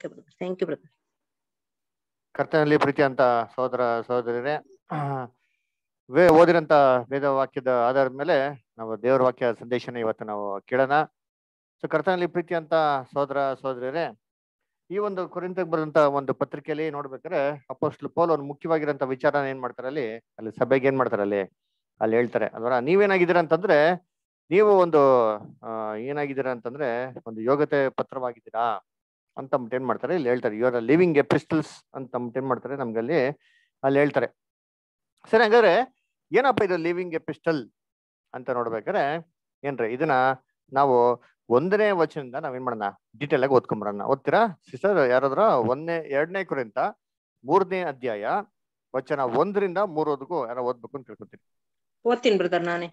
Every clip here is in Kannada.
Okay brother thank you brother ಕರ್ತನಲ್ಲಿ ಪ್ರೀತಿ ಅಂತ ಸಹೋದರ ಸಹೋದರಿಯರೇ ವೇ ಓದಿರಂತ ವೇದ ವಾಕ್ಯದ ಆಧಾರದ ಮೇಲೆ ನಾವು ದೇವರ ವಾಕ್ಯ ಸಂದೇಶನ ಇವತ್ತು ನಾವು ಕೇಳೋಣ ಸೊ ಕರ್ತನಲ್ಲಿ ಪ್ರೀತಿ ಅಂತ ಸಹೋದರ ಸಹೋದರಿಯರೇ ಈ ಒಂದು ಕುರಿತಕ್ಕೆ ಬರೆದಂತ ಒಂದು ಪತ್ರಿಕೆಯಲ್ಲಿ ನೋಡ್ಬೇಕಾದ್ರೆ ಅಪೋಸ್ಟ್ಲ್ ಪೌಲ್ ಒಂದು ಮುಖ್ಯವಾಗಿರೋಂಥ ವಿಚಾರನ ಏನ್ ಮಾಡ್ತಾರೆ ಅಲ್ಲಿ ಅಲ್ಲಿ ಸಭೆಗೆ ಏನ್ ಮಾಡ್ತಾರೆ ಅಲ್ಲಿ ಅಲ್ಲಿ ಹೇಳ್ತಾರೆ ಅದರ ನೀವೇನಾಗಿದ್ದೀರ ಅಂತಂದ್ರೆ ನೀವು ಒಂದು ಆ, ಏನಾಗಿದ್ದೀರಾ ಅಂತಂದ್ರೆ ಒಂದು ಯೋಗ್ಯತೆ ಪತ್ರವಾಗಿದ್ದೀರಾ ಅಂತ ಅಂದ್ಬಿಟ್ಟು ಏನ್ ಮಾಡ್ತಾರೆ ಇಲ್ಲಿ ಹೇಳ್ತಾರೆ ಯುವರ್ ಲಿವಿಂಗ್ ಎಪಿಸ್ಟಲ್ಸ್ ಅಂತ ಅಂದ್ಬಿಟ್ಟು ಏನ್ ಮಾಡ್ತಾರೆ ನಮ್ಗಲ್ಲಿ ಅಲ್ಲಿ ಹೇಳ್ತಾರೆ ಸರಿ ಹಂಗಾದ್ರೆ ಏನಪ್ಪ ಇದು ಲಿವಿಂಗ್ ಎಪಿಸ್ಟಲ್ ಅಂತ ನೋಡ್ಬೇಕಾದ್ರೆ ಏನ್ರಿ ಇದನ್ನ ನಾವು ಒಂದನೇ ವಚನದಿಂದ ನಾವೇನ್ ಮಾಡೋಣ ಡೀಟೇಲ್ ಆಗಿ ಓದ್ಕೊಂಬರೋಣ ಓದ್ತೀರಾ ಸಿಸ್ಟರ್ ಯಾರಾದ್ರ ಒಂದನೇ ಎರಡನೇ ಕುರಿತ ಮೂರನೇ ಅಧ್ಯಾಯ ವಚನ ಒಂದರಿಂದ ಮೂರೋದಕ್ಕೂ ಯಾರೋ ಓದ್ಬೇಕು ಅಂತ ತಿಳ್ಕೊತೀನಿ ಓದ್ತೀನಿ ಬ್ರದರ್ ನಾನೇ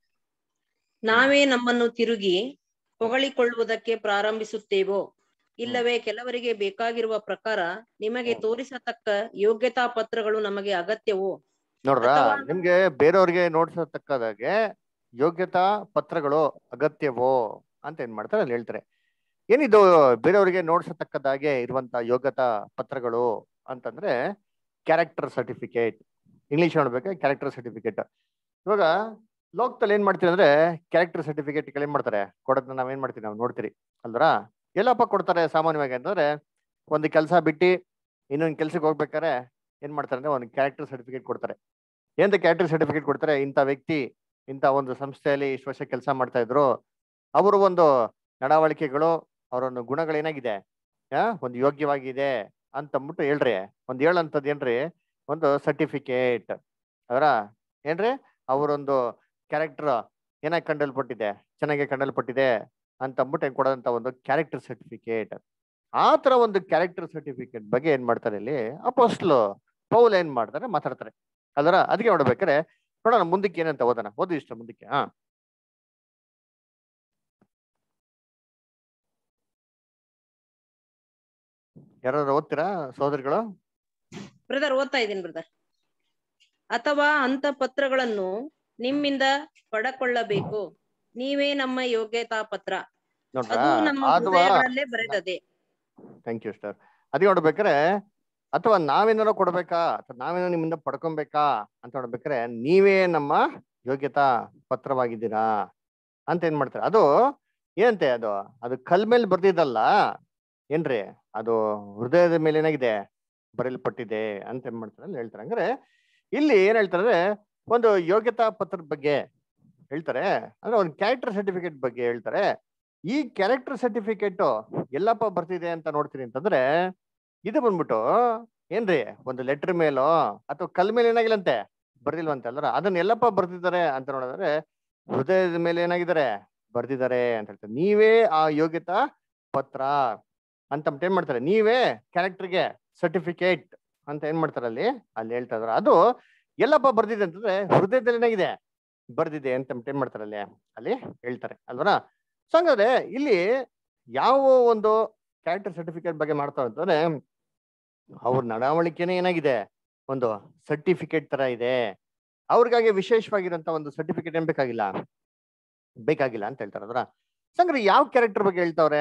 ನಾವೇ ನಮ್ಮನ್ನು ತಿರುಗಿ ಹೊಗಳಿಕೊಳ್ಳುವುದಕ್ಕೆ ಪ್ರಾರಂಭಿಸುತ್ತೇವೋ ಇಲ್ಲವೇ ಕೆಲವರಿಗೆ ಬೇಕಾಗಿರುವ ಪ್ರಕಾರ ನಿಮಗೆ ತೋರಿಸತಕ್ಕ ಯೋಗ್ಯತಾ ಪತ್ರಗಳು ನಮಗೆ ಅಗತ್ಯವೋ ನೋಡ್ರ ಅಥವಾ- ನಿಮ್ಗೆ ಬೇರೆಯವ್ರಿಗೆ ನೋಡ್ಸತಕ್ಕದಾಗೆ ಯೋಗ್ಯತಾ ಪತ್ರಗಳು ಅಗತ್ಯವೋ ಅಂತ ಏನ್ ಮಾಡ್ತಾರೆ ಅಲ್ಲಿ ಹೇಳ್ತಾರೆ ಏನಿದು ಬೇರೆಯವರಿಗೆ ನೋಡ್ಸತಕ್ಕದಾಗೆ ಇರುವಂತ ಯೋಗ್ಯತಾ ಪತ್ರಗಳು ಅಂತಂದ್ರೆ ಕ್ಯಾರೆಕ್ಟರ್ ಸರ್ಟಿಫಿಕೇಟ್ ಇಂಗ್ಲಿಷ್ ನೋಡ್ಬೇಕು ಕ್ಯಾರೆಕ್ಟರ್ ಸರ್ಟಿಫಿಕೇಟ್ ಇವಾಗ ಲೋಕದಲ್ಲಿ ಏನ್ ಮಾಡ್ತೀವಿ ಅಂದ್ರೆ ಕ್ಯಾರೆಕ್ಟರ್ ಸರ್ಟಿಫಿಕೇಟ್ ಏನ್ ಮಾಡ್ತಾರೆ ಕೊಡೋದನ್ನ ನಾವೇನ್ ಮಾಡ್ತೀವಿ ನಾವು ನೋಡ್ತೀರಿ ಅಲ್ವರ ಎಲ್ಲಪ್ಪ ಕೊಡ್ತಾರೆ ಸಾಮಾನ್ಯವಾಗಿ ಅಂತಂದ್ರೆ ಒಂದು ಕೆಲಸ ಬಿಟ್ಟು ಇನ್ನೊಂದು ಕೆಲ್ಸಕ್ಕೆ ಹೋಗ್ಬೇಕಾದ್ರೆ ಏನ್ ಮಾಡ್ತಾರೆ ಅಂದ್ರೆ ಒಂದು ಕ್ಯಾರೆಕ್ಟರ್ ಸರ್ಟಿಫಿಕೇಟ್ ಕೊಡ್ತಾರೆ ಏನಂತ ಕ್ಯಾರೆಕ್ಟರ್ ಸರ್ಟಿಫಿಕೇಟ್ ಕೊಡ್ತಾರೆ ಇಂಥ ವ್ಯಕ್ತಿ ಇಂಥ ಒಂದು ಸಂಸ್ಥೆಯಲ್ಲಿ ಇಷ್ಟು ವರ್ಷ ಕೆಲಸ ಮಾಡ್ತಾ ಇದ್ರು ಅವರು ಒಂದು ನಡವಳಿಕೆಗಳು ಅವರ ಒಂದು ಗುಣಗಳೇನಾಗಿದೆ ಆ ಒಂದು ಯೋಗ್ಯವಾಗಿದೆ ಅಂತ ಅಂದ್ಬಿಟ್ಟು ಹೇಳ್ರಿ ಒಂದ್ ಹೇಳಂತದ್ ಏನ್ರಿ ಒಂದು ಸರ್ಟಿಫಿಕೇಟ್ ಅದರ ಏನ್ರಿ ಅವರೊಂದು ಕ್ಯಾರೆಕ್ಟರ್ ಏನಾಗಿ ಕಂಡಲ್ಪಟ್ಟಿದೆ ಚೆನ್ನಾಗಿ ಕಂಡಲ್ಪಟ್ಟಿದೆ ಅಂತ ಅಂದ್ಬಿಟ್ಟು ಏನ್ ಕೊಡೋದಂತ ಒಂದು ಕ್ಯಾರೆಕ್ಟರ್ ಸರ್ಟಿಫಿಕೇಟ್ ಆ ತರ ಒಂದು ಕ್ಯಾರೆಕ್ಟರ್ ಸರ್ಟಿಫಿಕೇಟ್ ಬಗ್ಗೆ ಏನ್ ಮಾಡ್ತಾರೆ ಇಲ್ಲಿ ಅಪೋಸ್ಟ್ಲು ಪೌಲ್ ಏನ್ ಮಾಡ್ತಾರೆ ಮಾತಾಡ್ತಾರೆ ಅದರ ಅದಕ್ಕೆ ನೋಡ್ಬೇಕಾರೆ ನೋಡೋಣ ಮುಂದಕ್ಕೆ ಏನಂತ ಓದೋಣ ಓದಿ ಇಷ್ಟ ಮುಂದಕ್ಕೆ ಹಾ ಯಾರಾದ್ರು ಓದ್ತೀರಾ ಸಹೋದರಿಗಳು ಬ್ರದರ್ ಓದ್ತಾ ಇದ್ದೀನಿ ಬ್ರದರ್ ಅಥವಾ ಅಂತ ಪತ್ರಗಳನ್ನು ನಿಮ್ಮಿಂದ ಪಡಕೊಳ್ಳಬೇಕು ನೀವೇ ನಮ್ಮ ಯೋಗ್ಯತಾ ಪತ್ರ ನೋಡ್ರಾ ಅದು ನಮ್ಮ ಅಥವಾ ಹೃದಯಗಳಲ್ಲೇ ಬರೆದದೆ ಥ್ಯಾಂಕ್ ಯು ಸರ್ ಅದಕ್ಕೆ ನೋಡ್ಬೇಕಾರೆ ಅಥವಾ ನಾವೇನಾರ ಕೊಡ್ಬೇಕಾ ಅಥವಾ ನಾವೇನೋ ನಿಮ್ಮಿಂದ ಪಡ್ಕೊಬೇಕಾ ಅಂತ ನೋಡ್ಬೇಕಾರೆ ನೀವೇ ನಮ್ಮ ಯೋಗ್ಯತಾ ಪತ್ರವಾಗಿದ್ದೀರಾ ಅಂತ ಏನ್ ಮಾಡ್ತಾರೆ ಅದು ಏನಂತೆ ಅದು ಅದು ಕಲ್ ಮೇಲೆ ಬರ್ದಿದ್ದಲ್ಲ ಏನ್ರಿ ಅದು ಹೃದಯದ ಮೇಲೆ ಏನಾಗಿದೆ ಬರೆಯಲ್ಪಟ್ಟಿದೆ ಅಂತ ಏನ್ ಮಾಡ್ತಾರೆ ಅಲ್ಲಿ ಹೇಳ್ತಾರೆ ಹಂಗಾರೆ ಇಲ್ಲಿ ಏನ್ ಹೇಳ್ತಾರೆ ಒಂದು ಯೋಗ್ಯತಾ ಪತ್ರದ ಬಗ್ಗೆ ಹೇಳ್ತಾರೆ ಅಂದ್ರೆ ಒಂದು ಕ್ಯಾರೆಕ್ಟರ್ ಸರ್ಟಿಫಿಕೇಟ್ ಬಗ್ಗೆ ಹೇಳ್ತಾರೆ ಈ ಕ್ಯಾರೆಕ್ಟರ್ ಸರ್ಟಿಫಿಕೇಟ್ ಎಲ್ಲಪ್ಪ ಬರ್ತಿದೆ ಅಂತ ನೋಡ್ತೀನಿ ಅಂತಂದ್ರೆ ಇದು ಬಂದ್ಬಿಟ್ಟು ಏನ್ರಿ ಒಂದು ಲೆಟರ್ ಮೇಲೋ ಅಥವಾ ಕಲ್ ಮೇಲೆ ಏನಾಗಿಲ್ಲಂತೆ ಬರ್ದಿಲ್ವಂತೆ ಅಲ್ರ ಅದನ್ನ ಎಲ್ಲಪ್ಪ ಬರ್ದಿದ್ದಾರೆ ಅಂತ ನೋಡಿದ್ರೆ ಹೃದಯದ ಮೇಲೆ ಏನಾಗಿದ್ದಾರೆ ಬರ್ದಿದ್ದಾರೆ ಅಂತ ಹೇಳ್ತಾರೆ ನೀವೇ ಆ ಯೋಗ್ಯತಾ ಪತ್ರ ಅಂತ ಅಂದ್ಬಿಟ್ಟು ಏನ್ ಮಾಡ್ತಾರೆ ನೀವೇ ಕ್ಯಾರೆಕ್ಟರ್ಗೆ ಸರ್ಟಿಫಿಕೇಟ್ ಅಂತ ಏನ್ ಮಾಡ್ತಾರೆ ಅಲ್ಲಿ ಅಲ್ಲಿ ಹೇಳ್ತಾ ಇದಾರೆ ಅದು ಎಲ್ಲಪ್ಪ ಬರ್ದಿದೆ ಅಂತಂದ್ರೆ ಹೃದಯದಲ್ಲಿ ಏನಾಗಿದೆ ಬರ್ದಿದೆ ಅಂತ ಅಂದ್ಬಿಟ್ಟು ಏನ್ ಮಾಡ್ತಾರೆ ಅಲ್ಲಿ ಅಲ್ಲಿ ಹೇಳ್ತಾರೆ ಅಲ್ವರ ಸೊ ಹಂಗಾದ್ರೆ ಇಲ್ಲಿ ಯಾವ ಒಂದು ಕ್ಯಾರೆಕ್ಟರ್ ಸರ್ಟಿಫಿಕೇಟ್ ಬಗ್ಗೆ ಮಾಡ್ತಾರೆ ಅಂತಂದ್ರೆ ಅವ್ರ ನಡವಳಿಕೆನೇ ಏನಾಗಿದೆ ಒಂದು ಸರ್ಟಿಫಿಕೇಟ್ ತರ ಇದೆ ಅವ್ರಿಗಾಗಿ ವಿಶೇಷವಾಗಿರೋಂತ ಒಂದು ಸರ್ಟಿಫಿಕೇಟ್ ಏನ್ ಬೇಕಾಗಿಲ್ಲ ಬೇಕಾಗಿಲ್ಲ ಅಂತ ಹೇಳ್ತಾರೆ ಅದ್ರ ಸಂಗ್ರೆ ಯಾವ ಕ್ಯಾರೆಕ್ಟರ್ ಬಗ್ಗೆ ಹೇಳ್ತಾವ್ರೆ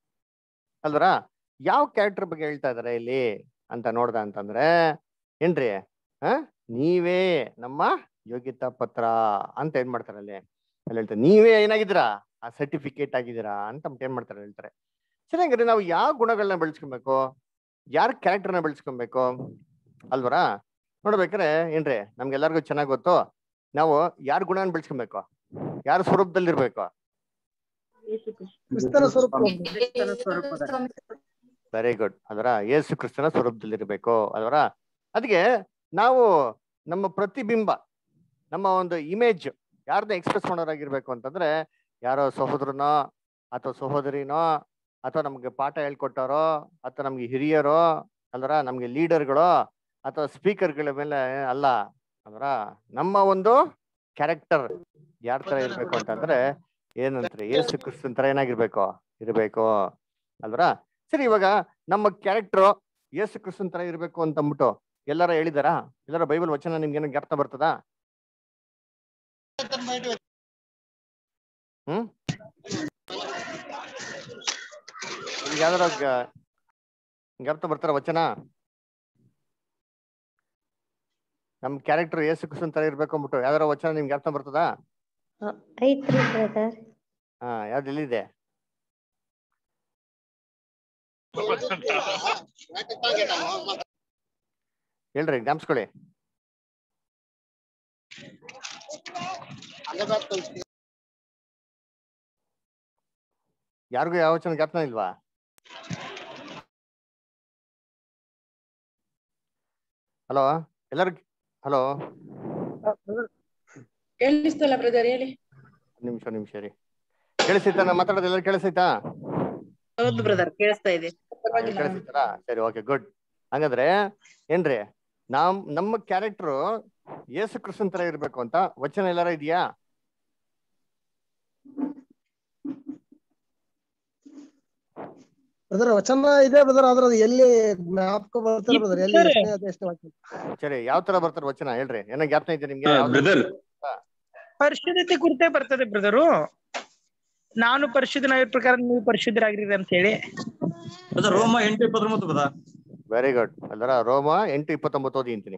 ಅಲ್ವರ ಯಾವ ಕ್ಯಾರೆಕ್ಟರ್ ಬಗ್ಗೆ ಹೇಳ್ತಾ ಇದಾರೆ ಇಲ್ಲಿ ಅಂತ ನೋಡ್ದ ಅಂತಂದ್ರೆ ಏನ್ರಿ ಹ ನೀವೇ ನಮ್ಮ ಯೋಗ್ಯತಾ ಪತ್ರ ಅಂತ ಏನ್ ಮಾಡ್ತಾರೆ ಅಲ್ಲಿ ಅಲ್ಲಿ ಹೇಳ್ತಾರೆ ನೀವೇ ಏನಾಗಿದ್ದೀರಾ ಆ ಸರ್ಟಿಫಿಕೇಟ್ ಆಗಿದ್ದೀರಾ ಅಂತ ಅಂದ್ಬಿಟ್ಟು ಏನ್ ಮಾಡ್ತಾರೆ ಹೇಳ್ತಾರೆ ಸರಿ ಹಂಗಾರೆ ನಾವು ಯಾವ ಗುಣಗಳನ್ನ ಬೆಳೆಸ್ಕೊಬೇಕು ಯಾರ ಕ್ಯಾರೆಕ್ಟರ್ನ ಬೆಳೆಸ್ಕೊಬೇಕು ಅಲ್ವರ ನೋಡ್ಬೇಕಾರೆ ಏನ್ರಿ ನಮ್ಗೆಲ್ಲರಿಗೂ ಚೆನ್ನಾಗ್ ಗೊತ್ತು ನಾವು ಯಾರ ಗುಣನ ಬೆಳೆಸ್ಕೊಬೇಕು ಯಾರ ಸ್ವರೂಪದಲ್ಲಿರ್ಬೇಕು ಕ್ರಿಸ್ತನ ಸ್ವರೂಪ ಕ್ರಿಸ್ತನ ಸ್ವರೂಪದ ವೆರಿ ಗುಡ್ ಅದರ ಯೇಸು ಕ್ರಿಸ್ತನ ಸ್ವರೂಪದಲ್ಲಿರ್ಬೇಕು ಅದರ ಅದಕ್ಕೆ ನಾವು ನಮ್ಮ ಪ್ರತಿಬಿಂಬ ನಮ್ಮ ಒಂದು ಇಮೇಜ್ ಯಾರ್ದ ಎಕ್ಸ್ಪ್ರೆಸ್ ಮಾಡೋರಾಗಿರ್ಬೇಕು ಅಂತಂದ್ರೆ ಯಾರೋ ಸಹೋದರನೋ ಅಥವಾ ಸಹೋದರಿನೋ ಅಥವಾ ನಮ್ಗೆ ಪಾಠ ಹೇಳ್ಕೊಟ್ಟರೋ ಅಥವಾ ನಮ್ಗೆ ಹಿರಿಯರೋ ಅಲ್ವರ ನಮ್ಗೆ ಲೀಡರ್ಗಳು ಅಥವಾ ಸ್ಪೀಕರ್ಗಳ ಮೇಲೆ ಅಲ್ಲ ಅದರ ನಮ್ಮ ಒಂದು ಕ್ಯಾರೆಕ್ಟರ್ ಯಾರ ತರ ಇರ್ಬೇಕು ಅಂತಂದ್ರೆ ಏನಂತಾರೆ ಯೇಸು ಕ್ರಿಸ್ತನ್ ತರ ಏನಾಗಿರ್ಬೇಕು ಇರ್ಬೇಕು ಅಲ್ವರ ಸರಿ ಇವಾಗ ನಮ್ಮ ಕ್ಯಾರೆಕ್ಟರ್ ಯೇಸು ಕ್ರಿಸ್ತನ್ ತರ ಇರ್ಬೇಕು ಅಂತ ಅಂದ್ಬಿಟ್ಟು ಎಲ್ಲಾರ ಹೇಳಿದಾರಾ ಎಲ್ಲಾರ ಬೈಬಲ್ ವಚನ ನಿಮ್ಗೆ ಏನೋ ಜ್ಞಾಪಕ ಬರ್ತದಾ ಹ್ಮ್ ಈಗ ಯಾವ್ದಾರ ಜ್ಞಾಪಕ ಬರ್ತಾರ ವಚನ ನಮ್ ಕ್ಯಾರೆಕ್ಟರ್ ಏಸು ಕೃಷ್ಣನ್ ತರ ಇರ್ಬೇಕು ಅಂದ್ಬಿಟ್ಟು ಯಾವ್ದಾರ ವಚನ ನಿಮ್ಗೆ ಜ್ಞಾಪಕ ಬರ್ತದಾ ಐತ್ರಿ ಬ್ರದರ್ ಹಾ ಯಾವ್ದು ಎಲ್ಲಿದೆ ಹೇಳ್ರಿ ಜ್ಞಾಪಿಸ್ಕೊಳ್ಳಿ ಯಾರಿಗೂ ಯಾವ ವಚನ ಜ್ಞಾಪನ ಇಲ್ವಾ ಹಲೋ ಎಲ್ಲರೂ ಹಲೋ ಕೇಳಿಸ್ತಲ್ಲ ಬ್ರದರ್ ಹೇಳಿ ನಿಮಿಷ ನಿಮಿಷ ರೀ ಕೇಳಿಸೈತಾ ನಾ ಮಾತಾಡೋದು ಎಲ್ಲರೂ ಕೇಳಿಸೈತಾ ಹೌದು ಬ್ರದರ್ ಕೇಳಿಸ್ತಾ ಇದೆ ಪರವಾಗಿಲ್ಲ ಕೇಳಿಸ್ತಾರಾ ಸರಿ ಓಕೆ ಗುಡ್ ಹಂಗಂದ್ರೆ ಏನ್ರಿ ನಾವ್ ನಮ್ಮ ಕ್ಯಾರೆಕ್ಟರ್ ಯೇಸು ಕೃಷ್ಣನ್ ತರ ಇರ್ಬೇಕು ಅಂತ ವಚನ ಎಲ್ಲಾರ ಇದೆಯಾ ಬ್ರದರ್ ವಚನ ಇದೆ ಬ್ರದರ್ ಆದ್ರೆ ಅದು ಎಲ್ಲಿ ಜ್ಞಾಪಕ ಬರ್ತಾರೆ ಬ್ರದರ್ ಎಲ್ಲಿ ಇರ್ತಾರೆ. ಎಷ್ಟನೇ ಅದು ಎಷ್ಟು ವಾಕ್ಯ ಸರಿ ಯಾವ ತರ ಬರ್ತಾರ ವಚನ ಹೇಳ್ರಿ ಏನೋ ಜ್ಞಾಪನ ಇದೆ ನಿಮ್ಗೆ ಯಾವ್ದು? ಬ್ರದರ್ ಪರಿಶುದ್ಧತೆ ಕುರಿತೇ ಬರ್ತದೆ ಬ್ರದರು ನಾನು ಪರಿಶುದ್ಧನಾಗಿರೋ ಪ್ರಕಾರ ನೀವು ಪರಿಶುದ್ಧರಾಗಿರಿ ಅಂತ ಹೇಳಿ ಬ್ರದರ್ ರೋಮ ಎಂಟು ಇಪ್ಪತ್ತೊಂಬತ್ತು ಬದ ವೆರಿ ಗುಡ್ ಅಲ್ಲರ ರೋಮ ಎಂಟು ಇಪ್ಪತ್ತೊಂಬತ್ತು ಓದಿ ಅಂತೀನಿ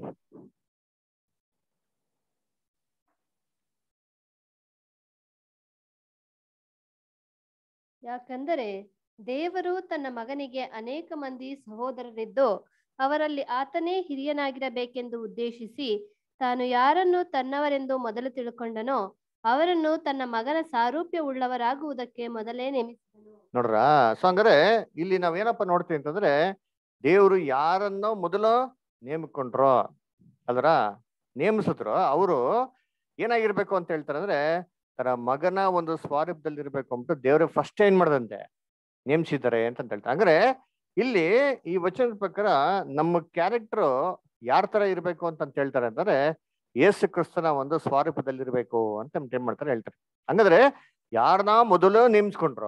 ಯಾಕಂದರೆ ದೇವರು ತನ್ನ ಮಗನಿಗೆ ಅನೇಕ ಮಂದಿ ಸಹೋದರರಿದ್ದು ಅವರಲ್ಲಿ ಆತನೇ ಹಿರಿಯನಾಗಿರಬೇಕೆಂದು ಉದ್ದೇಶಿಸಿ ತಾನು ಯಾರನ್ನು ತನ್ನವರೆಂದು ಮೊದಲು ತಿಳ್ಕೊಂಡನೋ ಅವರನ್ನು ತನ್ನ ಮಗನ ಸಾರೂಪ್ಯವುಳ್ಳವರಾಗುವುದಕ್ಕೆ ಮೊದಲೇ ನೇಮಿಸಿದನು ನೋಡ್ರ ಸೊ ಹಂಗಾರೆ ಇಲ್ಲಿ ನಾವ್ ಏನಪ್ಪ ನೋಡ್ತೀವಿ ಅಂತಂದ್ರೆ ದೇವರು ಯಾರನ್ನೋ ಮೊದಲು ನೇಮಿಕೊಂಡ್ರು ಅದರ ನೇಮಿಸಿದ್ರು ಅವರು ಏನಾಗಿರ್ಬೇಕು ಅಂತ ಹೇಳ್ತಾರೆ ಅಂದ್ರೆ ತನ್ನ ಮಗನ ಒಂದು ಸ್ವಾರೂಪದಲ್ಲಿ ಇರ್ಬೇಕು ಅಂದ್ಬಿಟ್ಟು ದೇವ್ರಿಗೆ ಫಸ್ಟ್ ಏನ್ ಮಾಡ್ದಂತೆ ನೇಮಿಸಿದ್ದಾರೆ ಅಂತ ಹೇಳ್ತಾರೆ ಅಂದ್ರೆ ಇಲ್ಲಿ ಈ ವಚನದ ಪ್ರಕಾರ ನಮ್ಮ ಕ್ಯಾರೆಕ್ಟರ್ ಯಾರ ತರ ಇರ್ಬೇಕು ಅಂತ ಅಂತ ಹೇಳ್ತಾರೆ ಅಂದ್ರೆ ಯೇಸು ಕ್ರಿಸ್ತನ ಒಂದು ಸ್ವಾರೂಪದಲ್ಲಿ ಇರ್ಬೇಕು ಅಂತ ಏನ್ ಮಾಡ್ತಾರೆ ಹೇಳ್ತಾರೆ ಹಂಗಂದ್ರೆ ಯಾರನ್ನ ಮೊದಲು ನೇಮಿಸ್ಕೊಂಡ್ರು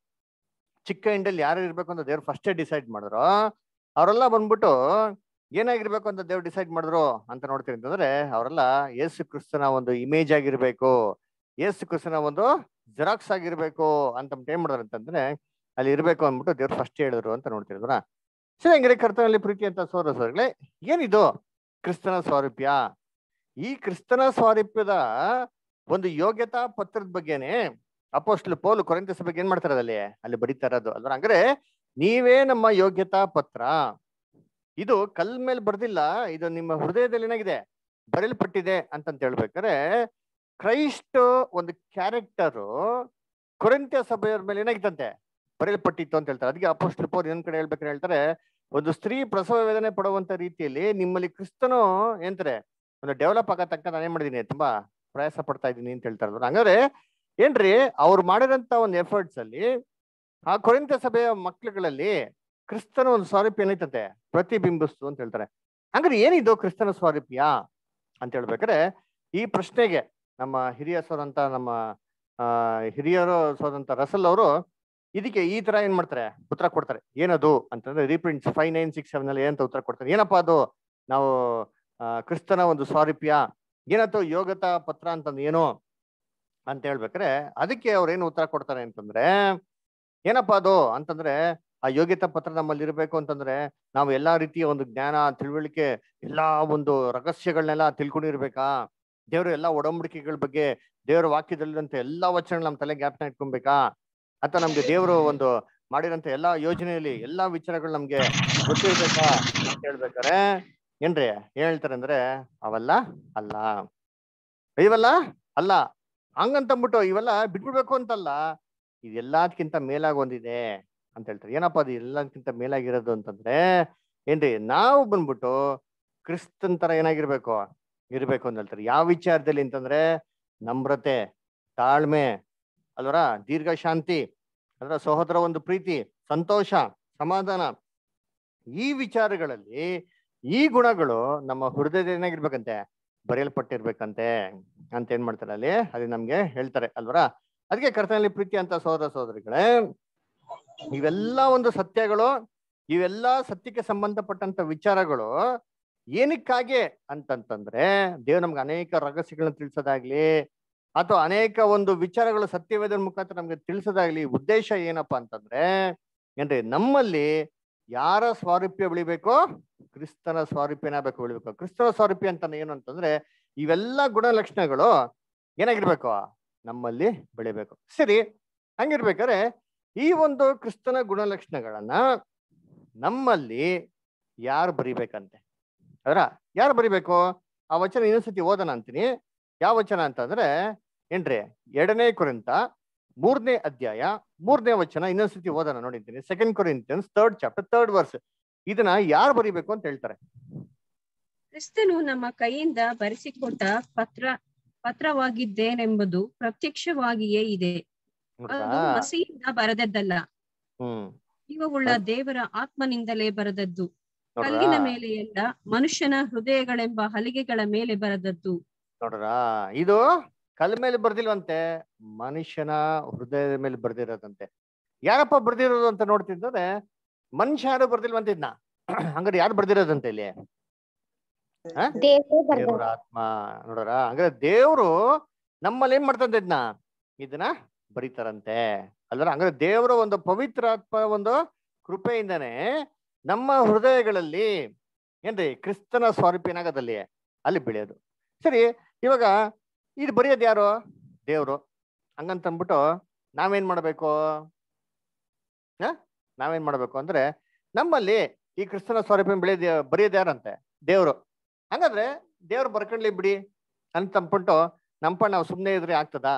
ಚಿಕ್ಕ ಇಂಡಲ್ಲಿ ಯಾರು ಇರ್ಬೇಕು ಅಂತ ದೇವ್ರು ಫಸ್ಟೇ ಡಿಸೈಡ್ ಮಾಡಿದ್ರು ಅವರೆಲ್ಲ ಬಂದ್ಬಿಟ್ಟು ಏನಾಗಿರ್ಬೇಕು ಅಂತ ದೇವ್ರು ಡಿಸೈಡ್ ಮಾಡಿದ್ರು ಅಂತ ನೋಡ್ತೀವಿ ಅಂತಂದ್ರೆ ಅವರೆಲ್ಲ ಯೇಸು ಕ್ರಿಸ್ತನ ಒಂದು ಇಮೇಜ್ ಆಗಿರ್ಬೇಕು ಯೇಸು ಕ್ರಿಸ್ತನ ಒಂದು ಜೆರಾಕ್ಸ್ ಆಗಿರ್ಬೇಕು ಅಂತ ಏನ್ ಮಾಡಿದ್ರು ಅಂತಂದ್ರೆ ಅಲ್ಲಿ ಇರ್ಬೇಕು ಅಂದ್ಬಿಟ್ಟು ದೇವ್ರು ಫಸ್ಟ್ ಹೇಳಿದ್ರು ಅಂತ ನೋಡ್ತಿದ್ರು ಸರಿ ಹಂಗಾರೆ ಕರ್ತನಲ್ಲಿ ಪ್ರೀತಿ ಅಂತ ಸೋರ ಸೋರ್ಗಳೇ ಏನಿದು ಕ್ರಿಸ್ತನ ಸ್ವಾರೂಪ್ಯ ಈ ಕ್ರಿಸ್ತನ ಸ್ವಾರೂಪ್ಯದ ಒಂದು ಯೋಗ್ಯತಾ ಪತ್ರದ ಬಗ್ಗೆನೆ ಅಪೋಸ್ಟ್ಲ್ ಪೌಲು ಕೊರಂತಸ್ ಬಗ್ಗೆ ಏನ್ ಮಾಡ್ತಾರೆ ಅಲ್ಲಿ ಅಲ್ಲಿ ಬರೀತಾ ಇರೋದು ಅಲ್ವಾ ಅಂದ್ರೆ ನೀವೇ ನಮ್ಮ ಯೋಗ್ಯತಾ ಪತ್ರ ಇದು ಕಲ್ ಮೇಲೆ ಬರ್ದಿಲ್ಲ ಇದು ನಿಮ್ಮ ಹೃದಯದಲ್ಲಿ ಏನಾಗಿದೆ ಬರೆಯಲ್ಪಟ್ಟಿದೆ ಅಂತಂತ ಹೇಳ್ಬೇಕಾದ್ರೆ ಕ್ರೈಸ್ಟ್ ಒಂದು ಕ್ಯಾರೆಕ್ಟರು ಕೊರಂತ್ಯ ಸಭೆಯವ್ರ ಮೇಲೆ ಏನಾಗಿತ್ತಂತೆ ಬರೆಯಲ್ಪಟ್ಟಿತ್ತು ಅಂತ ಹೇಳ್ತಾರೆ ಅದಕ್ಕೆ ಅಪೋಸ್ಟ್ಲ್ ಪೌಲ್ ಇನ್ನೊಂದ್ ಕಡೆ ಹೇಳ್ಬೇಕಾದ್ರೆ ಹೇಳ್ತಾರೆ ಒಂದು ಸ್ತ್ರೀ ಪ್ರಸವ ವೇದನೆ ಪಡುವಂತ ರೀತಿಯಲ್ಲಿ ನಿಮ್ಮಲ್ಲಿ ಕ್ರಿಸ್ತನು ಏನಂತಾರೆ ಒಂದು ಡೆವಲಪ್ ಆಗತಕ್ಕ ನಾನು ಏನ್ ಮಾಡಿದೀನಿ ತುಂಬಾ ಪ್ರಯಾಸ ಪಡ್ತಾ ಇದ್ದೀನಿ ಅಂತ ಹೇಳ್ತಾರೆ ಅವ್ರು. ಹಂಗಾದ್ರೆ ಏನ್ರಿ ಅವ್ರು ಮಾಡಿದಂತ ಒಂದು ಎಫರ್ಟ್ಸ್ ಅಲ್ಲಿ ಆ ಕೊರಿಂತ ಸಭೆಯ ಮಕ್ಳುಗಳಲ್ಲಿ ಕ್ರಿಸ್ತನ ಒಂದು ಸ್ವಾರೂಪ್ಯ ಏನೈತಂತೆ ಪ್ರತಿಬಿಂಬಿಸ್ತು ಅಂತ ಹೇಳ್ತಾರೆ ಹಂಗಾರೆ ಏನಿದು ಕ್ರಿಸ್ತನ ಸ್ವಾರೂಪ್ಯ ಅಂತ ಹೇಳ್ಬೇಕಾದ್ರೆ ಈ ಪ್ರಶ್ನೆಗೆ ನಮ್ಮ ಹಿರಿಯ ಸೋದಂತ ನಮ್ಮ ಆ ಹಿರಿಯರು ಸೋದಂತ ರಸಲ್ ಅವರು ಇದಕ್ಕೆ ಈ ತರ ಏನ್ ಮಾಡ್ತಾರೆ ಉತ್ತರ ಕೊಡ್ತಾರೆ ಏನದು ಅಂತಂದ್ರೆ reprints five nine six seven ಅಲ್ಲಿ ಏನಂತ ಉತ್ತರ ಕೊಡ್ತಾರೆ ಏನಪ್ಪಾ ಅದು ನಾವು ಆ, ಕ್ರಿಸ್ತನ ಒಂದು ಸ್ವಾರೂಪ್ಯ ಏನತ್ತು ಯೋಗತಾ ಪತ್ರ ಅಂತಂದ್ ಏನು ಅಂತ ಹೇಳ್ಬೇಕಾರೆ ಅದಕ್ಕೆ ಅವ್ರು ಏನು ಉತ್ತರ ಕೊಡ್ತಾರೆ ಅಂತಂದ್ರೆ ಏನಪ್ಪಾ ಅದು ಅಂತಂದ್ರೆ ಆ ಯೋಗ್ಯತಾ ಪತ್ರ ನಮ್ಮಲ್ಲಿ ಇರಬೇಕು ಅಂತಂದ್ರೆ ನಾವು ಎಲ್ಲಾ ರೀತಿಯ ಒಂದು ಜ್ಞಾನ ತಿಳುವಳಿಕೆ ಎಲ್ಲಾ ಒಂದು ರಹಸ್ಯಗಳನ್ನೆಲ್ಲ ತಿಳ್ಕೊಂಡಿರ್ಬೇಕಾ ದೇವ್ರ ಎಲ್ಲಾ ಒಡಂಬಡಿಕೆಗಳ ಬಗ್ಗೆ ದೇವರ ವಾಕ್ಯದಲ್ಲಿರುವಂತ ಎಲ್ಲಾ ವಚನಗಳು ನಮ್ಮ ತಲೆ ಜ್ಞಾಪನ ಇಟ್ಕೊಬೇಕಾ ಅಥವಾ ನಮ್ಗೆ ದೇವರು ಒಂದು ಮಾಡಿರಂತ ಎಲ್ಲಾ ಯೋಜನೆಯಲ್ಲಿ ಎಲ್ಲಾ ವಿಚಾರಗಳು ನಮ್ಗೆ ಗೊತ್ತಿರ್ಬೇಕಾ ಅಂತ ಹೇಳ್ಬೇಕಾರೆ ಏನ್ರಿ ಏನ್ ಹೇಳ್ತಾರೆ ಅಂದ್ರೆ ಅವೆಲ್ಲ ಅಲ್ಲ ಇವಲ್ಲ ಅಲ್ಲ ಹಂಗಂತಂದ್ಬಿಟ್ಟು ಇವೆಲ್ಲ ಬಿಟ್ಬಿಡ್ಬೇಕು ಅಂತಲ್ಲ ಇದೆಲ್ಲದಕ್ಕಿಂತ ಮೇಲಾಗಿ ಒಂದಿದೆ ಅಂತ ಹೇಳ್ತಾರೆ ಏನಪ್ಪ ಅದು ಎಲ್ಲದಕ್ಕಿಂತ ಮೇಲಾಗಿರೋದು ಅಂತಂದ್ರೆ ಏನ್ರಿ ನಾವು ಬಂದ್ಬಿಟ್ಟು ಕ್ರಿಸ್ತನ್ ತರ ಏನಾಗಿರ್ಬೇಕು ಇರ್ಬೇಕು ಅಂತ ಹೇಳ್ತಾರೆ ಯಾವ ವಿಚಾರದಲ್ಲಿ ಅಂತಂದ್ರೆ ನಮ್ರತೆ ತಾಳ್ಮೆ ಅಲ್ವರ ದೀರ್ಘ ಶಾಂತಿ ಅದರ ಸಹೋದರ ಒಂದು ಪ್ರೀತಿ ಸಂತೋಷ ಸಮಾಧಾನ ಈ ವಿಚಾರಗಳಲ್ಲಿ ಈ ಗುಣಗಳು ನಮ್ಮ ಹೃದಯದ ಏನಾಗಿರ್ಬೇಕಂತೆ ಬರೆಯಲ್ಪಟ್ಟಿರ್ಬೇಕಂತೆ ಅಂತ ಏನ್ ಮಾಡ್ತಾರೆ ಅಲ್ಲಿ ಅಲ್ಲಿ ನಮ್ಗೆ ಹೇಳ್ತಾರೆ ಅಲ್ವರ ಅದಕ್ಕೆ ಕರ್ತನಲ್ಲಿ ಪ್ರೀತಿ ಅಂತ ಸಹೋದರ ಸಹೋದರಿಗಳೇ ಇವೆಲ್ಲ ಒಂದು ಸತ್ಯಗಳು ಇವೆಲ್ಲ ಸತ್ಯಕ್ಕೆ ಸಂಬಂಧಪಟ್ಟಂತ ವಿಚಾರಗಳು ಏನಕ್ಕಾಗೆ ಅಂತಂತಂದ್ರೆ ದೇವ್ ನಮ್ಗೆ ಅನೇಕ ರಹಸ್ಯಗಳನ್ನ ತಿಳಿಸೋದಾಗ್ಲಿ ಅಥವಾ ಅನೇಕ ಒಂದು ವಿಚಾರಗಳು ಸತ್ಯವೇದ ಮುಖಾಂತರ ನಮ್ಗೆ ತಿಳಿಸೋದಾಗ್ಲಿ ಉದ್ದೇಶ ಏನಪ್ಪಾ ಅಂತಂದ್ರೆ ಏನ್ರಿ ನಮ್ಮಲ್ಲಿ ಯಾರ ಸ್ವಾರೂಪ್ಯ ಬೆಳಿಬೇಕು ಕ್ರಿಸ್ತನ ಸ್ವಾರೂಪ್ಯನ ಬೇಕು ಬೆಳಿಬೇಕು ಕ್ರಿಸ್ತನ ಸ್ವಾರೂಪ್ಯ ಅಂತ ಏನು ಅಂತಂದ್ರೆ ಇವೆಲ್ಲ ಗುಣಲಕ್ಷಣಗಳು ಏನಾಗಿರ್ಬೇಕು ನಮ್ಮಲ್ಲಿ ಬೆಳಿಬೇಕು ಸರಿ ಹಂಗಿರ್ಬೇಕಾದ್ರೆ ಈ ಒಂದು ಕ್ರಿಸ್ತನ ಗುಣಲಕ್ಷಣಗಳನ್ನ ನಮ್ಮಲ್ಲಿ ಯಾರು ಬರಿಬೇಕಂತೆ ಅದರ ಯಾರು ಬರಿಬೇಕು ಆ ವಚನ ಇನ್ನೊಂದ್ಸತಿ ಓದೋಣ ಅಂತೀನಿ ಯಾವ ವಚನ ಅಂತಂದ್ರೆ ಏನ್ರಿ ಎರಡನೇ ಕುರಿತ ಮೂರನೇ ಅಧ್ಯಾಯ ಮೂರನೇ ವಚನ ಇನ್ನೊಂದ್ಸತಿ ಓದೋಣ ನೋಡಿದ್ದೀನಿ second Corinthians third chapter third verse ಇದನ್ನ ಯಾರು ಬರಿಬೇಕು ಅಂತ ಹೇಳ್ತಾರೆ ಕ್ರಿಸ್ತನು ನಮ್ಮ ಕೈಯಿಂದ ಬರೆಸಿಕೊಟ್ಟ ಪತ್ರ ಪತ್ರವಾಗಿದ್ದೇನೆಂಬುದು ಪ್ರತ್ಯಕ್ಷವಾಗಿಯೇ ಇದೆ ನೋಡ್ರಾ ಅದು ಮಸಿಯಿಂದ ಬರೆದದ್ದಲ್ಲ ಹ್ಮ್ ಜೀವವುಳ್ಳ ದೇವರ ಆತ್ಮನಿಂದಲೇ ಬರೆದದ್ದು ನೋಡ್ರಾ ಕಲ್ಲಿನ ಮೇಲೆ ಎಲ್ಲ ಮನುಷ್ಯನ ಹೃದಯಗಳೆಂಬ ಹಲಿಗೆಗಳ ಮೇಲೆ ಬರೆದದ್ದು ನೋಡ್ರಾ ಇದು ಕಲ್ ಮೇಲೆ ಬರ್ದಿಲ್ವಂತೆ ಮನುಷ್ಯನ ಹೃದಯದ ಮೇಲೆ ಬರ್ದಿರೋದಂತೆ ಯಾರಪ್ಪ ಬರ್ದಿರೋದು ಅಂತ ನೋಡ್ತಿದ್ರೆ ಮನುಷ್ಯ ಯಾರು ಬರ್ದಿಲ್ವಂತ ಇದನ್ನ ಹಂಗಾರೆ ಯಾರು ಬರ್ದಿರೋದಂತೆ ಇಲ್ಲಿ ಆ? ದೇವ್ರ ಆತ್ಮ ನೋಡ್ರ ಹಂಗಾರೆ ದೇವ್ರು ನಮ್ಮಲ್ಲಿ ಏನ್ ಮಾಡ್ತಂತೆ ಇದನ್ನ ಇದನ್ನ ಬರೀತಾರಂತೆ ಅಲ್ರ ಹಂಗಾರೆ ದೇವರ ಒಂದು ಪವಿತ್ರ ಆತ್ಮ ಒಂದು ಕೃಪೆಯಿಂದನೇ ನಮ್ಮ ಹೃದಯಗಳಲ್ಲಿ ಏನ್ರಿ ಕ್ರಿಸ್ತನ ಸ್ವರೂಪ ಏನಾಗದಲ್ಲಿ ಅಲ್ಲಿ ಬೆಳೆಯೋದು ಸರಿ ಇವಾಗ ಇದು ಬರೆಯೋದು ಯಾರು ದೇವ್ರು ಹಂಗಂತ ಅಂದ್ಬಿಟ್ಟು ನಾವೇನ್ ಮಾಡ್ಬೇಕು ಆ? ನಾವೇನ್ ಮಾಡ್ಬೇಕು ಅಂದ್ರೆ ನಮ್ಮಲ್ಲಿ ಈ ಕ್ರಿಸ್ತನ ಸ್ವರೂಪ ಬೆಳೆಯೋದು ಬರೆಯೋದು ಯಾರಂತೆ ದೇವ್ರು ಹಂಗಾದ್ರೆ ದೇವ್ರು ಬರ್ಕೊಂಡ್ಲಿ ಬಿಡಿ ಅಂತ ಅಂದ್ಬಿಟ್ಟು ನಂಪ ನಾವು ಸುಮ್ನೆ ಇದ್ರೆ ಆಗ್ತದಾ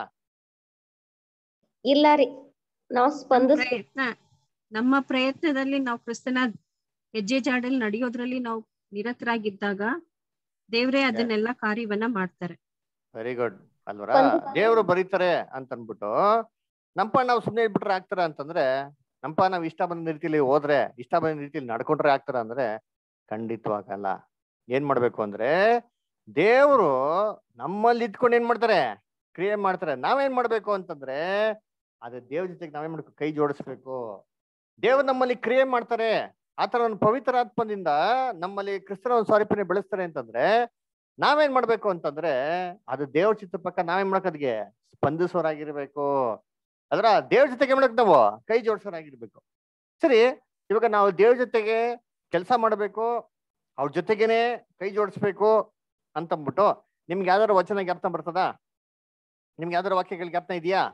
ಇಲ್ಲ ರೀ ನಾವ್ ಸ್ಪಂದಿಸ್ ಪ್ರಯತ್ನ ನಮ್ಮ ಪ್ರಯತ್ನದಲ್ಲಿ ನಾವು ಕ್ರಿಸ್ತನ ಹೆಜ್ಜೆ ಜಾಡಲ್ಲಿ ನಡೆಯೋದ್ರಲ್ಲಿ ನಾವು ನಿರತರಾಗಿದ್ದಾಗ ದೇವ್ರೇ ಅದನ್ನೆಲ್ಲ ಕಾರ್ಯವನ್ನ ಮಾಡ್ತಾರೆ ವೆರಿ ಗುಡ್ ಅಲ್ವರ ಒಂದು- ದೇವ್ರು ಬರೀತಾರೆ ಅಂತ ಅನ್ಬಿಟ್ಟು ನಂಪ ನಾವು ಸುಮ್ನೆ ಇದ್ಬಿಟ್ರೆ ಆಗ್ತಾರ ಅಂತಂದ್ರೆ ನಂಪ ನಾವ್ ಇಷ್ಟ ಬಂದ ರೀತಿಲಿ ಹೋದ್ರೆ ಇಷ್ಟ ಬಂದ ರೀತಿಲಿ ನಡ್ಕೊಂಡ್ರೆ ಆಗ್ತಾರ ಅಂದ್ರೆ ಖಂಡಿತವಾಗಲ್ಲ ಏನ್ ಮಾಡ್ಬೇಕು ಅಂದ್ರೆ ದೇವ್ರು ನಮ್ಮಲ್ಲಿ ಇದ್ಕೊಂಡು ಏನ್ ಮಾಡ್ತಾರೆ ಕ್ರಿಯೆ ಮಾಡ್ತಾರೆ ನಾವೇನ್ ಮಾಡ್ಬೇಕು ಅಂತಂದ್ರೆ ಅದೇ ದೇವ್ರ ಜೊತೆಗೆ ನಾವೇನ್ ಮಾಡ್ಬೇಕು ಕೈ ಜೋಡಿಸ್ಬೇಕು ದೇವ್ರು ನಮ್ಮಲ್ಲಿ ಕ್ರಿಯೆ ಮಾಡ್ತಾರೆ ಆತರ ಒಂದು ಪವಿತ್ರ ಆತ್ಮದಿಂದ ನಮ್ಮಲ್ಲಿ ಕ್ರಿಸ್ತನ ಒಂದು ಸ್ವರೂಪನೆ ಬೆಳೆಸ್ತಾರೆ ಅಂತಂದ್ರೆ ನಾವೇನ್ ಮಾಡ್ಬೇಕು ಅಂತಂದ್ರೆ ಅದು ದೇವ್ರ ಚಿತ್ರ ಪಕ್ಕ ನಾವೇನ್ ಮಾಡಕ್ ಅದ್ಗೆ ಸ್ಪಂದಿಸೋರಾಗಿರ್ಬೇಕು ಅದ್ರ ದೇವ್ರ ಜೊತೆಗೆ ಮಾಡಕ್ ನಾವು ಕೈ ಜೋಡಿಸೋರಾಗಿರ್ಬೇಕು ಸರಿ ಇವಾಗ ನಾವು ದೇವ್ರ ಜೊತೆಗೆ ಕೆಲಸ ಮಾಡ್ಬೇಕು ಅವ್ರ ಜೊತೆಗೇನೆ ಕೈ ಜೋಡಿಸ್ಬೇಕು ಅಂತಂದ್ಬಿಟ್ಟು ನಿಮ್ಗೆ ಯಾವ್ದಾದ್ರು ವಚನ ಜ್ಞಾಪನ ಬರ್ತದ ನಿಮ್ಗೆ ಯಾವ್ದಾದ್ರು ವಾಕ್ಯಗಳ ಜ್ಞಾಪನ ಇದೆಯಾ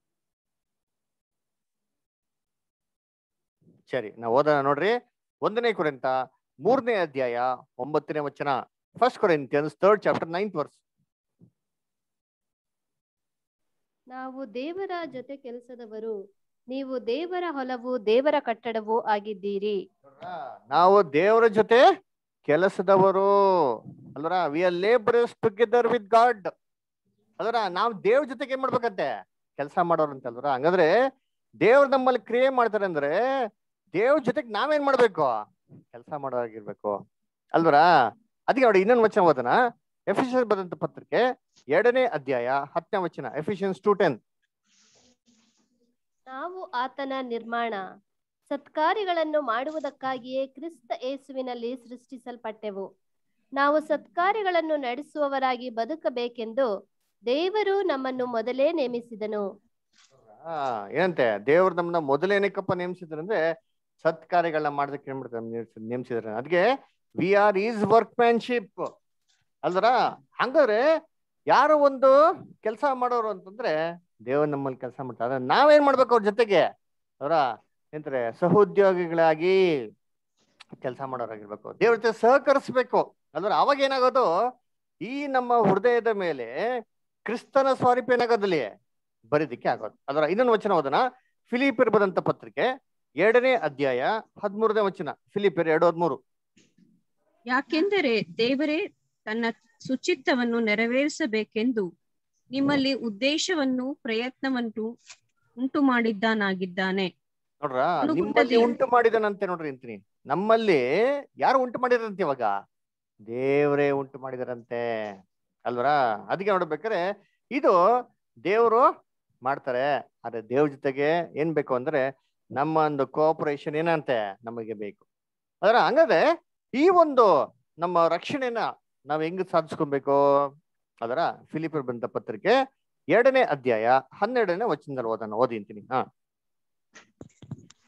ಸರಿ ನಾವು ಓದೋಣ ನೋಡ್ರಿ ಒಂದನೇ ಕುರಿತ ಮೂರನೇ ಅಧ್ಯಾಯ ಒಂಬತ್ತನೇ ವಚನ first Corinthians third chapter ninth verse ನಾವು ದೇವರ ಜೊತೆ ಕೆಲಸದವರು ನೀವು ದೇವರ ಹೊಲವು ದೇವರ ಕಟ್ಟಡವೂ ಆಗಿದ್ದೀರಿ ನಾವು ದೇವರ ಜೊತೆ ಕೆಲಸದವರು ಅಲ್ವರ we are labourers together with God ಅಲ್ವರ ನಾವು ದೇವ್ರ ಜೊತೆಗೆ ಏನ್ ಮಾಡ್ಬೇಕಂತೆ ಕೆಲಸ ಮಾಡೋರು ಅಂತ ಅಲ್ವರ ಹಂಗಂದ್ರೆ ದೇವ್ರು ನಮ್ಮಲ್ಲಿ ಕ್ರಿಯೆ ಮಾಡ್ತಾರೆ ಅಂದ್ರೆ ದೇವ್ರ ಜೊತೆಗೆ ನಾವೇನ್ ಮಾಡ್ಬೇಕು ಕೆಲಸ ಮಾಡೋರಾಗಿರ್ಬೇಕು ಅಲ್ವರ ಅದಕ್ಕೆ ನೋಡಿ ಇನ್ನೊಂದು ವಚನ ಓದನ ಎಫಿಷಿಯನ್ಸ್ ಬರೆದಂತ ಪತ್ರಿಕೆ ಎರಡನೇ ಅಧ್ಯಾಯ ಹತ್ತನೇ ವಚನ ಎಫಿಷಿಯನ್ಸ್ ಟು ಟೆನ್ ನಾವು ಆತನ ನಿರ್ಮಾಣ ಸತ್ಕಾರ್ಯಗಳನ್ನು ಮಾಡುವುದಕ್ಕಾಗಿಯೇ ಕ್ರಿಸ್ತ ಯೇಸುವಿನಲ್ಲಿ ಸೃಷ್ಟಿಸಲ್ಪಟ್ಟೆವು ನಾವು ಸತ್ಕಾರ್ಯಗಳನ್ನು ನಡೆಸುವವರಾಗಿ ಬದುಕಬೇಕೆಂದು ದೇವರು ನಮ್ಮನ್ನು ಮೊದಲೇ ನೇಮಿಸಿದನು ಆ ಏನಂತೆ ದೇವ್ರು ನಮ್ಮನ್ನ ಮೊದಲೇನಕ್ಕಪ್ಪ ನೇಮಿಸಿದ್ರು ಅಂದ್ರೆ ಸತ್ಕಾರ್ಯಗಳನ್ನ ಮಾಡೋದಕ್ಕೆ ಏನ್ ಮಾಡ್ತಾರೆ ನೇಮಿಸಿದ್ರೆ ಅದಕ್ಕೆ we are his workmanship ಅಲ್ದರ ಹಂಗಾದ್ರೆ ಯಾರು ಒಂದು ಕೆಲಸ ಮಾಡೋರು ಅಂತಂದ್ರೆ ದೇವ್ರು ನಮ್ಮಲ್ಲಿ ಕೆಲಸ ಮಾಡ್ತಾರೆ ಆದ್ರೆ ನಾವೇನ್ ಮಾಡ್ಬೇಕು ಅವ್ರ ಜೊತೆಗೆ ಅವರ ಎಂತಾರೆ ಸಹೋದ್ಯೋಗಿಗಳಾಗಿ ಕೆಲಸ ಮಾಡೋರಾಗಿರ್ಬೇಕು ದೇವ್ರ ಜೊತೆ ಸಹಕರಿಸ್ಬೇಕು ಅಲ್ದ್ರ ಅವಾಗ ಏನಾಗೋದು ಈ ನಮ್ಮ ಹೃದಯದ ಮೇಲೆ ಕ್ರಿಸ್ತನ ಸ್ವರೂಪ ಏನಾಗೋದಲ್ಲಿ ಬರೀದಿಕ್ಕೆ ಆಗೋದು ಅದರ ಇನ್ನೊಂದು ವಚನ ಓದನ ಫಿಲಿಪಿರ್ ಬದಂತ ಪತ್ರಿಕೆ ಎರಡನೇ ಅಧ್ಯಾಯ ಹದಿಮೂರನೇ ವಚನ ಫಿಲಿಪಿರ್ ಎರಡು ಹದಿಮೂರು ಯಾಕೆಂದರೆ ದೇವರೇ ತನ್ನ ಸುಚಿತ್ತವನ್ನು ನೆರವೇರಿಸಬೇಕೆಂದು ನಿಮ್ಮಲ್ಲಿ ಉದ್ದೇಶವನ್ನು ಪ್ರಯತ್ನವನ್ನು ಉಂಟು ಮಾಡಿದ್ದಾನಾಗಿದ್ದಾನೆ ನೋಡ್ರ ಒಂದು ನಿಮ್ಮಲ್ಲಿ ಗುಡ್ಡದಲ್ಲಿ- ಉಂಟು ಮಾಡಿದನಂತೆ ನೋಡ್ರಿ ಅಂತೀನಿ ನಮ್ಮಲ್ಲಿ ಯಾರು ಉಂಟು ಮಾಡಿದಾರಂತೆ ಇವಾಗ ದೇವರೇ ಉಂಟು ಮಾಡಿದಾರಂತೆ ಅಲ್ವರ ಅದಕ್ಕೆ ನೋಡ್ಬೇಕಾರೆ ಇದು ದೇವರು ಮಾಡ್ತಾರೆ ಆದ್ರೆ ದೇವ್ರ ಜೊತೆಗೆ ಏನ್ ಬೇಕು ಅಂದ್ರೆ ನಮ್ಮ ಒಂದು ಕೋಆಪರೇಷನ್ ಏನಂತೆ ನಮಗೆ ಬೇಕು ಅದರ ಹಂಗಾದ್ರೆ ಈ ಒಂದು ನಮ್ಮ ರಕ್ಷಣೆನ ನಾವ್ ಹೆಂಗ್ ಸಾಧಿಸ್ಕೊಬೇಕು ಅದರ ಫಿಲಿಪರ್ ಬಂದ ಪತ್ರಿಕೆ ಎರಡನೇ ಅಧ್ಯಾಯ ಹನ್ನೆರಡನೇ ವಚನದಲ್ಲಿ ಓದೋಣ ಓದಿಂತೀನಿ ಹಾ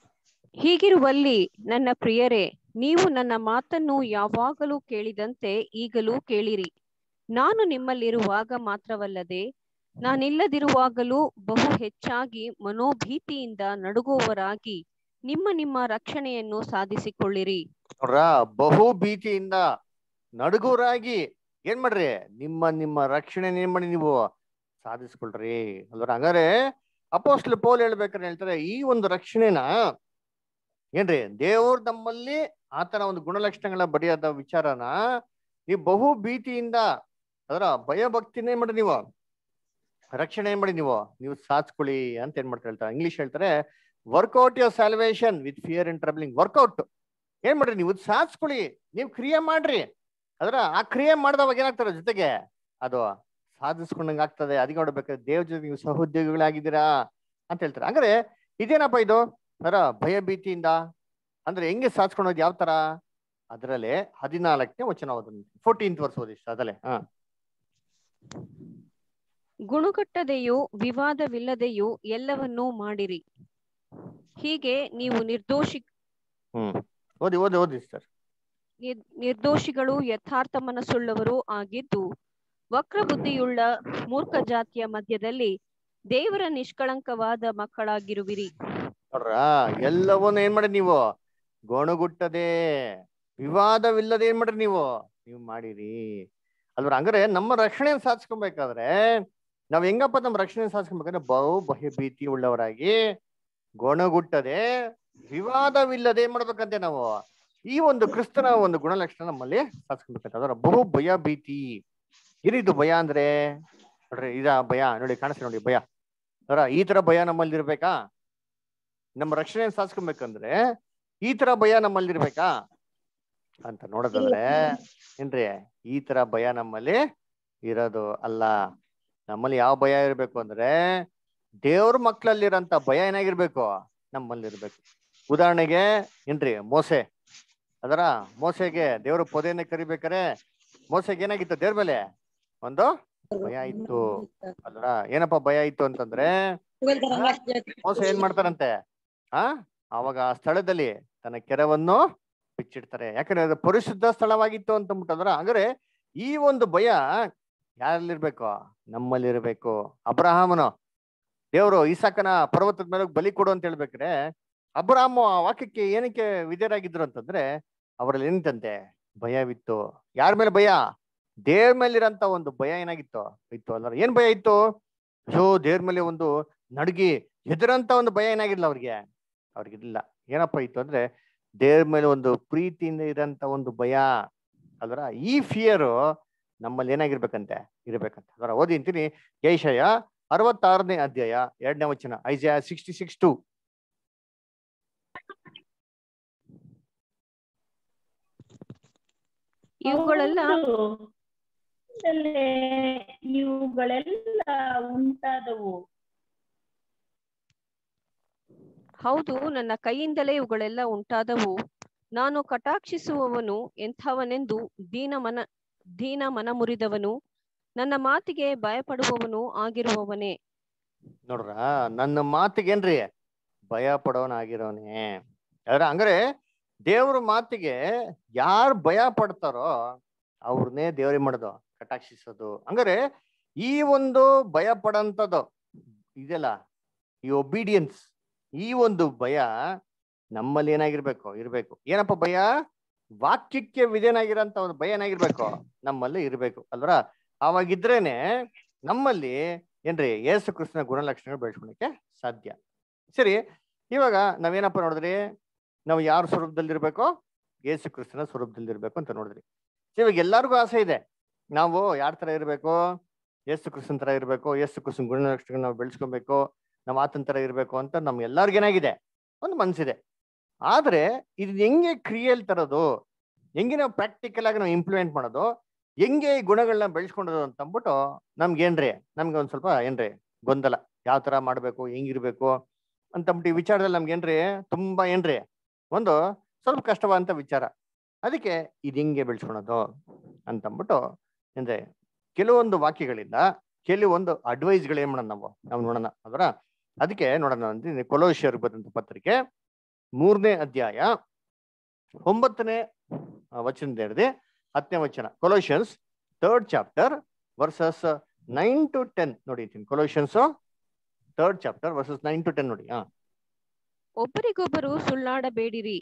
ಹೀಗಿರುವಲ್ಲಿ ನನ್ನ ಪ್ರಿಯರೇ ನೀವು ನನ್ನ ಮಾತನ್ನು ಯಾವಾಗಲೂ ಕೇಳಿದಂತೆ ಈಗಲೂ ಕೇಳಿರಿ ನಾನು ನಿಮ್ಮಲ್ಲಿರುವಾಗ ಮಾತ್ರವಲ್ಲದೆ ನಾನಿಲ್ಲದಿರುವಾಗಲೂ ಬಹು ಹೆಚ್ಚಾಗಿ ಮನೋಭೀತಿಯಿಂದ ನಡುಗುವವರಾಗಿ ನಿಮ್ಮ ನಿಮ್ಮ ರಕ್ಷಣೆಯನ್ನು ಸಾಧಿಸಿಕೊಳ್ಳಿರಿ ನೋಡ್ರ ಬಹು ಭೀತಿಯಿಂದ ನಡುಗುರಾಗಿ ಏನ್ ಮಾಡ್ರಿ ನಿಮ್ಮ ನಿಮ್ಮ ರಕ್ಷಣೆ ಏನ್ ಮಾಡಿ ನೀವು ಸಾಧಿಸ್ಕೊಳ್ರಿ ಅಲ್ವರ ಹಂಗಾರೆ ಅಪೋಸ್ಟ್ಲ್ ಪೌಲ್ ಹೇಳ್ಬೇಕಾದ್ರೆ ಹೇಳ್ತಾರೆ ಈ ಒಂದು ರಕ್ಷಣೆನ ಏನ್ರಿ ದೇವ್ರ ನಮ್ಮಲ್ಲಿ ಆತನ ಒಂದು ಗುಣಲಕ್ಷಣಗಳ ಬಡಿಯಾದ ವಿಚಾರನ ನೀವು ಬಹು ಭೀತಿಯಿಂದ ಅದರ ಭಯ ಭಕ್ತಿನ ಏನ್ ಮಾಡಿ ನೀವು ರಕ್ಷಣೆ ಏನ್ ಮಾಡಿ ನೀವು ನೀವು ಸಾಧಿಸ್ಕೊಳ್ಳಿ ಅಂತ ಏನ್ ಮಾಡ್ತಾರೆ ಹೇಳ್ತಾರೆ ಇಂಗ್ಲಿಷ್ ಹೇಳ್ತಾರೆ work out your salvation with fear and trembling work out ಏನ್ ಮಾಡ್ರಿ ನೀವು ಸಾಧಿಸ್ಕೊಳ್ಳಿ ನೀವು ಕ್ರಿಯೆ ಮಾಡ್ರಿ ಅದರ ಆ ಕ್ರಿಯೆ ಮಾಡಿದವಾಗ ಏನಾಗ್ತಾರೆ ಜೊತೆಗೆ ಅದು ಸಾಧಿಸ್ಕೊಂಡಂಗೆ ಆಗ್ತದೆ ಅದಕ್ಕೆ ನೋಡ್ಬೇಕಾದ್ರೆ ದೇವ್ ಜೊತೆ ನೀವು ಸಹೋದ್ಯೋಗಿಗಳಾಗಿದ್ದೀರಾ ಅಂತ ಹೇಳ್ತಾರೆ ಹಂಗಾರೆ ಇದೇನಪ್ಪ ಇದು ಅದರ ಭಯ ಭೀತಿಯಿಂದ ಅಂದ್ರೆ ಹೆಂಗೆ ಸಾಧಿಸ್ಕೊಂಡೋದು ಯಾವ ತರ ಅದರಲ್ಲೇ ಹದಿನಾಲ್ಕನೇ ವಚನ ಓದೋದು ಫೋರ್ಟೀನ್ತ್ ವರ್ಷ ಓದಿ ಅದಲ್ಲೇ ಹಾ ಗುಣಗಟ್ಟದೆಯೂ ವಿವಾದವಿಲ್ಲದೆಯೂ ಎಲ್ಲವನ್ನೂ ಮಾಡಿರಿ ಹೀಗೆ ನೀವು ನಿರ್ದೋಷಿ ಹ್ಮ್ ಓದಿ ಓದಿ ಓದಿ ಸರ್ ನಿರ್- ನಿರ್ದೋಷಿಗಳು ಯಥಾರ್ಥ ಮನಸ್ಸುಳ್ಳವರು ಆಗಿದ್ದು ವಕ್ರ ಬುದ್ಧಿಯುಳ್ಳ ಮೂರ್ಖ ಜಾತಿಯ ಮಧ್ಯದಲ್ಲಿ ದೇವರ ನಿಷ್ಕಳಂಕವಾದ ಮಕ್ಕಳಾಗಿರುವಿರಿ ನೋಡ್ರ ಎಲ್ಲವನ್ನ ಏನ್ ಮಾಡಿ ನೀವು ಗೊಣಗುಟ್ಟದೆ ವಿವಾದವಿಲ್ಲದೆ ಏನ್ ಮಾಡ್ರಿ ನೀವು ನೀವು ಮಾಡಿರಿ ಅಲ್ವರ ಹಂಗಾರೆ ನಮ್ಮ ರಕ್ಷಣೆ ಸಾಧಿಸ್ಕೊಬೇಕಾದ್ರೆ ನಾವ್ ಹೆಂಗಪ್ಪ ನಮ್ಮ ರಕ್ಷಣೆ ಸಾಧಿಸ್ಕೊಬೇಕಾದ್ರೆ ಬಹು ಭಯ ಭೀತಿ ಉಳ್ಳವರಾಗಿ ಗೊಣಗುಟ್ಟದೆ ವಿವಾದವಿಲ್ಲದೆ ಏನ್ ಮಾಡ್ಬೇಕಂತೆ ನಾವು ಈ ಒಂದು ಕ್ರಿಸ್ತನ ಒಂದು ಗುಣಲಕ್ಷಣ ನಮ್ಮಲ್ಲಿ ಸಾಧಿಸ್ಕೊಬೇಕಂತ ಅದರ ಬಹು ಭಯ ಭೀತಿ ಏನಿದು ಭಯ ಅಂದ್ರೆ ನೋಡ್ರಿ ಇದ ಭಯ ನೋಡಿ ಕಾಣಿಸ್ತಾ ನೋಡಿ ಭಯ ಅದರ ಈ ತರ ಭಯ ನಮ್ಮಲ್ಲಿ ಇರ್ಬೇಕಾ ನಮ್ಮ ರಕ್ಷಣೆ ಸಾಧಿಸ್ಕೊಬೇಕಂದ್ರೆ ಈ ತರ ಭಯ ನಮ್ಮಲ್ಲಿ ಇರ್ಬೇಕಾ ಅಂತ ನೋಡೋದಾದ್ರೆ ಏನ್ರಿ ಈ ತರ ಭಯ ನಮ್ಮಲ್ಲಿ ಇರೋದು ಅಲ್ಲ ನಮ್ಮಲ್ಲಿ ಯಾವ ಭಯ ಇರ್ಬೇಕು ಅಂದ್ರೆ ದೇವ್ರ ಮಕ್ಳಲ್ಲಿರಂತ ಭಯ ಏನಾಗಿರ್ಬೇಕು ನಮ್ಮಲ್ಲಿ ಇರ್ಬೇಕು ಉದಾಹರಣೆಗೆ ಏನ್ರಿ ಮೋಸೆ ಅದರ ಮೋಸೆಗೆ ದೇವ್ರ ಪೊದೆಯನ್ನ ಕರಿಬೇಕಾರೆ ಮೋಸೆಗೆ ಏನಾಗಿತ್ತು ದೇವ್ರ ಮೇಲೆ ಒಂದು ಭಯ ಇತ್ತು ಅದರ ಏನಪ್ಪ ಭಯ ಇತ್ತು ಅಂತಂದ್ರೆ ಮೋಸ ಏನ್ ಮಾಡ್ತಾರಂತೆ ಆ ಅವಾಗ ಆ ಸ್ಥಳದಲ್ಲಿ ತನ್ನ ಕೆರವನ್ನು ಬಿಚ್ಚಿಡ್ತಾರೆ ಯಾಕಂದ್ರೆ ಅದು ಪರಿಶುದ್ಧ ಸ್ಥಳವಾಗಿತ್ತು ಅಂತ ಅಂದ್ಬಿಟ್ಟಂದ್ರ ಹಂಗಾರೆ ಈ ಒಂದು ಭಯ ಯಾರಲ್ಲಿರ್ಬೇಕು ನಮ್ಮಲ್ಲಿರ್ಬೇಕು ಅಬ್ರಹಾಮನು ದೇವರು ಈಸಾಕನ ಪರ್ವತದ ಮೇಲೆ ಹೋಗಿ ಬಲಿ ಕೊಡು ಅಂತ ಹೇಳ್ಬೇಕ್ರೆ ಅಬ್ರಹಾಮ ಆ ವಾಕ್ಯಕ್ಕೆ ಏನಕ್ಕೆ ವಿಧೇಯರಾಗಿದ್ರು ಅಂತಂದ್ರೆ ಅವರಲ್ಲಿ ಏನಿತ್ತಂತೆ ಭಯವಿತ್ತು ಯಾರ ಮೇಲೆ ಭಯ ದೇವ್ರ ಮೇಲಿರಂತ ಒಂದು ಭಯ ಏನಾಗಿತ್ತು ಇತ್ತು ಅಲ್ಲ ಏನ್ ಭಯ ಇತ್ತು ಅಯ್ಯೋ ದೇವ್ರ ಮೇಲೆ ಒಂದು ನಡ್ಗಿ ಹೆದರಂತ ಒಂದು ಭಯ ಏನಾಗಿರ್ಲಿಲ್ಲ ಅವ್ರಿಗೆ ಅವ್ರಿಗಿರ್ಲಿಲ್ಲ ಏನಪ್ಪ ಇತ್ತು ಅಂದ್ರೆ ದೇವ್ರ ಮೇಲೆ ಒಂದು ಪ್ರೀತಿಯಿಂದ ಇರೋಂತ ಒಂದು ಭಯ ಅಲ್ವರ ಈ ಫಿಯರು ನಮ್ಮಲ್ಲಿ ಏನಾಗಿರ್ಬೇಕಂತೆ ಇರ್ಬೇಕಂತೆ ಅದರ ಓದಿ ಅಂತೀನಿ ಯೈಷಯ ಅರವತ್ತಾರನೇ ಅಧ್ಯಾಯ ಎರಡನೇ ವಚನ ಐಜಯ ಸಿಕ್ಸ್ಟಿ ಸಿಕ್ಸ್ ಟು ಇವುಗಳೆಲ್ಲ ಇವುಗಳೆಲ್ಲ ಉಂಟಾದವು ಹೌದು ನನ್ನ ಕೈಯಿಂದಲೇ ಇವುಗಳೆಲ್ಲ ಉಂಟಾದವು ನಾನು ಕಟಾಕ್ಷಿಸುವವನು ಎಂಥವನೆಂದು ದೀನ ಮನ ದೀನ ಮನ ಮುರಿದವನು ನನ್ನ ಮಾತಿಗೆ ಭಯಪಡುವವನು ಆಗಿರುವವನೇ ನೋಡ್ರ ನನ್ನ ಮಾತಿಗೇನ್ರಿ ಭಯ ಪಡೋನಾಗಿರೋನೆ ಅದ್ರ ಹಂಗಾರೆ ದೇವ್ರ ಮಾತಿಗೆ ಯಾರು ಭಯ ಪಡ್ತಾರೋ ಅವ್ರನ್ನೇ ದೇವ್ರಿಗೆ ಮಾಡೋದು ಕಟಾಕ್ಷಿಸೋದು ಹಂಗಾರೆ ಈ ಒಂದು ಭಯ ಪಡಂತದ್ದು ಇದೆಲ್ಲ ಈ ಒಬಿಡಿಯನ್ಸ್ ಈ ಒಂದು ಭಯ ನಮ್ಮಲ್ಲಿ ಏನಾಗಿರ್ಬೇಕು ಇರ್ಬೇಕು ಏನಪ್ಪ ಭಯ ವಾಕ್ಯಕ್ಕೆ ವಿಧೇನಾಗಿರೋಂತ ಒಂದು ಭಯ ಏನಾಗಿರ್ಬೇಕು ನಮ್ಮಲ್ಲಿ ಇರ್ಬೇಕು ಅಲ್ವರ ಅವಾಗಿದ್ರೇನೆ ನಮ್ಮಲ್ಲಿ ಏನ್ರಿ ಯೇಸು ಕೃಷ್ಣನ ಗುಣಲಕ್ಷಣಗಳು ಬೆಳೆಸ್ಕೊಳಕ್ಕೆ ಸಾಧ್ಯ ಸರಿ ಇವಾಗ ನಾವೇನಪ್ಪ ನೋಡಿದ್ರಿ ನಾವು ಯಾರ ಸ್ವರೂಪದಲ್ಲಿರ್ಬೇಕು ಯೇಸು ಕ್ರಿಸ್ತನ ಸ್ವರೂಪದಲ್ಲಿರ್ಬೇಕು ಅಂತ ನೋಡಿದ್ರಿ ಇವಾಗ ಎಲ್ಲರಿಗೂ ಆಸೆ ಇದೆ ನಾವು ಯಾರ ತರ ಇರ್ಬೇಕು ಯೇಸು ಕೃಷ್ಣನ್ ತರ ಇರ್ಬೇಕು ಯೇಸು ಕೃಷ್ಣನ್ ಗುಣಲಕ್ಷಣ ನಾವು ಬೆಳೆಸ್ಕೊಬೇಕು ನಾವು ಆತನ ತರ ಇರ್ಬೇಕು ಅಂತ ನಮ್ ಎಲ್ಲರಿಗೂ ಏನಾಗಿದೆ ಒಂದು ಮನ್ಸಿದೆ ಆದ್ರೆ ಇದು ಹೆಂಗೆ ಕ್ರಿಯೆಲ್ ತರೋದು ಹೆಂಗೆ ನಾವು ಪ್ರಾಕ್ಟಿಕಲ್ ಆಗಿ ನಾವು ಇಂಪ್ಲಿಮೆಂಟ್ ಮಾಡೋದು ಹೆಂಗೆ ಈ ಗುಣಗಳನ್ನ ಬೆಳೆಸ್ಕೊಂಡದು ಅಂತ ಅಂದ್ಬಿಟ್ಟು ನಮ್ಗೇನ್ರಿ ನಮ್ಗೆ ಒಂದ್ ಸ್ವಲ್ಪ ಏನ್ರಿ ಗೊಂದಲ ಯಾವ ತರ ಮಾಡ್ಬೇಕು ಹೆಂಗಿರ್ಬೇಕು ಅಂತಂದ್ಬಿಟ್ಟು ಈ ವಿಚಾರದಲ್ಲಿ ನಮ್ಗೇನ್ರಿ ತುಂಬಾ ಏನ್ರಿ ಒಂದು ಸ್ವಲ್ಪ ಕಷ್ಟವಾದಂತ ವಿಚಾರ ಅದಕ್ಕೆ ಇದು ಹೆಂಗೆ ಬೆಳೆಸ್ಕೊಳೋದು ಅಂತಂದ್ಬಿಟ್ಟು ಅಂದ್ರೆ ಕೆಲವೊಂದು ವಾಕ್ಯಗಳಿಂದ ಕೆಲವೊಂದು ಅಡ್ವೈಸ್ಗಳು ಏನ್ ಮಾಡೋಣ ನಾವು ನಾವು ನೋಡೋಣ ಅದರ ಅದಕ್ಕೆ ನೋಡೋಣ ಅಂದ್ರೆ ಕೊಲೋಶಿಯರ್ ಬರೆದಂತ ಪತ್ರಿಕೆ ಮೂರನೇ ಅಧ್ಯಾಯ ಒಂಬತ್ತನೇ ಆ, ವಚನದ ಹಿಡಿದು ಹತ್ತನೇ ವಚನ Colossians third chapter verses nine to ten ನೋಡಿ Colossians third chapter verses nine to ten ನೋಡಿ ಹಾ ಒಬ್ಬರಿಗೊಬ್ಬರು ಸುಳ್ಳಾಡಬೇಡಿರಿ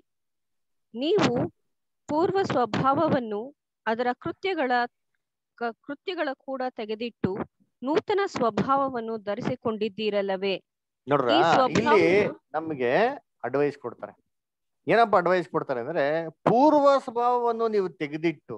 ನೀವು ಪೂರ್ವ ಸ್ವಭಾವವನ್ನು ಅದರ ಕೃತ್ಯಗಳ ಕ- ಕೃತ್ಯಗಳ ಕೂಡ ತೆಗೆದಿಟ್ಟು ನೂತನ ಸ್ವಭಾವವನ್ನು ಧರಿಸಿಕೊಂಡಿದ್ದೀರಲ್ಲವೇ ನೋಡ್ರ ಈ ಇಲ್ಲಿ ಸ್ವಭಾವವು- ನಮ್ಗೆ ಅಡ್ವೈಸ್ ಕೊಡ್ತಾರೆ ಏನಪ್ಪ ಅಡ್ವೈಸ್ ಕೊಡ್ತಾರೆ ಅಂದ್ರೆ ಪೂರ್ವ ಸ್ವಭಾವವನ್ನು ನೀವು ತೆಗೆದಿಟ್ಟು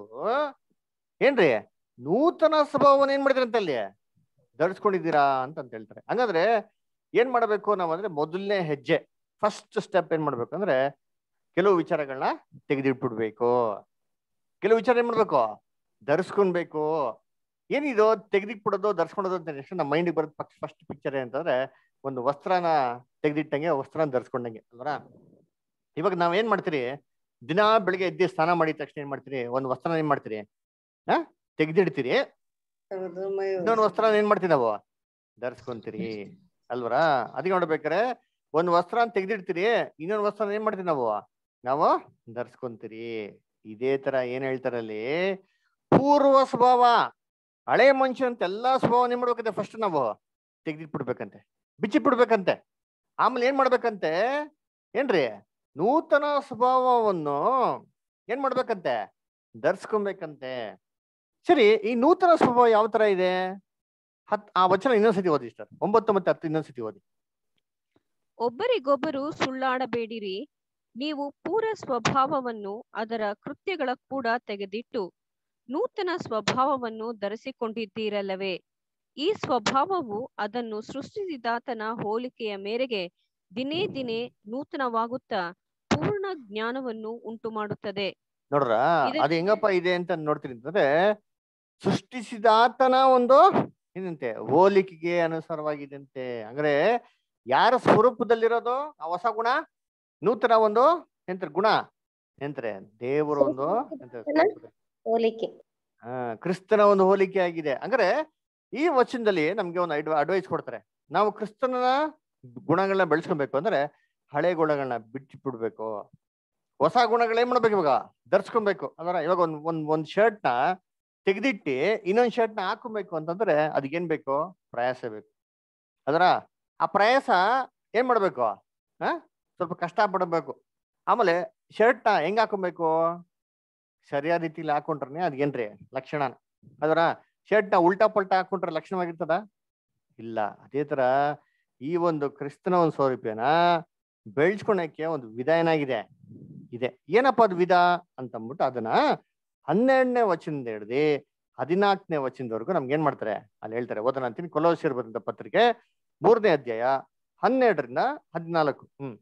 ಏನ್ರಿ ನೂತನ ಸ್ವಭಾವವನ್ನು ಏನ್ ಮಾಡಿದ್ರಿ ಅಂತ ಅಲ್ಲಿ ಧರಿಸ್ಕೊಂಡಿದ್ದೀರಾ ಅಂತ ಅಂತ ಹೇಳ್ತಾರೆ ಹಂಗಂದ್ರೆ ಏನ್ ಮಾಡ್ಬೇಕು ನಾವು ಅಂದ್ರೆ ಮೊದಲನೇ ಹೆಜ್ಜೆ ಫಸ್ಟ್ ಸ್ಟೆಪ್ ಏನ್ ಮಾಡ್ಬೇಕು ಅಂದ್ರೆ ಕೆಲವು ವಿಚಾರಗಳನ್ನ ತೆಗೆದಿಟ್ಬಿಡ್ಬೇಕು ಕೆಲವು ವಿಚಾರ ಏನ್ ಮಾಡ್ಬೇಕು ಧರಿಸ್ಕೊಳ್ಬೇಕು ಏನಿದು ತೆಗೆದಿಟ್ಬಿಡೋದು ಧರಿಸ್ಕೊಳೋದು ಅಂತ ತಕ್ಷಣ ನಮ್ಮ ಮೈಂಡಿಗೆ ಬರೋದು ಫಸ್ಟ್ ಪಿಕ್ಚರ್ ಏನಂತಂದ್ರೆ ಒಂದು ವಸ್ತ್ರನ ತೆಗೆದಿಟ್ಟಂಗೆ ವಸ್ತ್ರನ ಧರಿಸ್ಕೊಂಡಂಗೆ ಅಲ್ವರ ಇವಾಗ ನಾವ್ ಏನ್ ಮಾಡ್ತೀರಿ ದಿನಾ ಬೆಳಿಗ್ಗೆ ಎದ್ದು ಸ್ನಾನ ಮಾಡಿದ ತಕ್ಷಣ ಏನ್ ಮಾಡ್ತೀರಿ ಒಂದು ವಸ್ತ್ರನ ಏನ್ ಮಾಡ್ತೀರಿ ಹಾ ತೆಗ್ದಿಡ್ತೀರಿ ಇನ್ನೊಂದು ವಸ್ತ್ರ ಏನ್ ಮಾಡ್ತೀವಿ ನಾವು ಧರಿಸ್ಕೊಂತೀರಿ ಅಲ್ವರ ಅದಕ್ಕೆ ನೋಡ್ಬೇಕಾರೆ ಒಂದ್ ವಸ್ತ್ರ ತೆಗ್ದಿಡ್ತೀರಿ ಇನ್ನೊಂದು ವಸ್ತ್ರ ಏನ್ ಮಾಡ್ತೀವಿ ನಾವು ನಾವು ಧರಿಸ್ಕೊಂತೀರಿ ಇದೇ ತರ ಏನ್ ಹೇಳ್ತಾರೆ ಅಲ್ಲಿ ಪೂರ್ವ ಸ್ವಭಾವ ಹಳೆ ಮನುಷ್ಯನಂತ ಎಲ್ಲಾ ಸ್ವಭಾವ ಏನ್ ಮಾಡ್ಬೇಕಂತೆ ಫಸ್ಟ್ ನಾವು ತೆಗ್ದಿಟ್ಬಿಡ್ಬೇಕಂತೆ ಬಿಚ್ಚಿಟ್ಬಿಡ್ಬೇಕಂತೆ ಆಮೇಲೆ ಏನ್ ಮಾಡ್ಬೇಕಂತೆ ಏನ್ರಿ ನೂತನ ಸ್ವಭಾವವನ್ನು ಏನ್ ಮಾಡ್ಬೇಕಂತೆ ಧರಿಸ್ಕೊಬೇಕಂತೆ ಸರಿ ಈ ನೂತನ ಸ್ವಭಾವ ಯಾವ ತರ ಇದೆ ಹತ್ ಆ ವಚನ ಇನ್ನೊಂದ್ಸತಿ ಓದಿ ಸರ್ ಒಂಬತ್ತು ಮತ್ತೆ ಹತ್ತು ಇನ್ನೊಂದ್ಸತಿ ಓದಿ ಒಬ್ಬರಿಗೊಬ್ಬರು ಸುಳ್ಳಾಡಬೇಡಿರಿ ನೀವು ಪೂರ ಸ್ವಭಾವವನ್ನು ಅದರ ಕೃತ್ಯಗಳ ಕೂಡ ತೆಗೆದಿಟ್ಟು ನೂತನ ಸ್ವಭಾವವನ್ನು ಧರಿಸಿಕೊಂಡಿದ್ದೀರಲ್ಲವೇ ಈ ಸ್ವಭಾವವು ಅದನ್ನು ಸೃಷ್ಟಿಸಿದಾತನ ಹೋಲಿಕೆಯ ಮೇರೆಗೆ ದಿನೇ ದಿನೇ ನೂತನವಾಗುತ್ತಾ ಪೂರ್ಣ ಜ್ಞಾನವನ್ನು ಉಂಟು ಮಾಡುತ್ತದೆ ನೋಡ್ರ ಇದಕ್ಕೆ- ಅದು ಹೆಂಗಪ್ಪ ಇದೆ ಅಂತ ನೋಡ್ತೀನಿ ಅಂತಂದ್ರೆ ಸೃಷ್ಟಿಸಿದಾತನ ಒಂದು ಏನಂತೆ ಹೋಲಿಕೆಗೆ ಅನುಸಾರವಾಗಿದಂತೆ ಅಂದ್ರೆ ಯಾರ ಸ್ವರೂಪದಲ್ಲಿರೋದು ಆ ಹೊಸ ಗುಣ ನೂತನ ಒಂದು ಎಂತಾರೆ ಗುಣ ಎಂತಾರೆ ದೇವರ ಒಂದು ಎಂತಾರೆ ಸ್ವರೂಪದಲ್ಲಿ. ಹೋಲಿಕೆ ಆ ಕ್ರಿಸ್ತನ ಒಂದು ಹೋಲಿಕೆ ಆಗಿದೆ ಅಂದ್ರೆ ಈ ವಚನದಲ್ಲಿ ನಮ್ಗೆ ಒಂದು ಅಡ್ವೈಸ್ ಕೊಡ್ತಾರೆ ನಾವು ಕ್ರಿಸ್ತನ ಗುಣಗಳನ್ನ ಬೆಳೆಸ್ಕೊಬೇಕು ಅಂದ್ರೆ ಹಳೆ ಗುಣಗಳನ್ನ ಬಿಟ್ಟು ಬಿಡ್ಬೇಕು ಹೊಸ ಗುಣಗಳು ಏನ್ ಮಾಡ್ಬೇಕು ಇವಾಗ ಧರ್ಸ್ಕೊಬೇಕು ಅಂದ್ರೆ ಇವಾಗ ಒಂದ್ ಒಂದ್ ಒಂದ್ ಶರ್ಟ್ ನ ತೆಗ್ದಿಟ್ಟು ಇನ್ನೊಂದ್ ಶರ್ಟ್ ನ ಹಾಕೊಬೇಕು ಅಂತಂದ್ರೆ ಅದಕ್ಕೇನ್ ಬೇಕು ಪ್ರಯಾಸ ಬೇಕು ಅದರ ಆ ಪ್ರಯಾಸ ಏನ್ ಮಾಡ್ಬೇಕು ಆ ಸ್ವಲ್ಪ ಕಷ್ಟ ಪಡಬೇಕು ಆಮೇಲೆ ಶರ್ಟ್ ನ ಹೆಂಗ್ ಹಾಕೊಬೇಕು ಸರಿಯಾದ ರೀತಿಲಿ ಹಾಕೊಂಡ್ರೆ ಅದೇನ್ರಿ ಲಕ್ಷಣ ಅದರ ಶರ್ಟ್ ನ ಉಲ್ಟಾ ಪಲ್ಟಾ ಹಾಕೊಂಡ್ರೆ ಲಕ್ಷಣವಾಗಿರ್ತದ ಇಲ್ಲ ಅದೇ ತರ ಈ ಒಂದು ಕ್ರಿಸ್ತನ ಒಂದು ಸ್ವರೂಪನ ಬೆಳೆಸ್ಕೊಳಕ್ಕೆ ಒಂದು ವಿಧ ಏನಾಗಿದೆ ಇದೆ ಏನಪ್ಪ ಅದು ವಿಧ ಅಂತ ಅಂದ್ಬಿಟ್ಟು ಅದನ್ನ ಹನ್ನೆರಡನೇ ವಚನದಿಂದ ಹಿಡ್ದು ಹದಿನಾಲ್ಕನೇ ವಚನದವರೆಗೂ ನಮ್ಗೆ ಏನ್ ಮಾಡ್ತಾರೆ ಅಲ್ಲಿ ಹೇಳ್ತಾರೆ ಓದನ ಅಂತೀನಿ ಕೊಲೋಸಿಯರ್ ಬರೆದ ಪತ್ರಿಕೆ ಮೂರನೇ ಅಧ್ಯಾಯ ಹನ್ನೆರಡರಿಂದ ಹದಿನಾಲ್ಕು ಹ್ಮ್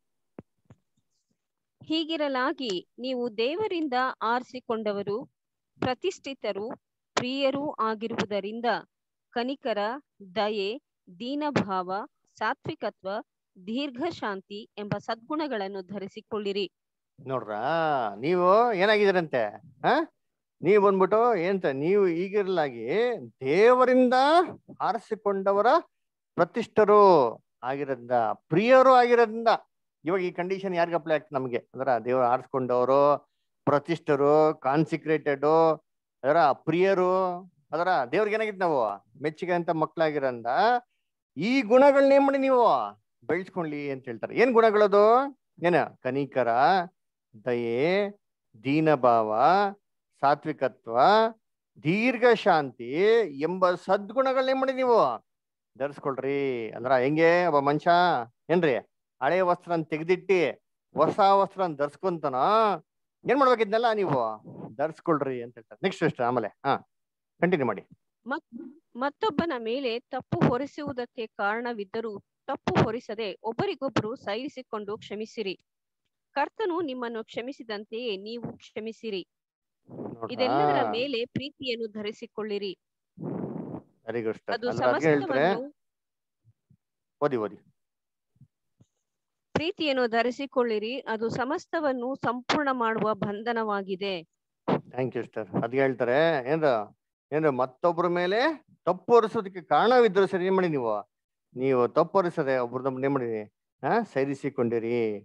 ಹೀಗಿರಲಾಗಿ ನೀವು ದೇವರಿಂದ ಆರಿಸಿಕೊಂಡವರು ಪ್ರತಿಷ್ಠಿತರು ಪ್ರಿಯರೂ ಆಗಿರುವುದರಿಂದ ಕನಿಕರ ದಯೆ ದೀನಭಾವ ಸಾತ್ವಿಕತ್ವ ದೀರ್ಘಶಾಂತಿ ಎಂಬ ಸದ್ಗುಣಗಳನ್ನು ಧರಿಸಿಕೊಳ್ಳಿರಿ ನೋಡ್ರ ನೀವು ಏನಾಗಿದ್ದೀರಂತೆ ಹ ನೀವು ಬಂದ್ಬಿಟ್ಟು ಏನಂತ ನೀವು ಈಗಿರಲಾಗಿ ದೇವರಿಂದ ಆರಿಸಿಕೊಂಡವರ ಪ್ರತಿಷ್ಠರು ಆಗಿರೋದ್ರಿಂದ ಪ್ರಿಯರು ಆಗಿರೋದ್ರಿಂದ ಇವಾಗ ಈ ಕಂಡೀಷನ್ ಯಾರಿಗೆ ಅಪ್ಲೈ ಆಗ್ತದೆ ನಮಗೆ ಅದರ ದೇವರು ಆರಿಸ್ಕೊಂಡವರು ಪ್ರತಿಷ್ಠರು ಕಾನ್ಸಿಕ್ರೇಟೆಡ್ ಅದರ ಪ್ರಿಯರು ಅದರ ದೇವ್ರಿಗೆ ಏನಾಗಿತ್ತು ನಾವು ಮೆಚ್ಚುಗೆ ಅಂತ ಮಕ್ಕಳಾಗಿರೋದ್ರಿಂದ ಈ ಗುಣಗಳನ್ನ ಏನ್ ಮಾಡಿ ನೀವು ಬೆಳೆಸ್ಕೊಳ್ಳಿ ಅಂತ ಹೇಳ್ತಾರೆ ಏನ್ ಗುಣಗಳದು ಏನ ಕನಿಕರ ದಯೆ ದೀನಭಾವ ಸಾತ್ವಿಕತ್ವ ದೀರ್ಘ ಶಾಂತಿ ಎಂಬ ಸದ್ಗುಣಗಳನ್ನ ಏನ್ ಮಾಡಿ ನೀವು ಧರಿಸ್ಕೊಳ್ರಿ ಅಂದ್ರ ಹೆಂಗೆ ಒಬ್ಬ ಮನುಷ್ಯ ಏನ್ರಿ ಹಳೆ ವಸ್ತ್ರನ ತೆಗ್ದಿಟ್ಟಿ ಹೊಸ ವಸ್ತ್ರನ ಧರ್ಸ್ಕೊಂತನ ಏನ್ ಮಾಡ್ಬೇಕಿದ್ನೆಲ್ಲ ನೀವು ಧರಿಸ್ಕೊಳ್ರಿ ಅಂತ ಹೇಳ್ತಾರೆ ನೆಕ್ಸ್ಟ್ ಅಷ್ಟ ಆಮೇಲೆ ಹಾ ಕಂಟಿನ್ಯೂ ಮಾಡಿ ಮತ್ ಮತ್ತೊಬ್ಬನ ಮೇಲೆ ತಪ್ಪು ಹೊರಿಸುವುದಕ್ಕೆ ಕಾರಣವಿದ್ದರೂ ತಪ್ಪು ಹೊರಿಸದೆ ಒಬ್ಬರಿಗೊಬ್ಬರು ಸಹಿಸಿಕೊಂಡು ಕ್ಷಮಿಸಿರಿ ಕರ್ತನು ನಿಮ್ಮನ್ನು ಕ್ಷಮಿಸಿದಂತೆಯೇ ನೀವು ಕ್ಷಮಿಸಿರಿ ಇದೆಲ್ಲದರ ಮೇಲೆ ಪ್ರೀತಿಯನ್ನು ಧರಿಸಿಕೊಳ್ಳಿರಿ ವೆರಿ ಗುಡ್ ಅದು ಅಂದ್ರೆ ಅದ್ಕೆ ಹೇಳ್ತಾರೆ ಸಮಸ್ತವನ್ನು ಓದಿ ಓದಿ ಪ್ರೀತಿಯನ್ನು ಧರಿಸಿಕೊಳ್ಳಿರಿ ಅದು ಸಮಸ್ತವನ್ನು ಸಂಪೂರ್ಣ ಮಾಡುವ ಬಂಧನವಾಗಿದೆ ಥ್ಯಾಂಕ್ ಯು ಸ್ಟರ್ ಅದ್ ಹೇಳ್ತಾರೆ ಏನ್ರ ಏನ್ರ ಮತ್ತೊಬ್ಬರ ಮೇಲೆ ತಪ್ಪು ಹೊರಿಸೋದಕ್ಕೆ ಕಾರಣವಿದ್ರು ಸರಿ ಏನ್ ಮಾಡಿ ನೀವು ನೀವು ತಪ್ಪು ಹೊರಿಸದೆ ಒಬ್ರದೊಬ್ಬನ ಏನ್ ಮಾಡಿರಿ ಹಾ ಸೈರಿಸಿಕೊಂಡಿರಿ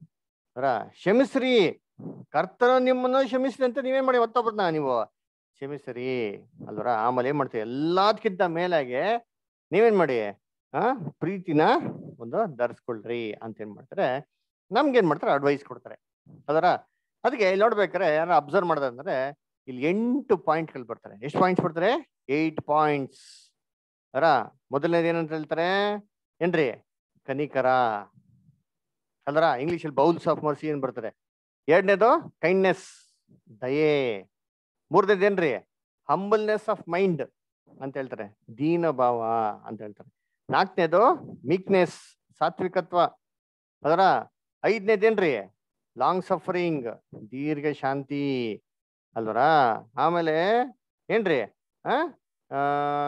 ಅದರ ಕ್ಷಮಿಸ್ರಿ ಕರ್ತನ ನಿಮ್ಮನ್ನು ಕ್ಷಮಿಸ್ರಿ ಅಂತ ನೀವೇನ್ ಮಾಡಿ ಮತ್ತೊಬ್ಬರನ್ನ ನೀವು ಕ್ಷಮಿಸ್ರಿ ಅಲ್ವರ ಆಮೇಲೆ ಏನ್ ಮಾಡ್ತೀವಿ ಎಲ್ಲದಕ್ಕಿಂತ ಮೇಲಾಗೆ ನೀವೇನ್ ಮಾಡಿ ಆ ಪ್ರೀತಿನ ಒಂದು ಧರಿಸ್ಕೊಳ್ರಿ ಅಂತ ಏನ್ ಮಾಡ್ತಾರೆ ನಮ್ಗೆ ಏನ್ ಮಾಡ್ತಾರೆ ಅಡ್ವೈಸ್ ಕೊಡ್ತಾರೆ ಅದರ ಅದಕ್ಕೆ ಇಲ್ಲಿ ನೋಡ್ಬೇಕಾರೆ ಯಾರು ಅಬ್ಸರ್ವ್ ಮಾಡೋದಂದ್ರೆ ಇಲ್ಲಿ ಎಂಟು ಪಾಯಿಂಟ್ಗಳು ಬರ್ತಾರೆ ಎಷ್ಟು ಪಾಯಿಂಟ್ಸ್ ಬರ್ತಾರೆ ಏಟ್ ಪಾಯಿಂಟ್ಸ್ ಅದರ ಮೊದಲನೇದು ಏನಂತ ಹೇಳ್ತಾರೆ ಏನ್ರಿ ಕನಿಕರ ಅಲ್ರ ಇಂಗ್ಲಿಷ್ ಅಲ್ಲಿ ಬೌಲ್ಸ್ ಆಫ್ ಮರ್ಸಿ ಏನ್ ಬರ್ತಾರೆ ಎರಡನೇದು ಕೈಂಡ್ನೆಸ್ ದಯೆ ಮೂರನೇದು ಏನ್ರಿ ಹಂಬಲ್ನೆಸ್ ಆಫ್ ಮೈಂಡ್ ಅಂತ ಹೇಳ್ತಾರೆ ದೀನ ಭಾವ ಅಂತ ಹೇಳ್ತಾರೆ ನಾಲ್ಕನೇದು ಮೀಕ್ನೆಸ್ ಸಾತ್ವಿಕತ್ವ ಅದರ ಐದನೇದೇನ್ರಿ ಲಾಂಗ್ ಸಫರಿಂಗ್ ದೀರ್ಘ ಶಾಂತಿ ಅಲ್ವರ ಆಮೇಲೆ ಏನ್ರಿ ಆ ಆ,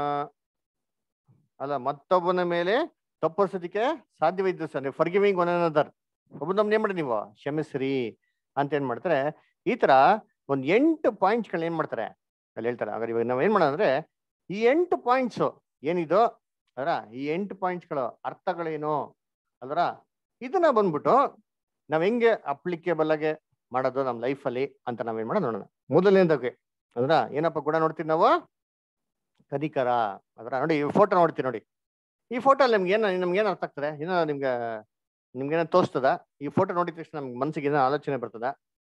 ಅಲ್ಲ ಮತ್ತೊಬ್ಬನ ಮೇಲೆ ತಪ್ಪಿಸೋದಕ್ಕೆ ಸಾಧ್ಯವಿದ್ದು ಸರ್ ನೀವು ಫರ್ಗಿವಿಂಗ್ ಒನ್ ಅನದರ್ ಒಬ್ಬನೊಬ್ಬನ ಏನ್ ಮಾಡಿ ನೀವು ಕ್ಷಮಿಸ್ರಿ ಅಂತ ಏನ್ ಮಾಡ್ತಾರೆ ಈ ತರ ಒಂದ್ ಎಂಟು ಪಾಯಿಂಟ್ಸ್ಗಳು ಏನ್ ಮಾಡ್ತಾರೆ ಅಲ್ಲಿ ಹೇಳ್ತಾರೆ ಹಾಗಾದ್ರೆ ಇವಾಗ ನಾವ್ ಏನ್ ಮಾಡೋಣ ಅಂದ್ರೆ ಈ ಎಂಟು ಪಾಯಿಂಟ್ಸ್ ಏನಿದು ಅದರ ಈ ಎಂಟು ಪಾಯಿಂಟ್ಸ್ಗಳು ಅರ್ಥಗಳೇನು ಅಲ್ವರ ಇದನ್ನ ಬಂದ್ಬಿಟ್ಟು ನಾವ್ ಹೆಂಗೆ ಅಪ್ಲಿಕೇಬಲ್ ಆಗಿ ಮಾಡೋದು ನಮ್ಮ ಲೈಫಲ್ಲಿ ಅಂತ ನಾವೇನ್ ಮಾಡೋಣ ನೋಡೋಣ ಮೊದಲನೇದಕ್ಕೆ ಅಂದ್ರ ಏನಪ್ಪ ಕೂಡ ನೋಡ್ತೀವಿ ನಾವು ಕನಿಕರ ಅದರ ನೋಡಿ ಈ ಫೋಟೋ ನೋಡ್ತೀವಿ ನೋಡಿ ಈ ಫೋಟೋ ಅಲ್ಲಿ ನಿಮ್ಗೆ ಏನು ನಿಮ್ಗೆ ಏನು ಅರ್ಥ ಆಗ್ತದೆ ಏನೋ ನಿಮ್ಗೆ ನಿಮ್ಗೆ ಏನೋ ತೋರಿಸ್ತದ ಈ ಫೋಟೋ ನೋಡಿದ ತಕ್ಷಣ ನಮ್ಗೆ ಮನ್ಸಿಗೆ ಏನೋ ಆಲೋಚನೆ ಬರ್ತದ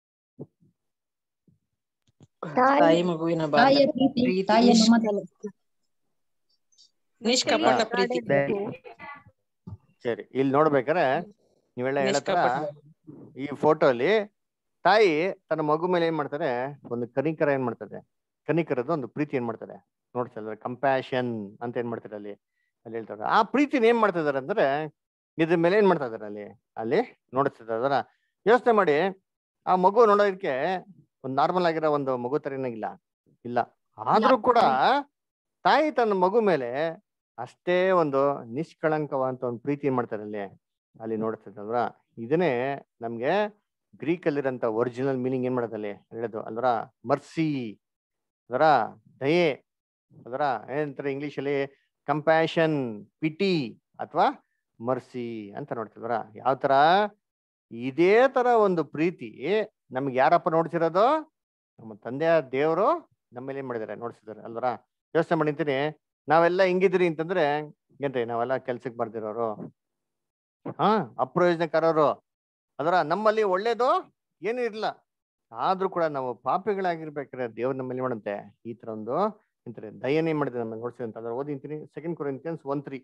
ತಾಯಿ ಮಗುವಿನ ತಾಯಿಯ ಬಾಂಧವ್ಯ, ಪ್ರೀತಿ ಪ್ರೀತಿ, ತಾಯಿಯ ನಿಷ್ಠ- ಮಮತೆ ನಿಷ್ಕಪಟ ಪ್ರೀತಿ ಸರಿ ಇಲ್ಲಿ ನೋಡ್ಬೇಕಾರೆ ನೀವೆಲ್ಲ ಹೇಳತ್ರ ನಿಷ್ಕಪಟ ಈ ಫೋಟೋ ಅಲ್ಲಿ ತಾಯಿ ತನ್ನ ಮಗು ಮೇಲೆ ಏನ್ ಮಾಡ್ತಾರೆ ಒಂದು ಕನಿಕರ ಏನ್ ಮಾಡ್ತದೆ ಕನಿಕರದ ಒಂದು ಪ್ರೀತಿ ಏನ್ ಮಾಡ್ತಾರೆ ನೋಡ್ತಾ ಕಂಪ್ಯಾಷನ್ ಅಂತ ಏನ್ ಮಾಡ್ತಾರೆ ಅಲ್ಲಿ ಅಲ್ಲಿ ಹೇಳ್ತಾರೆ ಆ ಪ್ರೀತಿನ ಏನ್ ಮಾಡ್ತಾ ಇದಾರೆ ಅಂದ್ರೆ ಇದ್ರ ಮೇಲೆ ಏನ್ ಮಾಡ್ತಾ ಇದಾರೆ ಅಲ್ಲಿ ಅಲ್ಲಿ ನೋಡ್ತಾ ಇದಾರೆ ಯೋಚನೆ ಮಾಡಿ ಆ ಮಗು ನೋಡೋದಕ್ಕೆ ಒಂದು ನಾರ್ಮಲ್ ಆಗಿರೋ ಒಂದು ಮಗು ತರ ಏನಾಗಿಲ್ಲ ಇಲ್ಲ ಆದ್ರೂ ಕೂಡ ತಾಯಿ ತನ್ನ ಮಗು ಮೇಲೆ ಅಷ್ಟೇ ಒಂದು ನಿಷ್ಕಳಂಕವಾದಂತ ಒಂದು ಪ್ರೀತಿ ಏನ್ ಮಾಡ್ತಾರೆ ಅಲ್ಲಿ ಅಲ್ಲಿ ನೋಡ್ತಿದ್ದಲ್ವ ಇದನ್ನೇ ನಮ್ಗೆ ಗ್ರೀಕ್ ಅಲ್ಲಿರಂತ ಒರಿಜಿನಲ್ ಮೀನಿಂಗ್ ಏನ್ ಮಾಡೋದಲ್ಲಿ ಹೇಳೋದು ಅಲ್ವರ ಮರ್ಸಿ ಅದರ ದಯೆ ಅದರ ಏನಂತಾರೆ ಇಂಗ್ಲಿಷ್ ಅಲ್ಲಿ ಕಂಪ್ಯಾಷನ್ ಪಿಟಿ ಅಥವಾ ಮರ್ಸಿ ಅಂತ ನೋಡ್ತಿದ್ವರ ಯಾವ ತರ ಇದೇ ತರ ಒಂದು ಪ್ರೀತಿ ನಮ್ಗೆ ಯಾರಪ್ಪ ನೋಡ್ತಿರೋದು ನಮ್ಮ ತಂದೆಯ ದೇವರು ನಮ್ಮಲ್ಲಿ ಏನ್ ಮಾಡಿದಾರೆ ನೋಡ್ತಿದ್ದಾರೆ ಅಲ್ವರ ಯೋಚನೆ ಮಾಡಿರ್ತೀನಿ ನಾವೆಲ್ಲ ಹಿಂಗಿದ್ರಿ ಅಂತಂದ್ರೆ ಏನ್ರಿ ನಾವೆಲ್ಲ ಕೆಲ್ಸಕ್ಕೆ ಬರ್ದಿರೋರು ಹಾ ಅಪ್ರಯೋಜನಕಾರರು ಅದರ ನಮ್ಮಲ್ಲಿ ಒಳ್ಳೇದು ಏನು ಇರ್ಲಿಲ್ಲ ಆದ್ರೂ ಕೂಡ ನಾವು ಪಾಪಿಗಳಾಗಿರ್ಬೇಕಾದ್ರೆ ದೇವ್ರ ನಮ್ಮಲ್ಲಿ ಮಾಡಂತೆ ಈ ತರ ಒಂದು ಎಂತಾರೆ ದಯನೇ ಮಾಡಿದೆ ನಮ್ಮ ನೋಡ್ಸಿ ಅಂತ ಅದ್ರ ಓದಿಂತೀನಿ ಸೆಕೆಂಡ್ ಕೊರಿಂತಿಯನ್ಸ್ ಒನ್ ತ್ರೀ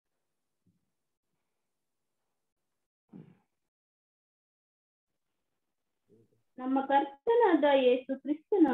ನಮ್ಮ ಕರ್ತನಾದ ಯೇಸು ಕ್ರಿಸ್ತನ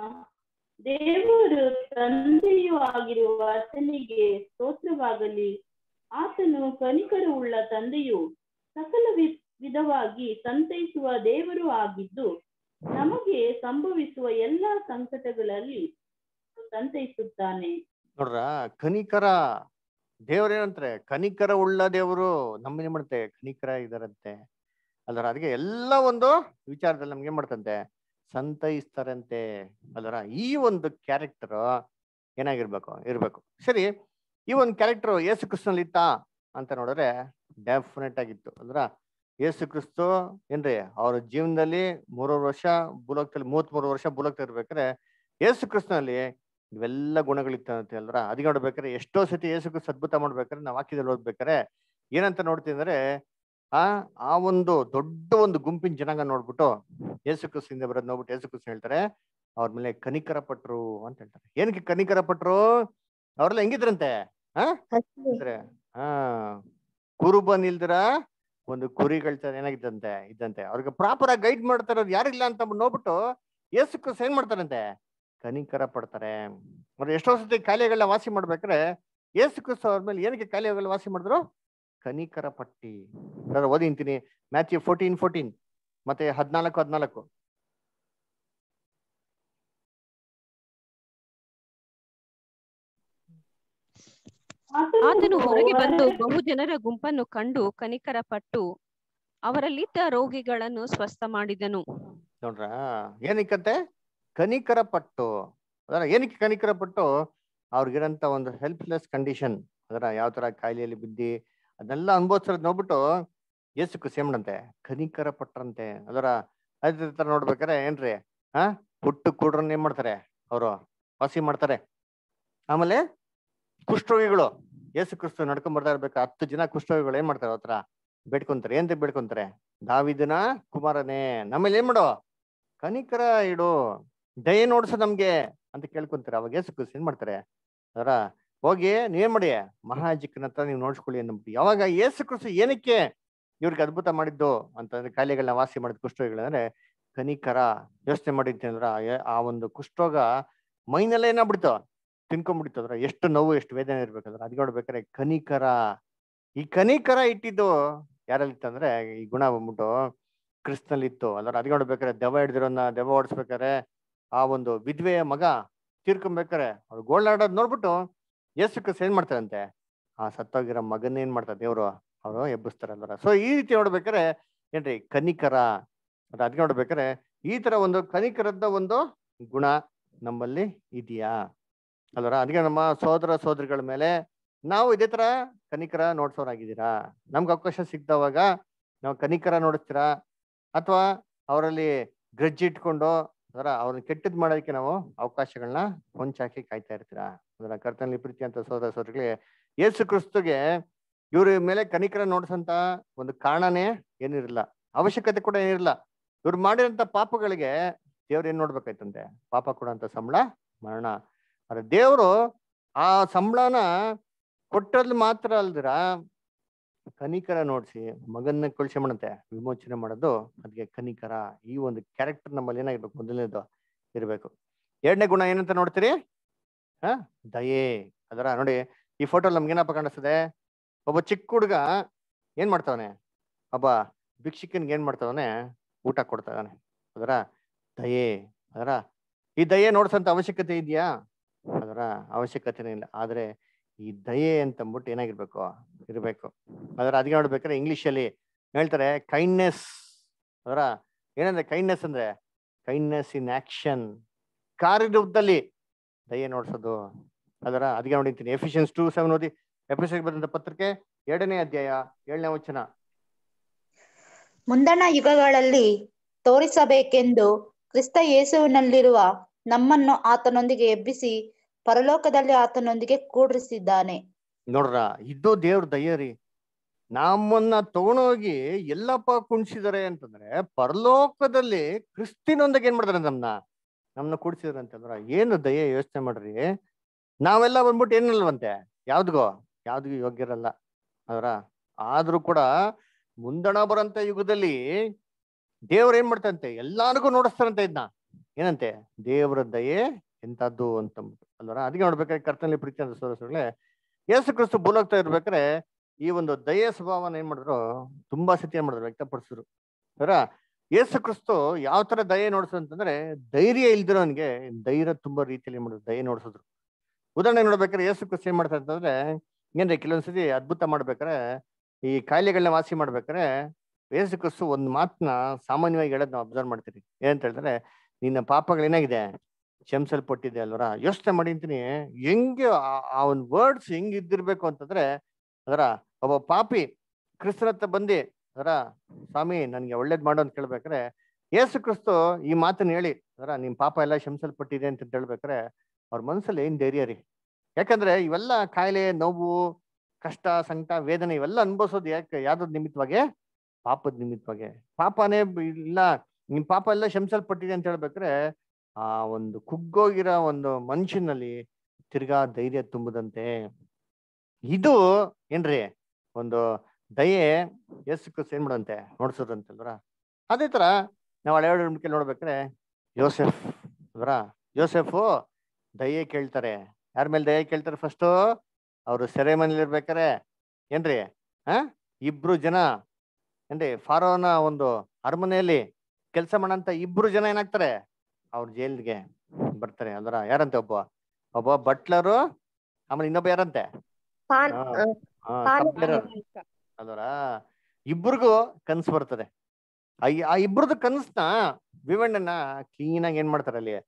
ದೇವರು ತಂದೆಯೂ ಆಗಿರುವ ಆತನಿಗೆ ಸ್ತೋತ್ರವಾಗಲಿ ಆತನು ಕನಿಕರವುಳ್ಳ ತಂದೆಯು ಸಕಲ ವಿ- ವಿಧವಾಗಿ ಸಂತೈಸುವ ದೇವರು ಆಗಿದ್ದು ನಮಗೆ ಸಂಭವಿಸುವ ಎಲ್ಲಾ ಸಂಕಟಗಳಲ್ಲಿ ಸಂತೈಸುತ್ತಾನೆ ನೋಡ್ರ ಕನಿಕರ ದೇವ್ರೇನಂತಾರೆ ಕನಿಕರ ಉಳ್ಳ ದೇವರು ನಮ್ಮನೆ ಮಾಡುತ್ತೆ ಕನಿಕರ ಇದಾರಂತೆ ಅಲ್ಲರ ಅದಕ್ಕೆ ಎಲ್ಲ ಒಂದು ವಿಚಾರದಲ್ಲಿ ನಮ್ಗೆ ಏನ್ ಮಾಡ್ತಂತೆ ಸಂತೈಸ್ತಾರಂತೆ ಅಲ್ಲರ ಈ ಒಂದು ಕ್ಯಾರೆಕ್ಟರ್ ಏನಾಗಿರ್ಬೇಕು ಇರ್ಬೇಕು ಸರಿ ಈ ಒಂದು ಕ್ಯಾರೆಕ್ಟರ್ ಯೇಸು ಕ್ರಿಸ್ತನಲ್ಲಿ ಇತ್ತಾ ಅಂತ ನೋಡಿದ್ರೆ ಡೆಫಿನೆಟ್ ಆಗಿತ್ತು ಅಂದ್ರ ಯೇಸು ಕ್ರಿಸ್ತು ಏನ್ರಿ ಅವ್ರ ಜೀವನದಲ್ಲಿ ಮೂರೂರು ವರ್ಷ ಭೂಲೋಕದಲ್ಲಿ ಮೂವತ್ತ್ ಮೂರು ವರ್ಷ ಭೂಲೋಕದಲ್ಲಿ ಇರ್ಬೇಕಾದ್ರೆ ಯೇಸು ಕ್ರಿಸ್ತನಲ್ಲಿ ಇವೆಲ್ಲ ಗುಣಗಳಿತ್ತಂತೆ ಅಲ್ರ ಅದಕ್ಕೆ ನೋಡ್ಬೇಕಾದ್ರೆ ಎಷ್ಟೋ ಸತಿ ಯೇಸು ಕ್ರಿಸ್ತ ಅದ್ಭುತ ಮಾಡ್ಬೇಕಾದ್ರೆ ನಾವು ವಾಕ್ಯದಲ್ಲಿ ಓದ್ಬೇಕಾರೆ ಏನಂತ ನೋಡ್ತೀವಿ ಅಂದ್ರೆ ಆ ಆ ಒಂದು ದೊಡ್ಡ ಒಂದು ಗುಂಪಿನ ಜನಾಂಗ ನೋಡ್ಬಿಟ್ಟು ಯೇಸು ಕ್ರಿಸ್ತಿಂದ ಬರೋದ್ ನೋಡ್ಬಿಟ್ಟು ಯೇಸು ಕ್ರಿಸ್ತ ಹೇಳ್ತಾರೆ ಅವ್ರ ಮೇಲೆ ಕನಿಕರ ಪಟ್ರು ಅಂತ ಹೇಳ್ತಾರೆ ಏನಕ್ಕೆ ಕನಿಕರ ಪಟ್ರು ಅವ್ರೆಲ್ಲ ಹೆಂಗಿದ್ರಂತೆ ಆ ಅಂದ್ರೆ ಆ ಕುರುಬನ್ ಇಲ್ದಿರ ಒಂದು ಕುರಿಗಳ ತರ ಏನಾಗಿದ್ದಂತೆ ಇದ್ದಂತೆ ಅವ್ರಿಗೆ ಪ್ರಾಪರ್ ಆಗಿ ಗೈಡ್ ಮಾಡ್ತಾರ ಯಾರಿಲ್ಲ ಅಂತ ನೋಡ್ಬಿಟ್ಟು ಯೇಸು ಕ್ರಿಸ್ತ ಏನ್ ಮಾಡ್ತಾರಂತೆ ಕನಿಕರ ಪಡ್ತಾರೆ ಅವ್ರು ಎಷ್ಟೋ ಸತಿ ಕಾಯಿಲೆಗಳನ್ನ ವಾಸಿ ಮಾಡ್ಬೇಕಾದ್ರೆ ಯೇಸು ಕ್ರಿಸ್ತ ಅವ್ರ ಮೇಲೆ ಏನಕ್ಕೆ ಕಾಯಿಲೆಗಳನ್ನ ವಾಸಿ ಮಾಡಿದ್ರು ಕನಿಕರ ಪಟ್ಟಿ ಅದ್ರ ಓದಿ ಅಂತೀನಿ ಮ್ಯಾಥ್ಯೂ ಫೋರ್ಟೀನ್ ಫೋರ್ಟೀನ್ ಮತ್ತೆ ಹದ್ನಾಲ್ಕು ಹದ್ನಾಲ್ಕು ಆತನು ಹೊರಗೆ ಬಂದು ಬಹು ಜನರ ಗುಂಪನ್ನು ಕಂಡು ಕನಿಕರ ಪಟ್ಟು ಅವರಲ್ಲಿದ್ದ ರೋಗಿಗಳನ್ನು ಸ್ವಸ್ಥ ಮಾಡಿದನು ನೋಡ್ರ ಏನಕ್ಕಂತೆ ಕನಿಕರ ಪಟ್ಟು ಅದರ ಏನಕ್ಕೆ ಕನಿಕರ ಪಟ್ಟು ಅವ್ರಿಗಿರಂತ ಒಂದು ಹೆಲ್ಪ್ಲೆಸ್ ಕಂಡೀಷನ್ ಅದರ ಯಾವ ತರ ಕಾಯಿಲೆಯಲ್ಲಿ ಬಿದ್ದಿ ಅದನ್ನೆಲ್ಲ ಅನುಭವಿಸೋದ್ ನೋಡ್ಬಿಟ್ಟು ಯೇಸು ಕ್ರಿಸ್ತ ಏನ್ ಮಾಡಂತೆ ಕನಿಕರ ಪಟ್ರಂತೆ ಅದರ ಅದೇ ತರ ನೋಡ್ಬೇಕಾರೆ ಏನ್ರಿ ಹಾ ಹುಟ್ಟು ಕೂಡ್ರನ್ನ ಏನ್ ಮಾಡ್ತಾರೆ ಅವರು ವಾಸಿ ಮಾಡ್ತಾರೆ ಆಮೇಲೆ ಕುಷ್ಠರೋಗಿಗಳು ಯೇಸು ಕ್ರಿಸ್ತ ನಡ್ಕೊಂಡ್ ಬರ್ತಾ ಇರ್ಬೇಕು ಹತ್ತು ಜನ ಕುಷ್ಠರೋಗಿಗಳು ಏನ್ ಮಾಡ್ತಾರೆ ಹತ್ರ ಬೇಡ್ಕೊಂತಾರೆ ಏನ್ ಬೇಡ್ಕೊಂತಾರೆ ದಾವಿದನ ಕುಮಾರನೇ ನಮ್ಮಲ್ಲಿ ಏನ್ ಮಾಡೋ ಕನಿಕರ ಇಡು ದಯೆ ನೋಡ್ಸು ನಮ್ಗೆ ಅಂತ ಕೇಳ್ಕೊಂತಾರೆ ಅವಾಗ ಯೇಸು ಕ್ರಿಸ್ತ ಏನ್ ಮಾಡ್ತಾರೆ ಅದರ ಹೋಗಿ ನೀವೇನ್ ಮಾಡಿ ಮಹಾಜಿಕ್ಕನ ಹತ್ರ ನೀವು ನೋಡ್ಸ್ಕೊಳ್ಳಿ ಅಂದ್ಬಿಟ್ಟು ಯಾವಾಗ ಯೇಸು ಕ್ರಿಸ್ತ ಏನಕ್ಕೆ ಇವ್ರಿಗೆ ಅದ್ಭುತ ಮಾಡಿದ್ದು ಅಂತಂದ್ರೆ ಕಾಯಿಲೆಗಳನ್ನ ವಾಸಿ ಮಾಡಿದ ಕುಷ್ಠರೋಗಿಗಳಂದ್ರೆ ಕನಿಕರ ಯೋಚನೆ ಮಾಡಿದ್ದೆ ಅಂದ್ರ ಆ- ಆ ಒಂದು ಕುಷ್ಠರೋಗ ಮೈನೆಲ್ಲ ಏನಾಗ್ಬಿಡ್ತು ತಿನ್ಕೊಂಡ್ಬಿಡ್ತು ಅದ್ರ ಎಷ್ಟು ನೋವು ಎಷ್ಟು ವೇದನೆ ಇರ್ಬೇಕಂದ್ರೆ ಅದ್ ನೋಡ್ಬೇಕಾದ್ರೆ ಕನಿಕರ ಈ ಕನಿಕರ ಇಟ್ಟಿದ್ದು ಯಾರಲ್ಲಿ ಇತ್ತಂದ್ರೆ ಈ ಗುಣ ಬಂದ್ಬಿಟ್ಟು ಕ್ರಿಸ್ತನಲ್ಲಿ ಇತ್ತು ಅದ್ರ ಅದ್ ನೋಡ್ಬೇಕಾದ್ರೆ ದೆವ್ವ ಹಿಡ್ದಿರೋನ್ನ ದೆವ್ವ ಓಡಿಸ್ಬೇಕಾರೆ ಆ ಒಂದು ವಿಧವೆಯ ಮಗ ತೀರ್ಕೊಂಬೇಕಾರೆ ಅವ್ರು ಗೋಳಾಡೋದ್ ನೋಡ್ಬಿಟ್ಟು ಯೇಸು ಕ್ರಿಸ್ತ ಏನ್ ಮಾಡ್ತಾರಂತೆ ಆ ಸತ್ತೋಗಿರೋ ಮಗನ್ನ ಏನ್ ಮಾಡ್ತಾರೆ ದೇವ್ರು ಅವರು ಎಬ್ಬಿಸ್ತಾರಲ್ವರ ಸೊ ಈ ರೀತಿ ನೋಡ್ಬೇಕಾರೆ ಏನ್ರಿ ಕನಿಕರ ಅದು ಅದ್ ನೋಡ್ಬೇಕಾರೆ ಈ ತರ ಒಂದು ಕನಿಕರದ ಒಂದು ಗುಣ ನಮ್ಮಲ್ಲಿ ಇದೆಯಾ ಅಲ್ವರ ಅದಕ್ಕೆ ನಮ್ಮ ಸೋದರ ಸೋದರಿಗಳ ಮೇಲೆ ನಾವು ಇದೇ ತರ ಕನಿಕರ ನೋಡ್ಸೋರಾಗಿದ್ದೀರಾ ನಮ್ಗೆ ಅವಕಾಶ ಸಿಗ್ದವಾಗ ನಾವು ಕನಿಕರ ನೋಡಿಸ್ತೀರಾ ಅಥವಾ ಅವರಲ್ಲಿ ಗ್ರಜ್ಜಿ ಇಟ್ಕೊಂಡು ಅದರ ಅವ್ರನ್ನ ಕೆಟ್ಟದ್ ಮಾಡೋದಕ್ಕೆ ನಾವು ಅವಕಾಶಗಳನ್ನ ಹೊಂಚಾಕಿ ಕಾಯ್ತಾ ಇರ್ತೀರಾ ಅದರ ಕರ್ತನಲ್ಲಿ ಪ್ರೀತಿ ಅಂತ ಸೋದರ ಸೋದರಿಗಳಿಗೆ ಯೇಸು ಕ್ರಿಸ್ತಗೆ ಇವ್ರ ಮೇಲೆ ಕನಿಕರ ನೋಡ್ಸಂತ ಒಂದು ಕಾರಣನೇ ಏನಿರಲ್ಲ ಅವಶ್ಯಕತೆ ಕೂಡ ಏನಿರಲ್ಲ ಇವ್ರು ಮಾಡಿರೋಂಥ ಪಾಪಗಳಿಗೆ ದೇವ್ರು ಏನ್ ನೋಡ್ಬೇಕಾಯ್ತಂತೆ ಪಾಪ ಕೊಡೋಂಥ ಸಂಬಳ ಮರಣ ಆದ್ರೆ ದೇವರು ಆ ಸಂಬಳನ ಕೊಟ್ಟದ್ ಮಾತ್ರ ಅಲ್ದಿರ ಕನಿಕರ ನೋಡ್ಸಿ ಮಗನ್ನ ಕಳಿಸಿ ಮಾಡಂತೆ ವಿಮೋಚನೆ ಮಾಡೋದು ಅದಕ್ಕೆ ಕನಿಕರ ಈ ಒಂದು ಕ್ಯಾರೆಕ್ಟರ್ ನಮ್ಮಲ್ಲಿ ಏನಾಗಿರ್ಬೇಕು ಮೊದಲನೇದು ಇರ್ಬೇಕು ಎರಡನೇ ಗುಣ ಏನಂತ ನೋಡ್ತೀರಿ ಹ ದಯೆ ಅದರ ನೋಡಿ ಈ ಫೋಟೋ ನಮ್ಗೆ ಏನಪ್ಪ ಕಾಣಿಸ್ತದೆ ಒಬ್ಬ ಚಿಕ್ಕ ಹುಡುಗ ಏನ್ ಮಾಡ್ತಾವನೆ ಒಬ್ಬ ಭಿಕ್ಷುಕನ್ಗೆ ಏನ್ ಮಾಡ್ತಾವನೆ ಊಟ ಕೊಡ್ತಾವನೆ ಅದರ ದಯೆ ಅದರ ಈ ದಯೆ ನೋಡ್ಸಂತ ಅವಶ್ಯಕತೆ ಇದೆಯಾ ಅದರ ಅವಶ್ಯಕತೆನೇ ಇಲ್ಲ ಆದ್ರೆ ಈ ದಯೆ ಅಂತ ಅಂದ್ಬಿಟ್ಟು ಏನಾಗಿರ್ಬೇಕು ಇರ್ಬೇಕು ಅದರ ಅದಕ್ಕೆ ನೋಡ್ಬೇಕಾದ್ರೆ ಇಂಗ್ಲಿಷ್ ಅಲ್ಲಿ ಹೇಳ್ತಾರೆ ಕೈಂಡ್ನೆಸ್ ಅದರ ಏನಂದ್ರೆ ಕೈಂಡ್ನೆಸ್ ಅಂದ್ರೆ ಕೈಂಡ್ನೆಸ್ ಇನ್ ಆಕ್ಷನ್ ಕಾರ್ಯರೂಪದಲ್ಲಿ ದಯೆ ನೋಡ್ಸೋದು ಅದರ ಅದಕ್ಕೆ ನೋಡಿರ್ತೀನಿ ಎಫಿಷಿಯನ್ಸ್ ಟೂ ಸೆವೆನ್ ಓದಿ ಎಫಿಷಿಯನ್ ಬರೆದಂತ ಪತ್ರಿಕೆ ಎರಡನೇ ಅಧ್ಯಾಯ ಏಳನೇ ವಚನ ಮುಂದಣ ಯುಗಗಳಲ್ಲಿ ತೋರಿಸಬೇಕೆಂದು ಕ್ರಿಸ್ತ ಯೇಸುವಿನಲ್ಲಿರುವ ನಮ್ಮನ್ನು ಆತನೊಂದಿಗೆ ಎಬ್ಬಿಸಿ ಪರಲೋಕದಲ್ಲಿ ಆತನೊಂದಿಗೆ ಕೂಡಿಸಿದ್ದಾನೆ ನೋಡ್ರ ಇದು ದೇವ್ರ ದಯೆ ರೀ ನಮ್ಮನ್ನ ತಗೊಂಡೋಗಿ ಎಲ್ಲಪ್ಪ ಕುಣಿಸಿದಾರೆ ಅಂತಂದ್ರೆ ಪರಲೋಕದಲ್ಲಿ ಕ್ರಿಸ್ತಿನೊಂದಿಗೆ ಏನ್ ಮಾಡ್ತಾರೆ ನಮ್ನ ನಮ್ನ ಕೂಡಿಸಿದಾರೆ ಅಂತಂದ್ರ ಏನು ದಯೆ ಯೋಚನೆ ಮಾಡ್ರಿ ನಾವೆಲ್ಲ ಬಂದ್ಬಿಟ್ಟು ಏನಲ್ವಂತೆ ಯಾವ್ದಿಗೋ ಯಾವ್ದಿಗೂ ಯೋಗ್ಯರಲ್ಲ ಅದರ ಆದ್ರೂ ಕೂಡ ಮುಂದಣ ಬರಂತ ಯುಗದಲ್ಲಿ ದೇವ್ರ ಏನ್ ಮಾಡ್ತಂತೆ ಎಲ್ಲಾರ್ಗು ನೋಡಿಸ್ತಾರಂತೆ ಇದನ್ನ ಏನಂತೆ ದೇವ್ರ ದಯೆ ಎಂತದ್ದು ಅಂತ ಅಲ್ವರ ಅದಕ್ಕೆ ನೋಡ್ಬೇಕಾದ್ರೆ ಕರ್ತನಲ್ಲಿ ಪ್ರೀತಿ ಅಂತ ಸೋದರಗಳೇ ಯೇಸು ಕ್ರಿಸ್ತು ಭೂಲೋಗ್ತಾ ಇರ್ಬೇಕಾದ್ರೆ ಈ ಒಂದು ದಯೆ ಸ್ವಭಾವನ ಏನ್ ಮಾಡಿದ್ರು ತುಂಬಾ ಸತಿ ಏನ್ ಮಾಡಿದ್ರು ವ್ಯಕ್ತಪಡಿಸಿದ್ರು ಅವರ ಯೇಸು ಕ್ರಿಸ್ತು ಯಾವ ತರ ದಯೆ ನೋಡ್ಸು ಅಂತಂದ್ರೆ ಧೈರ್ಯ ಇಲ್ದಿರೋನ್ಗೆ ಧೈರ್ಯ ತುಂಬಾ ರೀತಿಯಲ್ಲಿ ಏನ್ ಮಾಡಿದ್ರು ದಯೆ ನೋಡ್ಸಿದ್ರು ಉದಾಹರಣೆ ನೋಡ್ಬೇಕಾದ್ರೆ ಯೇಸು ಕ್ರಿಸ್ತು ಏನ್ ಮಾಡ್ತಾರೆ ಅಂತಂದ್ರೆ ಏನ್ರಿ ಕೆಲವೊಂದ್ಸತಿ ಅದ್ಭುತ ಮಾಡ್ಬೇಕಾರೆ ಈ ಕಾಯಿಲೆಗಳನ್ನ ವಾಸಿ ಮಾಡ್ಬೇಕಾರೆ ಯೇಸು ಕ್ರಿಸ್ತು ಒಂದ್ ಮಾತನ್ನ ಸಾಮಾನ್ಯವಾಗಿ ಹೇಳೋದ್ ನಾವು ಅಬ್ಸರ್ವ್ ಮಾಡ್ತೀರಿ ಏನಂತ ಹೇಳಿದ್ರೆ ನಿನ್ನ ಪಾಪಗಳು ಏನಾಗಿದೆ ಕ್ಷಮಿಸಲ್ಪಟ್ಟಿದೆ ಅಲ್ವರ ಯೋಚನೆ ಮಾಡಿ ಅಂತೀನಿ ಹೆಂಗೆ ಆ- ಆ ಒಂದು ವರ್ಡ್ಸ್ ಹೆಂಗ್ ಇದ್ದಿರ್ಬೇಕು ಅಂತಂದ್ರೆ ಅದರ ಒಬ್ಬ ಪಾಪಿ ಕ್ರಿಸ್ತನ ಹತ್ರ ಬಂದು ಅದರ ಸ್ವಾಮಿ ನನ್ಗೆ ಒಳ್ಳೇದ್ ಮಾಡು ಅಂತ ಕೇಳ್ಬೇಕಾರೆ ಯೇಸು ಕ್ರಿಸ್ತು ಈ ಮಾತನ್ನ ಹೇಳಿ ಅದರ ನಿಮ್ ಪಾಪ ಎಲ್ಲ ಕ್ಷಮಿಸಲ್ಪಟ್ಟಿದೆ ಅಂತ ಹೇಳ್ಬೇಕಾರೆ ಅವ್ರ ಮನಸ್ಸಲ್ಲಿ ಏನ್ ಧೈರ್ಯ ರೀ ಯಾಕಂದ್ರೆ ಇವೆಲ್ಲ ಕಾಯಿಲೆ ನೋವು ಕಷ್ಟ ಸಂಕಟ ವೇದನೆ ಇವೆಲ್ಲ ಅನುಭವಿಸೋದು ಯಾಕೆ ಯಾವ್ದು ನಿಮಿತ್ತವಾಗಿ ಪಾಪದ ನಿಮಿತ್ತವಾಗಿ ಪಾಪನೇ ಬ- ಇಲ್ಲ ನಿಮ್ ಪಾಪ ಎಲ್ಲ ಕ್ಷಮಿಸಲ್ಪಟ್ಟಿದೆ ಅಂತ ಹೇಳ್ಬೇಕಾರೆ ಆ ಒಂದು ಕುಗ್ಗೋಗಿರೋ ಒಂದು ಮನುಷ್ಯನಲ್ಲಿ ತಿರ್ಗಾ ಧೈರ್ಯ ತುಂಬದಂತೆ ಇದು ಏನ್ರಿ ಒಂದು ದಯೆ ಯೇಸು ಕ್ರಿಸ್ತ ಏನ್ ಮಾಡಂತೆ ನೋಡ್ಸೋದಂತಲ್ವರ ಅದೇ ತರ ನಾವು ಹಳೆ ನಂಬಿಕೆ ನೋಡ್ಬೇಕಾರೆ ಯೋಸೆಫ್ ಅಲ್ವರ ಯೋಸೆಫು ದಯೆ ಕೇಳ್ತಾರೆ ಯಾರ ಮೇಲೆ ದಯೆ ಕೇಳ್ತಾರೆ ಫಸ್ಟು ಅವರು ಸೆರೆ ಮನೇಲಿ ಇರ್ಬೇಕಾರೆ ಏನ್ರಿ ಹ ಇಬ್ರು ಜನ ಏನ್ರಿ ಫಾರೋನ ಒಂದು ಅರಮನೆಯಲ್ಲಿ ಕೆಲಸ ಮಾಡಂತ ಇಬ್ರು ಜನ ಏನಾಗ್ತಾರೆ ಅವ್ರ ಜೈಲ್ಗೆ ಬರ್ತಾರೆ ಅಲ್ವರ ಯಾರಂತೆ ಒಬ್ಬ ಒಬ್ಬ ಬಟ್ಲರು ಆಮೇಲೆ ಇನ್ನೊಬ್ಬ ಯಾರಂತೆ ಪಾನ್ ಹಾ, ಆ, ಹಾ, ಪಾನ್ ಕಪ್ಲೇರರ್ ಅಲ್ವರ ಇಬ್ರಿಗೂ ಕನ್ಸು ಬರ್ತದೆ ಆ ಇ- ಆ ಇಬ್ರದ್ದು ಕನಸ್ನ ವಿವಣ್ಣನ ಕ್ಲೀನ್ ಆಗಿ ಏನ್ ಮಾಡ್ತಾರೆ ಅಲ್ಲಿ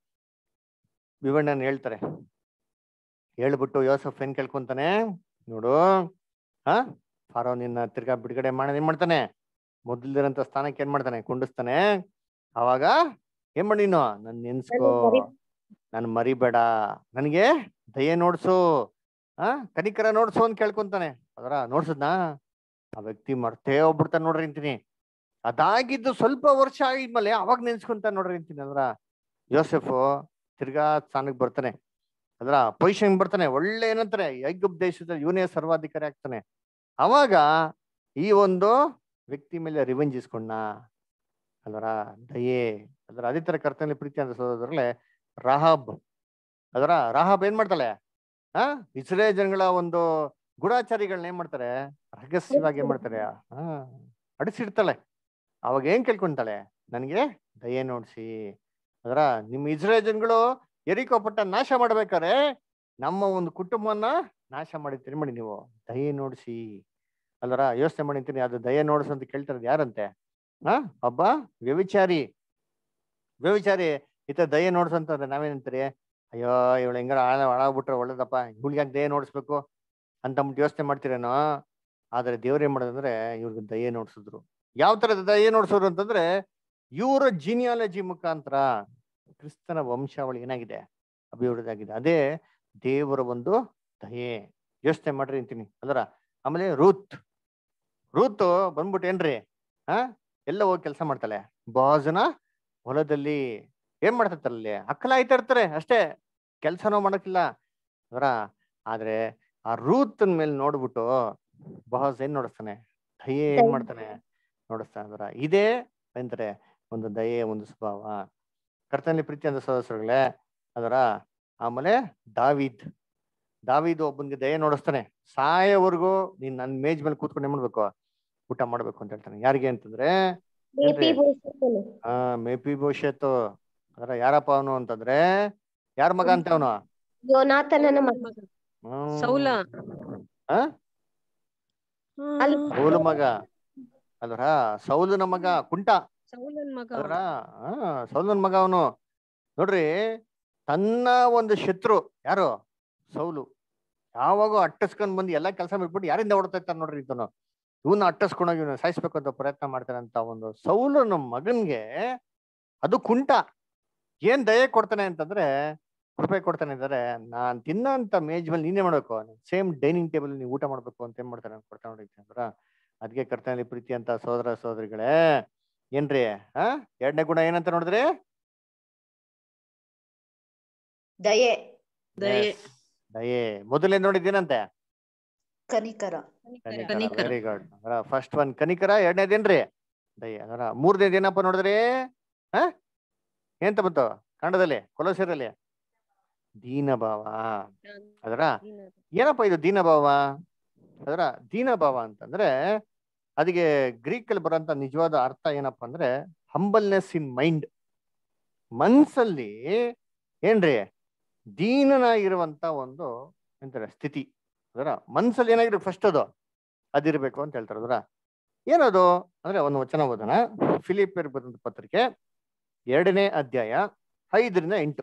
ವಿವಣ್ಣನ್ ಹೇಳ್ತಾರೆ ಹೇಳ್ಬಿಟ್ಟು ಯೋಸಫ್ ಏನ್ ಕೇಳ್ಕೊಂತಾನೆ ನೋಡು ಹಾ ಫಾರೋ ನಿನ್ನ ತಿರ್ಗಾ ಬಿಡುಗಡೆ ಮಾಡೋದ್ ಏನ್ ಮಾಡ್ತಾನೆ ಮೊದಲಿರಂತ ಸ್ಥಾನಕ್ಕೆ ಏನ್ ಮಾಡ್ತಾನೆ ಕುಂಡಿಸ್ತಾನೆ ಅವಾಗ ಏನ್ ಮಾಡಿ ನೀನು ನನ್ ನೆನ್ಸ್ಕೋ ನನ್ ಮರಿಬೇಡ ನನಗೆ ದಯೆ ನೋಡ್ಸು ಆ ಕನಿಕರ ನೋಡ್ಸು ಅಂತ ಕೇಳ್ಕೊಂತಾನೆ ಅದರ ನೋಡ್ಸದ್ನಾ ಆ ವ್ಯಕ್ತಿ ಮರ್ತೇ ಹೋಗ್ಬಿಡ್ತಾನೆ ನೋಡ್ರಿ ಅಂತೀನಿ ಅದಾಗಿದ್ದು ಸ್ವಲ್ಪ ವರ್ಷ ಆಗಿದ್ಮೇಲೆ ಅವಾಗ ನೆನ್ಸ್ಕೊಂತಾನೆ ನೋಡ್ರಿ ಅಂತೀನಿ ಅದ್ರ ಯೋಸೆಫ್ ತಿರ್ಗಾ ಸ್ಥಾನಕ್ಕೆ ಬರ್ತಾನೆ ಅದ್ರ ಪೊಸಿಷನ್ ಬರ್ತಾನೆ ಒಳ್ಳೆ ಏನಂತಾರೆ ಐಗುಪ್ ದೇಶದ ಇವನೇ ಸರ್ವಾಧಿಕಾರಿ ಆಗ್ತಾನೆ ಅವಾಗ ಈ ಒಂದು ವ್ಯಕ್ತಿ ಮೇಲೆ ರಿವೆಂಜ್ ಇಸ್ಕೊಂಡ ಅದರ ದಯೆ ಅದರ ಅದೇ ತರ ಕರ್ತನಲ್ಲಿ ಪ್ರೀತಿ ಅಂತ ಸೋದರಲ್ಲೇ ರಾಹಬ್ ಅದರ ರಾಹಬ್ ಏನ್ ಮಾಡ್ತಾಳೆ ಆ ಇಸ್ರೇಲ್ ಜನಗಳ ಒಂದು ಗೂಢಾಚಾರಿಗಳನ್ನ ಏನ್ ಮಾಡ್ತಾರೆ ರಹಸ್ಯವಾಗಿ ಏನ್ ಮಾಡ್ತಾರೆ ಹಾ ಅಡಿಸಿಡ್ತಾಳೆ ಅವಾಗ ಏನ್ ಕೇಳ್ಕೊಂತಾಳೆ ನನಗೆ ದಯೆ ನೋಡ್ಸಿ ಅದರ ನಿಮ್ಮ ಇಸ್ರೇಲ್ ಜನಗಳು ಎರಿಕೋ ಪಟ್ಟ ನಾಶ ಮಾಡ್ಬೇಕಾರೆ ನಮ್ಮ ಒಂದು ಕುಟುಂಬವನ್ನ ನಾಶ ಮಾಡಿರ್ತೀರಿ ಮಾಡಿ ನೀವು ದಯೆ ನೋಡ್ಸಿ ಅಲ್ಲರ ಯೋಚನೆ ಮಾಡಿರ್ತೀನಿ ಅದು ದಯೆ ನೋಡ್ಸು ಅಂತ ಕೇಳ್ತಾರದು ಯಾರಂತೆ ಹಾ ಒಬ್ಬ ವ್ಯವಿಚಾರಿ ವ್ಯವಿಚಾರಿ ಈತ ದಯೆ ನೋಡ್ಸು ಅಂತಂದ್ರೆ ನಾವೇನಂತೀರಿ ಅಯ್ಯೋ ಇವಳು ಹೆಂಗಾರ ಆಳ ಹಾಳಾಗ್ಬಿಟ್ರೆ ಒಳ್ಳೇದಪ್ಪ ಇವ್ಳಿಗೆ ದಯೆ ನೋಡಿಸ್ಬೇಕು ಅಂತ ಅಂದ್ಬಿಟ್ಟು ಯೋಚನೆ ಮಾಡ್ತೀರೇನೋ ಆದ್ರೆ ದೇವ್ರ ಏನ್ ಮಾಡೋದಂದ್ರೆ ಇವ್ರಿಗೆ ದಯೆ ನೋಡ್ಸಿದ್ರು ಯಾವ ತರದ ದಯೆ ನೋಡ್ಸೋರು ಅಂತಂದ್ರೆ ಇವರ ಜಿನಿಯಾಲಜಿ ಮುಖಾಂತರ ಕ್ರಿಸ್ತನ ವಂಶಾವಳಿ ಏನಾಗಿದೆ ಅಭಿವೃದ್ಧಿ ಆಗಿದೆ ಅದೇ ದೇವರ ಒಂದು ದಯೆ ಯೋಚನೆ ಮಾಡ್ರಿ ಅಂತೀನಿ ಅದರ ಆಮೇಲೆ ರೂತ್ ರೂತ್ ಬಂದ್ಬಿಟ್ಟು ಏನ್ರಿ ಹಾ ಎಲ್ಲ ಹೋಗಿ ಕೆಲಸ ಮಾಡ್ತಾಳೆ ಬಾಜನ ಹೊಲದಲ್ಲಿ ಏನ್ ಮಾಡ್ತಿರ್ತಾರಲ್ಲಿ ಅಕ್ಕಲ ಆಯ್ತಾ ಇರ್ತಾರೆ ಅಷ್ಟೇ ಕೆಲ್ಸನೂ ಮಾಡಕ್ಕಿಲ್ಲ ಅದರ ಆದ್ರೆ ಆ ರೂತನ್ ಮೇಲೆ ನೋಡ್ಬಿಟ್ಟು ಬಾಸ್ ಏನ್ ನೋಡಿಸ್ತಾನೆ ದಯೆ ಏನ್ ಮಾಡ್ತಾನೆ ನೋಡಿಸ್ತಾನೆ ಅದರ ಇದೇ ಅಂದ್ರೆ ಒಂದು ದಯೆ ಒಂದು ಸ್ವಭಾವ ಕರ್ತನಲ್ಲಿ ಪ್ರೀತಿ ಅಂತ ಸದಸ್ಯರುಗಳೇ ಅದರ ಆಮೇಲೆ ದಾವಿದ್ ದಾವಿದ್ ಒಬ್ಬನಿಗೆ ದಯೆ ನೋಡಿಸ್ತಾನೆ ಸಾಯೋವರೆಗೂ ನೀನ್ ನನ್ ಮೇಜ್ ಮೇಲೆ ಕೂತ್ಕೊಂಡು ಏನ್ ಮಾಡ್ಬೇಕು ಊಟ ಮಾಡ್ಬೇಕು ಅಂತ ಹೇಳ್ತಾನೆ ಯಾರಿಗೆ ಅಂತಂದ್ರೆ ಏನ್ರಿ? ಆ ಮೇಪಿ ಭವಿಷ್ಯತ್ತು ಅದರ ಯಾರಪ್ಪ ಅವನು ಅಂತಂದ್ರೆ ಯಾರ ಮಗ ಅಂತ ಅವನು ಯೋನಾಥನನ ಮಗ ಸೌಲ ಆ ಅಲ್ಲಿ ಸೌಲು ಮಗ ಅಲ್ರ ಸೌಲನ ಮಗ ಕುಂಟ ಸೌಲನ್ ಮಗ ಅಲ್ರ ಆ ಸೌಲನ್ ಮಗ ಅವನು ನೋಡ್ರಿ ತನ್ನ ಒಂದು ಶತ್ರು ಯಾರು ಸೌಲು ಯಾವಾಗ ಅಟ್ಟಿಸ್ಕೊಂಡ್ ಬಂದು ಎಲ್ಲಾ ಕೆಲಸ ಬಿಟ್ಬಿಟ್ಟು ಯಾರಿಂದ ಹೊಡ್ತಾ ಇರ್ತಾನೆ ನೋಡ್ರಿ ಇದನ್ನು ಇವನ್ನ ಅಟ್ಟಿಸ್ಕೊಂಡೋಗಿ ಇವನ್ನ ಸಾಯಿಸ್ಬೇಕು ಅಂತ ಪ್ರಯತ್ನ ಮಾಡ್ತಾನೆ ಅಂತ ಒಂದು ಸೌಲನ ಮಗನ್ಗೆ ಅದು ಕುಂಟ ಏನ್ ದಯೆ ಕೊಡ್ತಾನೆ ಅಂತಂದ್ರೆ ಕೃಪೆ ಕೊಡ್ತಾನೆ ಅಂದ್ರೆ ನಾನ್ ತಿನ್ನಂತ ಮೇಜ್ ಮೇಲೆ ನೀನೇ ಮಾಡ್ಬೇಕು ಸೇಮ್ ಡೈನಿಂಗ್ ಟೇಬಲ್ ನೀವು ಊಟ ಮಾಡ್ಬೇಕು ಅಂತ ಏನ್ ಮಾಡ್ತಾನೆ ಕೊಡ್ತಾನೆ ನೋಡಿ ಅಂದ್ರ ಅದಕ್ಕೆ ಕರ್ತನಲ್ಲಿ ಪ್ರೀತಿ ಅಂತ ಸೋದರ ಸೋದರಿಗಳೇ ಏನ್ರಿ ಆ ಎರಡನೇ ಗುಣ ಏನಂತ ನೋಡಿದ್ರಿ ದಯೆ ದಯೆ Yes, ದಯೆ ಮೊದಲೇ ನೋಡಿದ್ದೀನಂತೆ ಕನಿಕರ ಕನಿಕರ. ವೆರಿ ಗುಡ್ ಅದರ ಫಸ್ಟ್ ಒನ್ ಕನಿಕರ ಎರಡನೇದೇನ್ರಿ ದಯೆ ಅದರ ಮೂರನೇದು ಏನಪ್ಪ ನೋಡಿದ್ರಿ ಹ ಎಂತ ಬಂತು ಕನ್ನಡದಲ್ಲಿ ಕೊಲಸರಲ್ಲಿ ದೀನಭಾವ ಅದರ ಏನಪ್ಪ ಇದು ದೀನಭಾವ ಅದರ ದೀನಭಾವ ಅಂತಂದ್ರೆ ಅದಕ್ಕೆ ಗ್ರೀಕ್ ಅಲ್ಲಿ ಬರೋಂತ ನಿಜವಾದ ಅರ್ಥ ಏನಪ್ಪಾ ಅಂದ್ರೆ ಹಂಬಲ್ನೆಸ್ ಇನ್ ಮೈಂಡ್ ಮನ್ಸಲ್ಲಿ ಏನ್ರಿ ದೀನನಾಗಿರುವಂತ ಒಂದು ಎಂತಾರೆ ಸ್ಥಿತಿ ಅದರ ಮನ್ಸಲ್ಲಿ ಏನಾಗಿರ್ಬೇಕು ಫಸ್ಟ್ ಅದು ಅದಿರ್ಬೇಕು ಅಂತ ಹೇಳ್ತಾರೆ ಅದರ ಏನದು ಅಂದ್ರೆ ಒಂದು ವಚನ ಓದೋಣ ಫಿಲಿಪಿಯರ್ ಬರೆದ ಪತ್ರಿಕೆ ಎರಡನೇ ಅಧ್ಯಾಯ ಐದರಿಂದ ಎಂಟು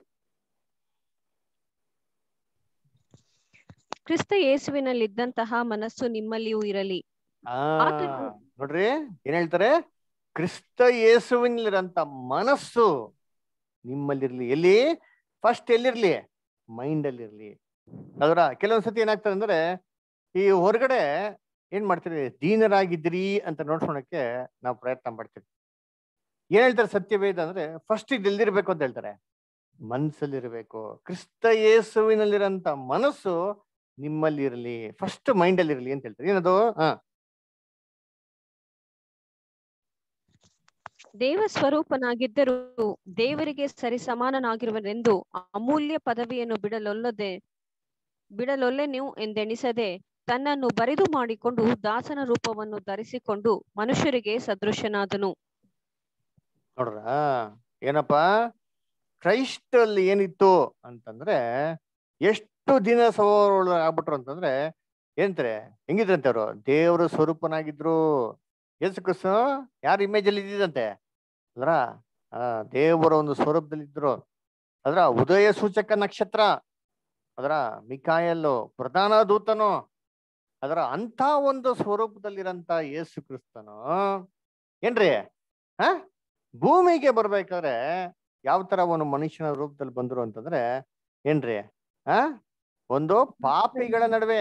ಕ್ರಿಸ್ತ ಯೇಸುವಿನಲ್ಲಿದ್ದಂತಹ ಮನಸ್ಸು ನಿಮ್ಮಲ್ಲಿಯೂ ಇರಲಿ ಆ ಆತನು- ನೋಡ್ರಿ ಏನ್ ಹೇಳ್ತಾರೆ ಕ್ರಿಸ್ತ ಯೇಸುವಿನಲ್ಲಿರಂತ ಮನಸ್ಸು ನಿಮ್ಮಲ್ಲಿರ್ಲಿ ಎಲ್ಲಿ ಫಸ್ಟ್ ಎಲ್ಲಿರ್ಲಿ ಮೈಂಡ್ ಅಲ್ಲಿ ಇರ್ಲಿ ಅದರ ಕೆಲವೊಂದ್ಸತಿ ಏನಾಗ್ತದೆ ಅಂದ್ರೆ ಈ ಹೊರಗಡೆ ಏನ್ ಮಾಡ್ತೀರಿ ದೀನರಾಗಿದ್ದೀರಿ ಅಂತ ನೋಡ್ಕೊಳಕ್ಕೆ ನಾವು ಪ್ರಯತ್ನ ಮಾಡ್ತೀವಿ ಏನ್ ಹೇಳ್ತಾರೆ ಸತ್ಯವೇದ ಅಂದ್ರೆ ಫಸ್ಟ್ ಇದು ಎಲ್ದಿರ್ಬೇಕು ಅಂತ ಹೇಳ್ತಾರೆ ಮನ್ಸಲ್ಲಿರ್ಬೇಕು ಕ್ರಿಸ್ತ ಯೇಸುವಿನಲ್ಲಿರಂತ ಮನಸ್ಸು ನಿಮ್ಮಲ್ಲಿ ಇರಲಿ ಫಸ್ಟ್ ಮೈಂಡ್ ಅಲ್ಲಿ ಇರಲಿ ಅಂತ ಹೇಳ್ತಾರೆ ಏನದು ಹಾ ದೇವ ಸ್ವರೂಪನಾಗಿದ್ದರೂ ದೇವರಿಗೆ ಸರಿ ಸಮಾನನಾಗಿರುವನೆಂದು ಅಮೂಲ್ಯ ಪದವಿಯನ್ನು ಬಿಡಲೊಲ್ಲದೆ ಬಿಡಲೊಲ್ಲೆ ನೀವು ಎಂದೆಣಿಸದೆ ತನ್ನನ್ನು ಬರಿದು ಮಾಡಿಕೊಂಡು ದಾಸನ ರೂಪವನ್ನು ಧರಿಸಿಕೊಂಡು ಮನುಷ್ಯರಿಗೆ ಸದೃಶನಾದನು ನೋಡ್ರ ಏನಪ್ಪಾ ಕ್ರೈಸ್ಟ್ ಅಲ್ಲಿ ಏನಿತ್ತು ಅಂತಂದ್ರೆ ಎಷ್ಟು ದಿನ ಸವಾಲು ಆಗ್ಬಿಟ್ರು ಅಂತಂದ್ರೆ ಏನಂತಾರೆ ಹೆಂಗಿದ್ರಂತೆ ಅವರು ದೇವರ ಸ್ವರೂಪನಾಗಿದ್ರು ಯೇಸು ಕ್ರಿಸ್ತ ಯಾರ ಇಮೇಜ್ ಅಲ್ಲಿ ಇದ್ದಿದಂತೆ ಅದ್ರ ಆ ದೇವರ ಒಂದು ಸ್ವರೂಪದಲ್ಲಿ ಇದ್ರು ಅದ್ರ ಉದಯ ಸೂಚಕ ನಕ್ಷತ್ರ ಅದರ ಮಿಕಾಯಲ್ಲು ಪ್ರಧಾನ ದೂತನು ಅದರ ಅಂತ ಒಂದು ಸ್ವರೂಪದಲ್ಲಿರಂತ ಯೇಸು ಕ್ರಿಸ್ತನು ಏನ್ರಿ ಹ ಭೂಮಿಗೆ ಬರ್ಬೇಕಾದ್ರೆ ಯಾವ ತರ ಒಂದು ಮನುಷ್ಯನ ರೂಪದಲ್ಲಿ ಬಂದ್ರು ಅಂತಂದ್ರೆ ಏನ್ರಿ ಆ ಒಂದು ಪಾಪಿಗಳ ನಡುವೆ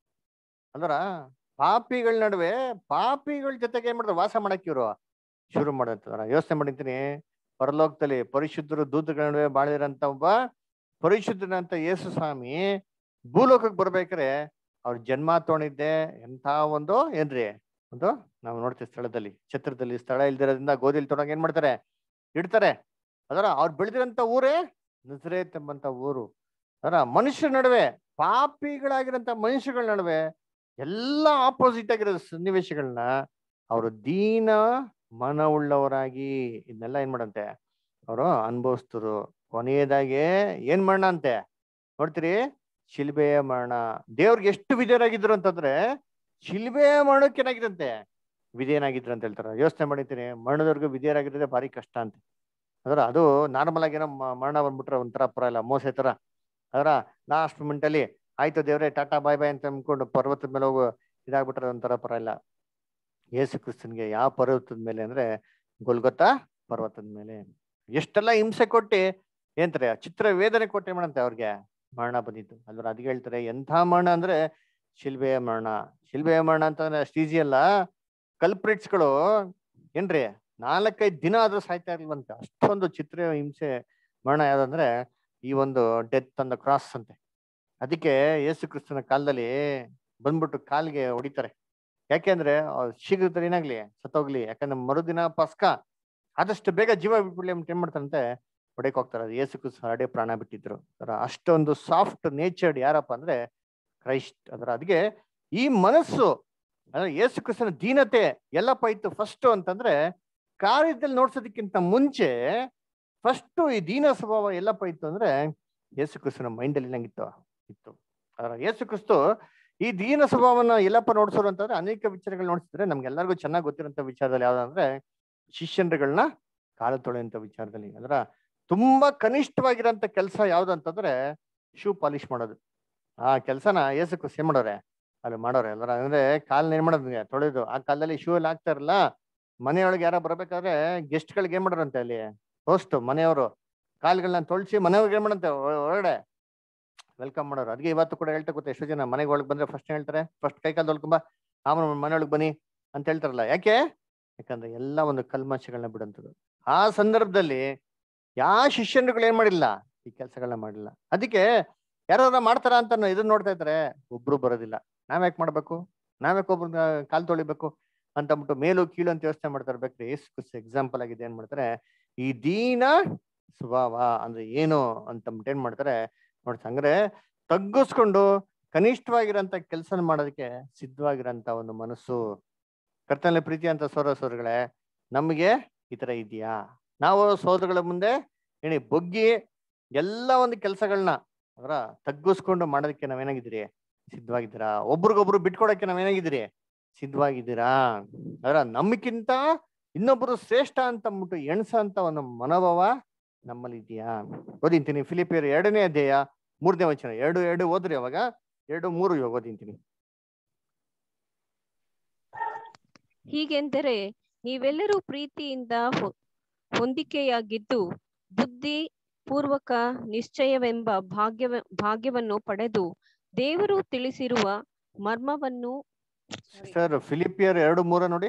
ಅಂದ್ರ ಪಾಪಿಗಳ ನಡುವೆ ಪಾಪಿಗಳ ಜೊತೆಗೆ ಏನ್ ಮಾಡಿದ್ರು ವಾಸ ಮಾಡಕ್ ಇವ್ರು ಶುರು ಮಾಡಂತಂದ್ರ ಯೋಚನೆ ಮಾಡಿರ್ತೀನಿ ಪರಲೋಕದಲ್ಲಿ ಪರಿಶುದ್ಧರು ದೂತಗಳ ನಡುವೆ ಬಾಳಿರಂತ ಒಬ್ಬ ಪರಿಶುದ್ಧನಂತ ಯೇಸು ಸ್ವಾಮಿ ಭೂಲೋಕಕ್ಕೆ ಬರ್ಬೇಕಾದ್ರೆ ಅವ್ರ ಜನ್ಮ ತೊಗೊಂಡಿದ್ದೆ ಎಂಥ ಒಂದು ಏನ್ರಿ ಒಂದು ನಾವು ನೋಡ್ತೀವಿ ಸ್ಥಳದಲ್ಲಿ ಛತ್ರದಲ್ಲಿ ಸ್ಥಳ ಇಲ್ದಿರೋದ್ರಿಂದ ಗೋಧಿಲಿ ತೊಗೊಂಡಾಗ ಏನ್ ಮಾಡ್ತಾರೆ ಇಡ್ತಾರೆ ಅದರ ಅವ್ರು ಬೆಳೆದಿರಂತ ಊರೇ ನಜರೇತ್ ಎಂಬಂತ ಊರು ಅದರ ಮನುಷ್ಯರ ನಡುವೆ ಪಾಪಿಗಳಾಗಿರಂತ ಮನುಷ್ಯಗಳ ನಡುವೆ ಎಲ್ಲ ಆಪೋಸಿಟ್ ಆಗಿರೋ ಸನ್ನಿವೇಶಗಳನ್ನ ಅವರು ದೀನ ಮನವುಳ್ಳವರಾಗಿ ಇದನ್ನೆಲ್ಲ ಏನ್ ಮಾಡಂತೆ ಅವರು ಅನುಭವಿಸ್ತರು ಕೊನೆಯದಾಗಿ ಏನ್ ಮರಣ ಅಂತೆ ನೋಡ್ತೀರಿ ಶಿಲ್ಬೆಯ ಮರಣ ದೇವ್ರಿಗೆ ಎಷ್ಟು ವಿಧೇಯರಾಗಿದ್ರು ಅಂತಂದ್ರೆ ಶಿಲ್ಬೆಯ ಮರಣಕ್ಕೆ ಏನಾಗಿದಂತೆ ವಿಧೇಯನಾಗಿದ್ರು ಅಂತ ಹೇಳ್ತಾರೆ ಯೋಚನೆ ಮಾಡಿರ್ತೀನಿ ಮರಣದವರೆಗೂ ವಿಧೇಯರಾಗಿರೋದೇ ಭಾರಿ ಕಷ್ಟ ಅಂತ ಅದರ ಅದು ನಾರ್ಮಲ್ ಆಗಿ ಏನೋ ಮ- ಮರಣ ಬಂದ್ಬಿಟ್ರೆ ಒಂಥರ ಪರ ಇಲ್ಲ ಮೋಸೆ ತರ ಅದರ ಲಾಸ್ಟ್ ಮೂಮೆಂಟ್ ಅಲ್ಲಿ ಆಯ್ತು ದೇವ್ರೆ ಟಾಟಾ ಬಾಯ್ ಬಾಯ್ ಅಂತ ಅಂದ್ಕೊಂಡು ಪರ್ವತದ ಮೇಲೆ ಹೋಗು ಇದಾಗ್ಬಿಟ್ರೆ ಒಂಥರ ಪರ ಇಲ್ಲ ಯೇಸು ಕ್ರಿಸ್ತನ್ಗೆ ಯಾವ ಪರ್ವತದ ಮೇಲೆ ಅಂದ್ರೆ ಗೊಲ್ಗೊತ್ತಾ ಪರ್ವತದ ಮೇಲೆ ಎಷ್ಟೆಲ್ಲ ಹಿಂಸೆ ಕೊಟ್ಟು ಏನ್ತಾರೆ ಚಿತ್ರ ವೇದನೆ ಕೊಟ್ಟೆ ಮಾಡಂತೆ ಅವ್ರಿಗೆ ಮರಣ ಬಂದಿತ್ತು ಅಲ್ವ ಅದಕ್ಕೆ ಹೇಳ್ತಾರೆ ಎಂಥ ಮರಣ ಅಂದ್ರೆ ಶಿಲ್ಬೆಯ ಮರಣ ಶಿಲ್ಬೆಯ ಮರಣ ಅಂತಂದ್ರೆ ಅಷ್ಟು ಈಸಿ ಅಲ್ಲ ಕಲ್ಪ್ರಿಟ್ಸ್ಗಳು ಏನ್ರಿ ನಾಲ್ಕೈದು ದಿನ ಆದ್ರೂ ಸಾಯ್ತಾ ಇರ್ಲಿಲ್ವಂತೆ ಅಷ್ಟೊಂದು ಚಿತ್ರ ಹಿಂಸೆ ಮರಣ ಯಾವ್ದಂದ್ರೆ ಈ ಒಂದು ಡೆತ್ ಅಂದ ಕ್ರಾಸ್ ಅಂತೆ ಅದಕ್ಕೆ ಯೇಸು ಕ್ರಿಸ್ತನ ಕಾಲದಲ್ಲಿ ಬಂದ್ಬಿಟ್ಟು ಕಾಲ್ಗೆ ಹೊಡಿತಾರೆ ಯಾಕೆಂದ್ರೆ ಅವ್ರು ಶೀಘ್ರ ಏನಾಗ್ಲಿ ಸತ್ತೋಗ್ಲಿ ಯಾಕಂದ್ರೆ ಮರುದಿನ ಪಸ್ಕ ಆದಷ್ಟು ಬೇಗ ಜೀವ ಬಿಟ್ಬಿಡ್ಲಿ ಅಂತ ಏನ್ ಮಾಡ್ತಾರಂತೆ ಹೊಡೆಕ್ ಹೋಗ್ತಾರೆ ಅದು ಯೇಸು ಕ್ರಿಸ್ತ ಹರಡೆ ಪ್ರಾಣ ಬಿಟ್ಟಿದ್ರು ಅದರ ಅಷ್ಟೊಂದು ಸಾಫ್ಟ್ ನೇಚರ್ಡ್ ಯಾರಪ್ಪ ಅಂದ್ರೆ ಕ್ರೈಸ್ಟ್ ಅದರ ಅದಕ್ಕೆ ಈ ಮನಸ್ಸು ಅಂದ್ರೆ ಯೇಸು ಕ್ರಿಸ್ತನ ದೀನತೆ ಎಲ್ಲಪ್ಪ ಇತ್ತು ಫಸ್ಟ್ ಅಂತಂದ್ರೆ ಕಾರ್ಯದಲ್ಲಿ ನೋಡ್ಸೋದಕ್ಕಿಂತ ಮುಂಚೆ ಫಸ್ಟ್ ಈ ದೀನ ಸ್ವಭಾವ ಎಲ್ಲಪ್ಪ ಇತ್ತು ಅಂದ್ರೆ ಯೇಸು ಕ್ರಿಸ್ತನ ಮೈಂಡಲ್ಲಿ ನಂಗಿತ್ತು ಇತ್ತು ಅದರ ಯೇಸು ಕ್ರಿಸ್ತು ಈ ದೀನ ಸ್ವಭಾವನ ಎಲ್ಲಪ್ಪ ನೋಡ್ಸೋರು ಅಂತಂದ್ರೆ ಅನೇಕ ವಿಚಾರಗಳು ನೋಡ್ಸಿದ್ರೆ ನಮ್ಗೆಲ್ಲರಿಗೂ ಚೆನ್ನಾಗಿ ಗೊತ್ತಿರೋಂಥ ವಿಚಾರದಲ್ಲಿ ಯಾವ್ದಂದ್ರೆ ಶಿಷ್ಯನ್ರುಗಳನ್ನ ಕಾಲು ತೊಳೆಯುವಂತ ವಿಚಾರದಲ್ಲಿ ಅದರ ತುಂಬಾ ಕನಿಷ್ಠವಾಗಿರೋಂಥ ಕೆಲಸ ಯಾವ್ದಂತಂದ್ರೆ ಶೂ ಪಾಲಿಶ್ ಮಾಡೋದು ಆ ಕೆಲಸನ ಯೇಸು ಕ್ರಿಸ್ತ ಏನ್ ಮಾಡೋರೆ ಅಲ್ಲಿ ಮಾಡೋರೆ ಅಲ್ರ ಅಂದ್ರೆ ಕಾಲ್ನ ಏನ್ ಮಾಡೋದು ತೊಳೆದು ಆ ಕಾಲದಲ್ಲಿ ಶೂ ಎಲ್ಲ ಹಾಕ್ತಾ ಇರಲ್ಲ ಮನೆಯೊಳಗೆ ಯಾರ ಬರ್ಬೇಕಾದ್ರೆ ಗೆಸ್ಟ್ ಗಳಿಗೆ ಏನ್ ಮಾಡೋರಂತೆ ಅಲ್ಲಿ ಹೋಸ್ಟ್ ಮನೆಯವರು ಕಾಲ್ಗಳನ್ನ ತೊಳ್ಸಿ ಮನೆಯವ್ರಿಗೆ ಏನ್ ಮಾಡಂತೆ ಒ- ಒಳಗಡೆ ವೆಲ್ಕಮ್ ಮಾಡೋರು ಅದಕ್ಕೆ ಇವತ್ತು ಕೂಡ ಹೇಳ್ತಾ ಗೊತ್ತಾ ಎಷ್ಟು ಜನ ಮನೆಗೆ ಒಳಗೆ ಬಂದ್ರೆ ಫಸ್ಟ್ ಹೇಳ್ತಾರೆ ಫಸ್ಟ್ ಕೈ ಕಾಲು ತೊಳ್ಕೊಂಬ ಆಮೇಲೆ ಮನೆಯೊಳಗೆ ಬನ್ನಿ ಅಂತ ಹೇಳ್ತಾರಲ್ಲ ಯಾಕೆ ಯಾಕಂದ್ರೆ ಎಲ್ಲ ಒಂದು ಕಲ್ಮಶಗಳನ್ನ ಬಿಡುವಂಥದ್ದು ಆ ಸಂದರ್ಭದಲ್ಲಿ ಯಾವ ಶಿಷ್ಯನುಗಳು ಏನ್ ಮಾಡಿಲ್ಲ ಈ ಕೆಲಸಗಳನ್ನ ಮಾಡಿಲ್ಲ ಅದಕ್ಕೆ ಯಾರಾದ್ರೂ ಮಾಡ್ತಾರ ಅಂತ ನಾವು ಇದನ್ನ ನೋಡ್ತಾ ಇದ್ರೆ ಒಬ್ರು ಬರೋದಿಲ್ಲ ನಾವ್ಯಾಕೆ ಮಾಡ್ಬೇಕು ನಾವ್ಯಾಕೆ ಒಬ್ರು ಕಾಲ್ ತೊಳಿಬೇಕು ಅಂತ ಅಂದ್ಬಿಟ್ಟು ಮೇಲು ಕೀಳು ಅಂತ ಯೋಚನೆ ಮಾಡ್ತಾ ಇರ್ಬೇಕ್ರಿ ಎಕ್ಸಾಂಪಲ್ ಆಗಿದೆ ಏನ್ ಮಾಡ್ತಾರೆ ಈ ದೀನ ಸ್ವಭಾವ ಅಂದ್ರೆ ಏನು ಅಂತ ಅಂದ್ಬಿಟ್ಟು ಏನ್ ಮಾಡ್ತಾರೆ ನೋಡ್ತಾ ಅಂದ್ರೆ ತಗ್ಗಿಸ್ಕೊಂಡು ಕನಿಷ್ಠವಾಗಿರೋಂಥ ಕೆಲಸ ಮಾಡೋದಕ್ಕೆ ಸಿದ್ಧವಾಗಿರೋಂಥ ಒಂದು ಮನಸ್ಸು ಕರ್ತನಲ್ಲಿ ಪ್ರೀತಿ ಅಂತ ಸೋರ ಸೋದರಗಳೇ ನಮಗೆ ಈ ತರ ಇದೆಯಾ ನಾವು ಸೋದರಗಳ ಮುಂದೆ ಏನಿ ಬೊಗ್ಗಿ ಎಲ್ಲ ಒಂದು ಕೆಲಸಗಳನ್ನ ಅದರ ತಗ್ಗಿಸ್ಕೊಂಡು ಮಾಡೋದಕ್ಕೆ ನಾವೇನಾಗಿದ್ದೀರಿ ಸಿದ್ಧವಾಗಿದ್ದೀರಾ ಒಬ್ರಿಗೊಬ್ರು ಬಿಟ್ಕೊಡಕ್ಕೆ ನಾವೇನಾಗಿದ್ದೀರಿ ಸಿದ್ಧವಾಗಿದ್ದೀರಾ ಅದರ ನಮಗಿಂತ ಇನ್ನೊಬ್ರು ಶ್ರೇಷ್ಠ ಅಂತ ಅಂದ್ಬಿಟ್ಟು ಎಣ್ಸ ಅಂತ ಒಂದು ಮನೋಭಾವ ನಮ್ಮಲ್ಲಿ ಇದೆಯಾ ಓದಿಂತೀನಿ ಫಿಲಿಪಿಯರ್ ಎರಡನೇ ಅಧ್ಯಾಯ ಮೂರನೇ ವಚನ ಎರಡು ಎರಡು ಓದ್ರಿ ಅವಾಗ ಎರಡು ಮೂರು ಇವಾಗ ಓದಿಂತೀನಿ ಹೀಗೆಂದರೆ ನೀವೆಲ್ಲರೂ ಪ್ರೀತಿಯಿಂದ ಹೊ- ಹೊಂದಿಕೆಯಾಗಿದ್ದು ಬುದ್ಧಿ ಪೂರ್ವಕ ನಿಶ್ಚಯವೆಂಬ ಭಾಗ್ಯವ ಭಾಗ್ಯವನ್ನು ಪಡೆದು ದೇವರು ತಿಳಿಸಿರುವ ಮರ್ಮವನ್ನು ಸರ್ ಫಿಲಿಪಿಯರ್ ಎರಡು ಮೂರ ನೋಡಿ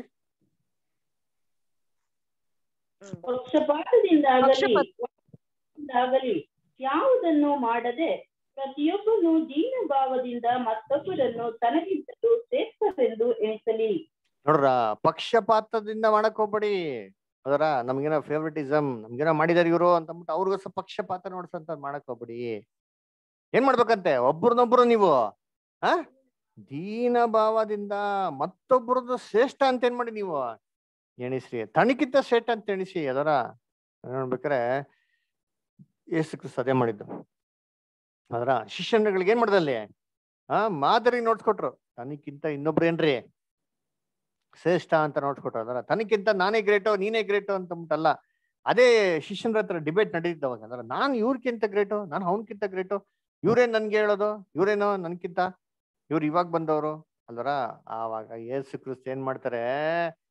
ಪಕ್ಷಪಾತದಿಂದಾಗಲಿ ಆಗಲಿ ಯಾವುದನ್ನು ಮಾಡದೆ ಪ್ರತಿಯೊಬ್ಬನು ದೀನ ಭಾವದಿಂದ ಮತ್ತೊಬ್ಬರನ್ನು ತನಗಿಂತಲೂ ಶ್ರೇಷ್ಠವೆಂದು ಎಣಿಸಲಿ ನೋಡ್ರ ಪಕ್ಷಪಾತದಿಂದ ಮಾಡಕ್ ಹೋಗ್ಬೇಡಿ ಅದರ ನಮ್ಗೇನೋ ಫೇವ್ರಿಟಿಸಮ್ ನಮ್ಗೇನೋ ಮಾಡಿದಾರೆ ಇವರು ಅಂತ ಅಂದ್ಬಿಟ್ಟು ಅವ್ರಿಗೂ ಸ್ವಲ್ಪ ಪಕ್ಷಪಾತ ನೋಡ್ಸಂತ ಮಾಡಕ್ ಹೋಗ್ಬೇಡಿ ಏನ್ ಮಾಡ್ಬೇಕಂತೆ ಒಬ್ರನ್ನೊಬ್ರು ನೀವು ಆ ದೀನ ಭಾವದಿಂದ ಮತ್ತೊಬ್ರದ್ದು ಶ್ರೇಷ್ಠ ಅಂತ ಏನ್ ಮಾಡಿ ನೀವು ಎಣಿಸ್ರಿ ತನಗಿಂತ ಶ್ರೇಷ್ಠ ಅಂತ ಎಣಿಸಿ ಅದರ ನೋಡ್ಬೇಕಾರೆ ಯೇಸು ಕ್ರಿಸ್ತ ಅದೇ ಮಾಡಿದ್ದು ಅದರ ಶಿಷ್ಯನುಗಳಿಗೆ ಏನ್ ಮಾಡ್ದಲ್ಲಿ ಆ ಮಾದರಿ ನೋಡ್ಸ್ಕೊಟ್ರು ತನಕ್ಕಿಂತ ಇನ್ನೊಬ್ರು ಏನ್ರಿ ಶ್ರೇಷ್ಠ ಅಂತ ನೋಡ್ಸ್ಕೊಟ್ರು ಅದರ ತನಕ್ಕಿಂತ ನಾನೇ ಗ್ರೇಟೋ ನೀನೇ ಗ್ರೇಟೋ ಅಂತ ಅಂದ್ಬಿಟ್ಟಲ್ಲ ಅದೇ ಶಿಷ್ಯನ ಹತ್ರ ಡಿಬೇಟ್ ನಡೀತಿದ್ದವಾಗ ಅಂದ್ರೆ ನಾನು ಇವ್ರಕ್ಕಿಂತ ಗ್ರೇಟು ನಾನು ಅವನಕ್ಕಿಂತ ಗ್ರೇಟು ಇವ್ರೇನ್ ನನ್ಗೆ ಹೇಳೋದು ಇವ್ರೇನೋ ನನ್ಕಿಂತ ಇವ್ರು ಇವಾಗ ಬಂದವರು ಅಲ್ವರ ಆವಾಗ ಯೇಸು ಕ್ರಿಸ್ತ ಏನ್ ಮಾಡ್ತಾರೆ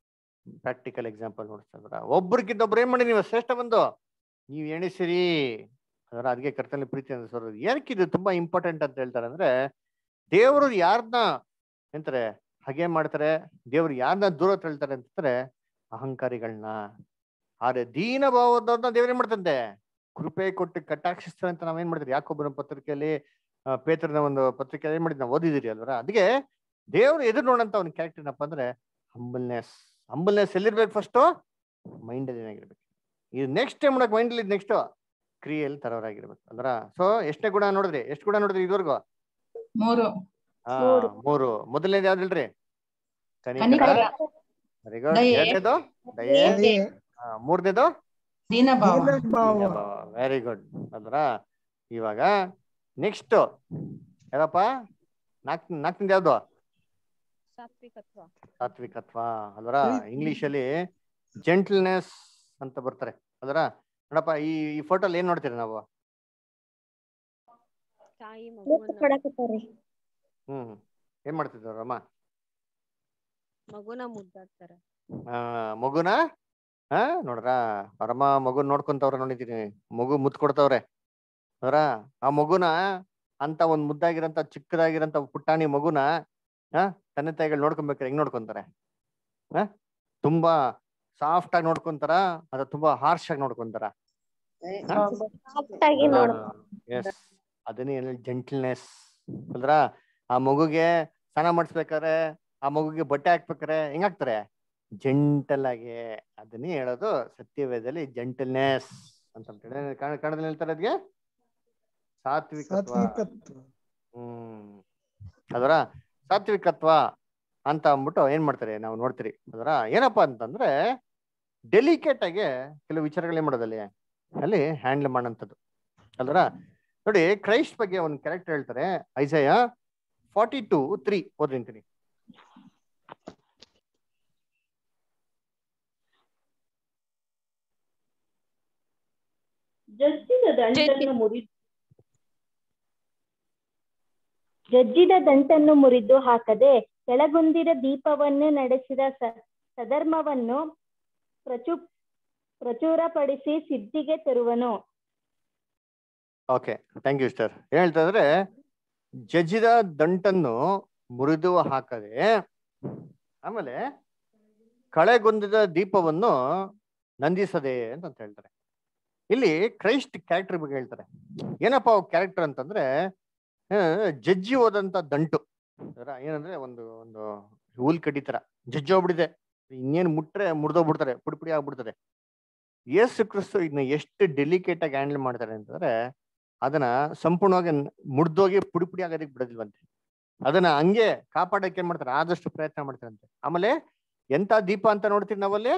ಪ್ರಾಕ್ಟಿಕಲ್ ಎಕ್ಸಾಂಪಲ್ ನೋಡ್ತಾ ಇದ್ರ ಒಬ್ರಿಗಿಂತ ಒಬ್ರು ಏನ್ ಮಾಡಿ ನೀವು ಶ್ರೇಷ್ಠ ಬಂದು ನೀವು ಎಣಿಸಿರಿ ಅದರ ಅದಕ್ಕೆ ಕರ್ತನಲ್ಲಿ ಪ್ರೀತಿ ಅನ್ಸೋರು ಏನಕ್ಕೆ ಇದು ತುಂಬಾ ಇಂಪಾರ್ಟೆಂಟ್ ಅಂತ ಹೇಳ್ತಾರೆ ಅಂದ್ರೆ ದೇವರು ಯಾರನ್ನ ಎಂತಾರೆ ಹಾಗೆ ಮಾಡ್ತಾರೆ ದೇವ್ರು ಯಾರನ್ನ ದೂರ ತಳ್ತಾರೆ ಅಂತಂದ್ರೆ ಅಹಂಕಾರಿಗಳನ್ನ ಆದ್ರೆ ದೀನ ಭಾವದವ್ರನ್ನ ದೇವ್ರ ಏನ್ ಮಾಡ್ತಂತೆ ಕೃಪೆ ಕೊಟ್ಟು ಕಟಾಕ್ಷಿಸ್ತಾರೆ ಅಂತ ನಾವೇನ್ ಮಾಡ್ತೀವಿ ಯಾಕೊಬ್ಬನ ಪತ್ರಿಕೆಯಲ್ಲಿ ಆ, ಪೇತ್ರನ ಒಂದು ಪತ್ರಿಕೆಯಲ್ಲಿ ಏನ್ ಮಾಡಿದ್ ನಾವು ಓದಿದಿರಿ ಅಲ್ವರ ಅದಕ್ಕೆ ದೇವ್ರು ಎದುರು ನೋಡಂತ ಅವ್ನ ಕ್ಯಾರೆಕ್ಟರ್ ಏನಪ್ಪ ಅಂದ್ರೆ ಹಂಬಲ್ನೆಸ್ ಹಂಬಲ್ನೆಸ್ ಎಲ್ಲಿರ್ಬೇಕು ಫಸ್ಟ್ ಮೈಂಡ್ ಅಲ್ಲಿ ಏನಾಗಿರ್ಬೇಕು ಇದು ನೆಕ್ಸ್ಟ್ ಟೈಮ್ ಮಾಡಕ್ ಮೈಂಡ್ ಅಲ್ಲಿ ನೆಕ್ಸ್ಟ್ ಕ್ರಿಯೆಯಲ್ಲಿ ತರೋರಾಗಿರ್ಬೇಕು ಅಂದ್ರ ಸೊ ಎಷ್ಟನೇ ಗುಣ ನೋಡಿದ್ರಿ ಎಷ್ಟು ಗುಣ ನೋಡಿದ್ರಿ ಇದುವರೆಗೂ ಮೂರು ಹಾ ಮೂರು. ಮೂರು ಮೊದಲನೇದು ಯಾವ್ದು ಹೇಳ್ರಿ ಕನಿಕರ ಕನಿಕರ. ವೆರಿ ಗುಡ್ ದಯೆ. ಎರಡನೇದು ದಯೆ ದಯೆ. ಹಾ, ಮೂರನೇದು ದೀನಭಾವ ವೆರಿ ಗುಡ್ ಅಲ್ರ ಇವಾಗ ನೆಕ್ಸ್ಟ್ ಯಾರಪ್ಪ ನಾಲ್ಕ್ ನಾಲ್ಕನೇದು ಯಾವ್ದು ಸಾತ್ವಿಕತ್ವ ಸಾತ್ವಿಕತ್ವ ಅಲ್ವರ ಇಂಗ್ಲಿಷ್ ಅಲ್ಲಿ ಜೆಂಟ್ಲ್ನೆಸ್ ಅಂತ ಬರ್ತಾರೆ ಅಲ್ವರ ನೋಡಪ್ಪ ಈ ಈ ಫೋಟೋಲ್ ಏನ್ ನೋಡ್ತೀರಿ ನಾವು ತಾಯಿ ಕೊಡಕತ್ತಾರ್ರಿ ಹ್ಮ್ ಏನ್ ಮಾಡ್ತಿದ್ರು ಅಮ್ಮ ಮಗುನ ಮುದ್ದಾಡ್ತಾರೆ ಆ, ಮಗುನ ಹಾ ನೋಡ್ರ ಪರಮ ಮಗುನ್ ನೋಡ್ಕೊಂತವ್ರ ನೋಡಿದೀನಿ ಮಗು ಮುತ್ ಕೊಡ್ತವ್ರೆ ನೋಡ್ರ ಆ ಮಗುನ ಅಂತ ಒಂದ್ ಮುದ್ದಾಗಿರಂತ ಚಿಕ್ಕದಾಗಿರಂತ ಪುಟ್ಟಾಣಿ ಮಗುನ ಹಾ ತಂದೆ ತಾಯಿಗಳು ನೋಡ್ಕೊಬೇಕಾರೆ ಹೆಂಗ್ ನೋಡ್ಕೊಂತಾರೆ ಹಾ ತುಂಬಾ ಸಾಫ್ಟ್ ಆಗಿ ನೋಡ್ಕೊಂತಾರ ಅಥವಾ ತುಂಬಾ ಹಾರ್ಶ್ ಆಗಿ ನೋಡ್ಕೊಂತಾರ ಸಾಫ್ಟ್ ಆಗಿ ನೋಡ್ ಎಸ್ ಅದನ್ನೇ ಜೆಂಟ್ಲ್ನೆಸ್ ಅಲ್ದ್ರ ಆ ಮಗುಗೆ ಸ್ನಾನ ಮಾಡಿಸ್ಬೇಕಾರೆ ಆ ಮಗುಗೆ ಬಟ್ಟೆ ಹಾಕ್ಬೇಕಾರೆ ಹೆಂಗ್ ಹಾಕ್ತಾರೆ ಜೆಂಟಲ್ ಆಗಿ ಅದನ್ನೇ ಹೇಳೋದು ಸತ್ಯವೇದದಲ್ಲಿ ಜೆಂಟಲ್ನೆಸ್ ಅಂತ ಅಂತೇಳಿ ಕನ್ನಡ- ಕನ್ನಡದಲ್ಲಿ ಹೇಳ್ತಾರೆ ಅದ್ಗೆ ಸಾತ್ವಿಕತ್ವ ಸಾತ್ವಿಕತ್ವ ಹ್ಮ್ ಅದರ ಸಾತ್ವಿಕತ್ವ ಅಂತ ಅಂದ್ಬಿಟ್ಟು ಏನ್ ಮಾಡ್ತಾರೆ ನಾವು ನೋಡ್ತೀರಿ ಅದರ ಏನಪ್ಪಾ ಅಂತಂದ್ರೆ ಡೆಲಿಕೇಟ್ ಆಗಿ ಕೆಲವು ವಿಚಾರಗಳು ಏನ್ ಮಾಡೋದಲ್ಲಿ ಅಲ್ಲಿ ಹ್ಯಾಂಡಲ್ ಮಾಡೋಂಥದ್ದು ಅಲ್ವರ ನೋಡಿ ಕ್ರೈಸ್ಟ್ ಬಗ್ಗೆ ಒಂದು ಕ್ಯಾರೆಕ್ಟರ್ ಹೇಳ್ತಾರೆ ಐಸಯ ಫಾರ್ಟಿ ಟು ತ್ರೀ ಓದ್ರಿಂತೀನಿ ಜಜ್ಜಿದ ದಂಟನ್ನು ಮುರಿದು ಜಜ್ಜಿದ ದಂಟನ್ನು ಮುರಿದು ಹಾಕದೆ ಕೆಳಗುಂದಿದ ದೀಪವನ್ನು ನಡೆಸಿದ ಸ- ಸಧರ್ಮವನ್ನು ಪ್ರಚು ಪ್ರಚುರಪಡಿಸಿ ಸಿದ್ಧಿಗೆ ತರುವನು ಓಕೆ ಥ್ಯಾಂಕ್ ಯು ಸರ್ ಏನ್ ಹೇಳ್ತಾ ಇದ್ರೆ ಜಜ್ಜಿದ ದಂಟನ್ನು ಮುರಿದು ಹಾಕದೆ ಆಮೇಲೆ ಕಳೆಗೊಂದಿದ ದೀಪವನ್ನು ನಂದಿಸದೆ ಅಂತ ಅಂತ ಹೇಳ್ತಾರೆ ಇಲ್ಲಿ ಕ್ರೈಸ್ಟ್ ಕ್ಯಾರೆಕ್ಟರ್ ಬಗ್ಗೆ ಹೇಳ್ತಾರೆ ಏನಪ್ಪ ಕ್ಯಾರೆಕ್ಟರ್ ಅಂತಂದ್ರೆ ಆ, ಜಜ್ಜಿ ಹೋದಂತ ದಂಟು ಅದರ ಏನಂದ್ರೆ ಒಂದು ಒಂದು ಹುಲ್ ಕಡ್ಡಿ ತರ ಜಜ್ಜಿ ಹೋಗ್ಬಿಟ್ಟಿದೆ ಇನ್ನೇನು ಮುಟ್ರೆ ಮುರಿದೋಗ್ಬಿಡ್ತಾರೆ ಪುಡಿ ಪುಡಿ ಆಗ್ಬಿಡ್ತದೆ ಯೇಸು ಕ್ರಿಸ್ತು ಇದನ್ನ ಎಷ್ಟು ಡೆಲಿಕೇಟ್ ಆಗಿ ಹ್ಯಾಂಡಲ್ ಮಾಡ್ತಾರೆ ಅಂತಂದ್ರೆ ಅದನ್ನ ಸಂಪೂರ್ಣವಾಗಿ ಮುರಿದೋಗಿ ಪುಡಿ ಪುಡಿ ಆಗೋದಕ್ಕೆ ಬಿಡೋದಿಲ್ವಂತೆ ಅದನ್ನ ಹಂಗೆ ಕಾಪಾಡಕ್ಕೆ ಏನ್ ಮಾಡ್ತಾರೆ ಆದಷ್ಟು ಪ್ರಯತ್ನ ಮಾಡ್ತಾರಂತೆ ಆಮೇಲೆ ಎಂತ ದೀಪ ಅಂತ ನೋಡ್ತೀವಿ ನಾವಲ್ಲಿ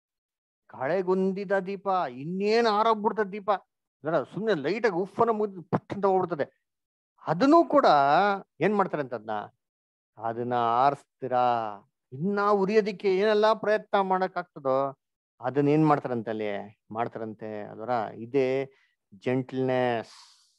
ಕಳೆಗುಂದಿದ ದೀಪ ಇನ್ನೇನು ಆರೋಗ್ಬಿಡ್ತದೆ ದೀಪ ಅದರ ಸುಮ್ಮನೆ ಲೈಟಾಗಿ ಉಫ್ಫನ ಮುಗಿದು ಪುಟ್ ಅಂತ ಹೋಗ್ಬಿಡ್ತದೆ ಅದನ್ನು ಕೂಡ ಏನ್ ಮಾಡ್ತಾರೆ ಅಂತ ಅದನ್ನ ಅದನ್ನ ಆರಿಸ್ತೀರಾ ಇನ್ನ ಉರಿಯೋದಿಕ್ಕೆ ಏನೆಲ್ಲಾ ಪ್ರಯತ್ನ ಮಾಡಕ್ ಆಗ್ತದೋ ಅದನ್ನ ಏನ್ ಮಾಡ್ತಾರಂತೆ ಅಲ್ಲಿ ಮಾಡ್ತಾರಂತೆ ಅದರ ಇದೇ ಜೆಂಟ್ಲ್ನೆಸ್